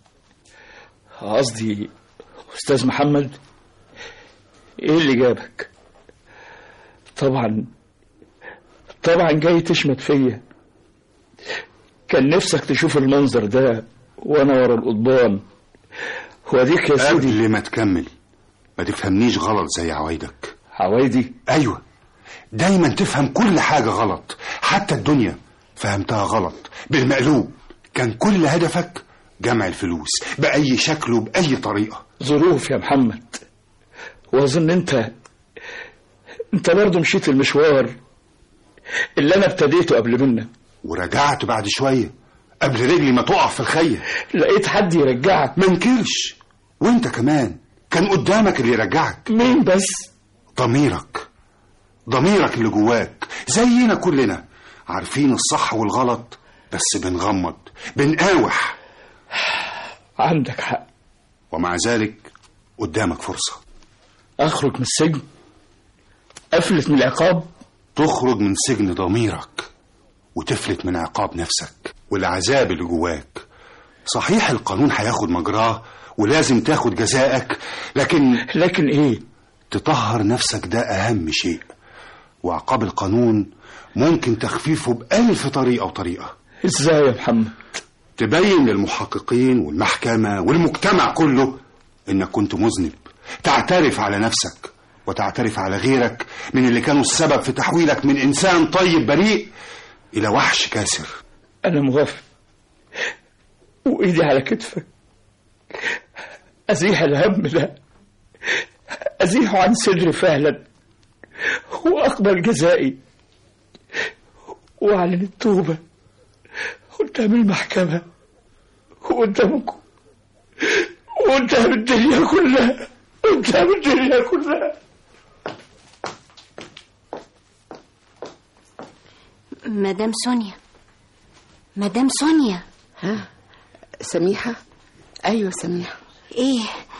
قصدي استاذ محمد ايه اللي جابك طبعا طبعا جاي تشمت فيا كان نفسك تشوف المنظر ده وانا ورا القضبان واديك يا سيدي قبل ما تكمل ما تفهمنيش غلط زي عوايدك عوايدي ايوه دايما تفهم كل حاجة غلط حتى الدنيا فهمتها غلط بالمقلوب كان كل هدفك جمع الفلوس بأي شكل وبأي طريقة ظروف يا محمد واظن انت انت برضه مشيت المشوار اللي انا ابتديته قبل منك ورجعت بعد شوية قبل رجلي ما تقع في الخية لقيت حد يرجعك ما انكرش وانت كمان كان قدامك اللي يرجعك مين بس ضميرك ضميرك اللي جواك زينا كلنا عارفين الصح والغلط بس بنغمض بنقاوح عندك حق ومع ذلك قدامك فرصة اخرج من السجن افلت من العقاب تخرج من سجن ضميرك وتفلت من عقاب نفسك والعذاب اللي جواك صحيح القانون هياخد مجراه ولازم تاخد جزائك لكن لكن ايه تطهر نفسك ده أهم شيء وعقاب القانون ممكن تخفيفه بألف طريقة وطريقة ازاي يا محمد تبين للمحققين والمحكمة والمجتمع كله إنك كنت مذنب تعترف على نفسك وتعترف على غيرك من اللي كانوا السبب في تحويلك من إنسان طيب بريء إلى وحش كاسر انا موافق وايدي على كتفك ازيح الهم ده ازيحه عن صدري فعلا واقبل جزائي واعلن التوبه قدام المحكمه وقدامكم وقدام الدنيا كلها قدام الدنيا كلها مدام سونيا مدام سونيا ها سميحة أيوة سميحة ايه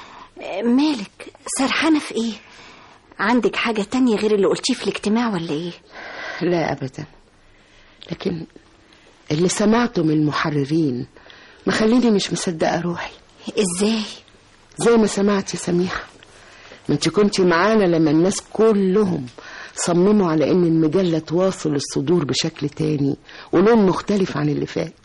مالك سرحانة في ايه عندك حاجة تانية غير اللي قلتيه في الاجتماع ولا ايه لا أبدا لكن اللي سمعته من المحررين مخليني مش مصدقة روحي ازاي زي ما سمعت يا سميحة ما انت كنتي معانا لما الناس كلهم صمموا على ان المجلة تواصل الصدور بشكل تاني ولون مختلف عن اللي فات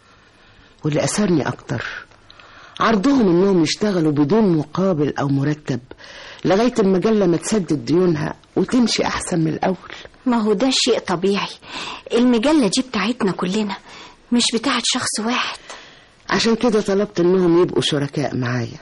واللي أثرني أكتر عرضهم انهم يشتغلوا بدون مقابل او مرتب لغاية المجلة ما تسدد ديونها وتمشي احسن من الاول ما هو ده شيء طبيعي المجلة دي بتاعتنا كلنا مش بتاعت شخص واحد عشان كده طلبت انهم يبقوا شركاء معايا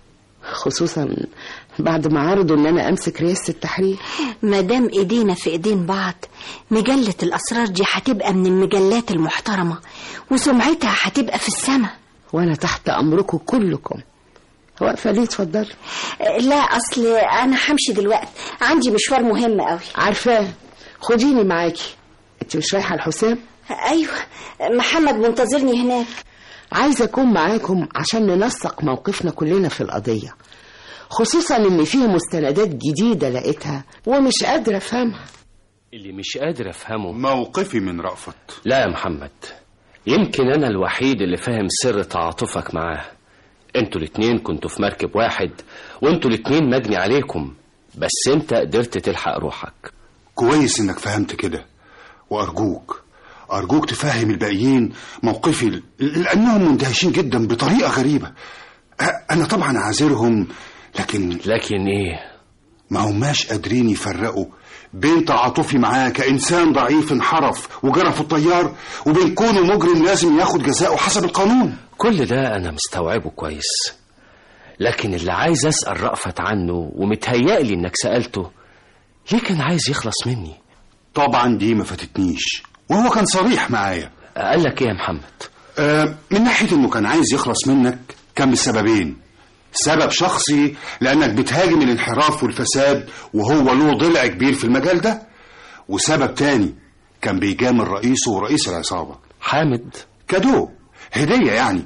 خصوصا بعد ما عرضوا ان انا امسك رئاسة التحرير ما دام ايدينا في ايدين بعض مجلة الاسرار دي هتبقى من المجلات المحترمة وسمعتها هتبقى في السماء وانا تحت امركم كلكم واقفة ليه اتفضلي لا اصل انا همشي دلوقتي عندي مشوار مهم قوي عارفاه خديني معاكي انت مش رايحة الحسام ايوه محمد منتظرني هناك عايزة أكون معاكم عشان ننسق موقفنا كلنا في القضية خصوصا إن فيه مستندات جديدة لقيتها ومش قادرة أفهمها اللي مش قادر افهمه موقفي من رأفت لا يا محمد يمكن انا الوحيد اللي فاهم سر تعاطفك معاه انتوا الاتنين كنتوا في مركب واحد وانتوا الاتنين مجني عليكم بس انت قدرت تلحق روحك كويس انك فهمت كده وارجوك ارجوك تفهم الباقيين موقفي ل- لانهم مندهشين جدا بطريقه غريبه أ- انا طبعا عاذرهم لكن لكن ايه ما هماش قادرين يفرقوا بين تعاطفي معاه كإنسان ضعيف انحرف وجرى في الطيار وبين كونه مجرم لازم ياخد جزاءه حسب القانون كل ده انا مستوعبه كويس لكن اللي عايز اسال رأفت عنه ومتهيألي انك سألته ليه كان عايز يخلص مني طبعا دي ما فاتتنيش وهو كان صريح معايا قال لك ايه يا محمد آه من ناحية انه كان عايز يخلص منك كان بسببين سبب شخصي لانك بتهاجم الانحراف والفساد وهو له ضلع كبير في المجال ده وسبب تاني كان بيجامل رئيسه ورئيس العصابة حامد كادو هدية يعني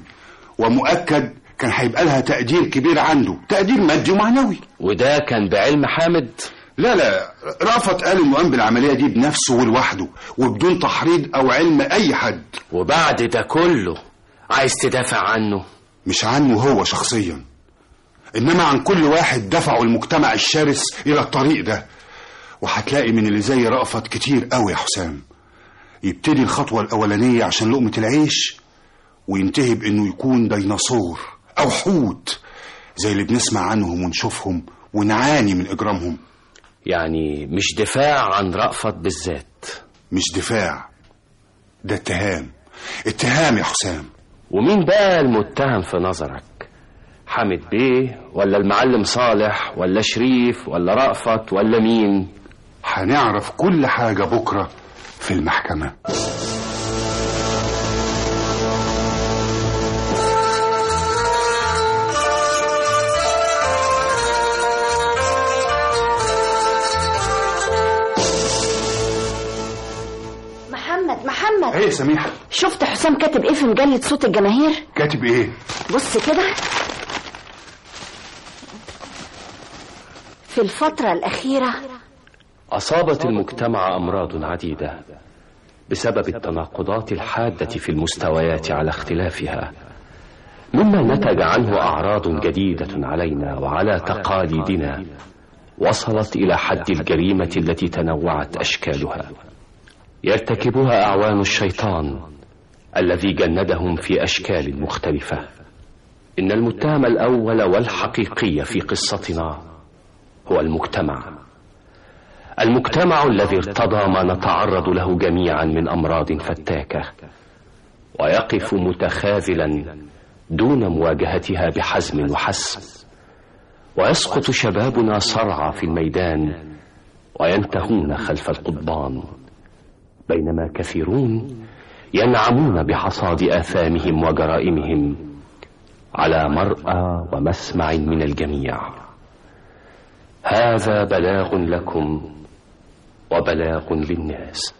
ومؤكد كان هيبقى لها تقدير كبير عنده تقدير مادي ومعنوي وده كان بعلم حامد لا لا رأفت قال انه قام بالعمليه دي بنفسه ولوحده وبدون تحريض او علم اي حد وبعد ده كله عايز تدافع عنه مش عنه هو شخصيا انما عن كل واحد دفعه المجتمع الشرس الى الطريق ده وهتلاقي من اللي زي رأفت كتير قوي يا حسام يبتدي الخطوة الأولانية عشان لقمة العيش وينتهي بإنه يكون ديناصور أو حوت زي اللي بنسمع عنهم ونشوفهم ونعاني من إجرامهم يعني مش دفاع عن رأفت بالذات مش دفاع ده اتهام اتهام يا حسام ومين بقى المتهم في نظرك حامد بيه ولا المعلم صالح ولا شريف ولا رأفت ولا مين هنعرف كل حاجة بكرة في المحكمة محمد محمد ايه يا سميحة شفت حسام كاتب ايه في مجلة صوت الجماهير كاتب ايه بص كده في الفترة الأخيرة أصابت المجتمع أمراض عديدة بسبب التناقضات الحادة في المستويات على اختلافها مما نتج عنه أعراض جديدة علينا وعلى تقاليدنا وصلت إلى حد الجريمة التي تنوعت أشكالها يرتكبها أعوان الشيطان الذي جندهم في أشكال مختلفة إن المتهم الأول والحقيقي في قصتنا هو المجتمع المجتمع الذي ارتضى ما نتعرض له جميعا من امراض فتاكه ويقف متخاذلا دون مواجهتها بحزم وحسم ويسقط شبابنا صرعى في الميدان وينتهون خلف القضبان بينما كثيرون ينعمون بحصاد اثامهم وجرائمهم على مرأى ومسمع من الجميع هذا بلاغ لكم وبلاغ للناس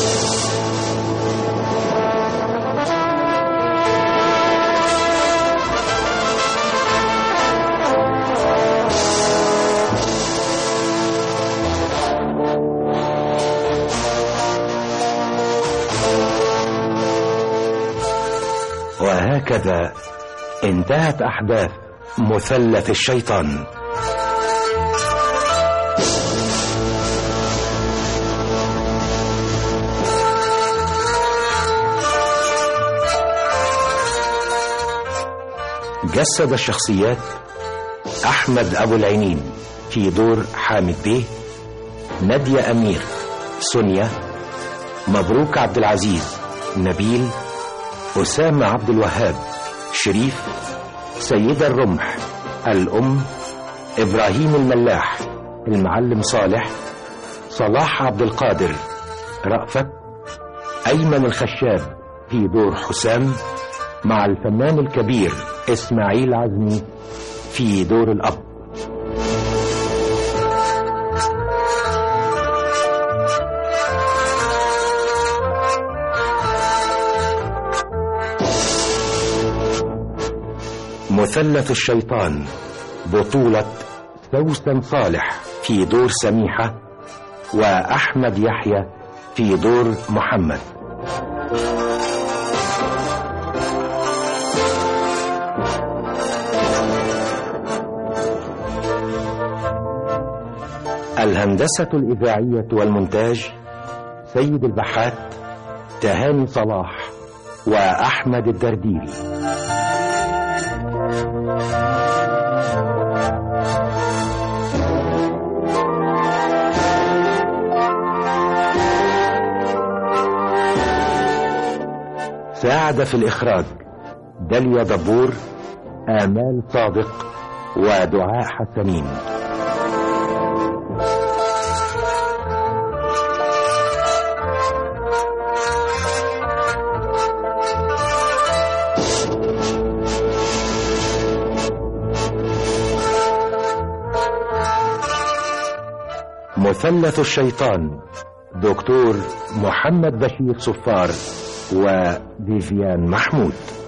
وهكذا انتهت أحداث مثلث الشيطان جسد الشخصيات أحمد أبو العينين في دور حامد بيه نادية أمير سونيا مبروك عبد العزيز نبيل أسامة عبد الوهاب شريف سيدة الرمح الأم إبراهيم الملاح المعلم صالح صلاح عبد القادر رأفت أيمن الخشاب في دور حسام مع الفنان الكبير إسماعيل عزمي في دور الأب مثلث الشيطان بطولة سوسن صالح في دور سميحة وأحمد يحيى في دور محمد الهندسة الإذاعية والمونتاج سيد البحات تهاني صلاح وأحمد الدرديري ساعد في الإخراج داليا دبور آمال صادق ودعاء حسنين مثلث الشيطان دكتور محمد بشير صفار وفيفيان محمود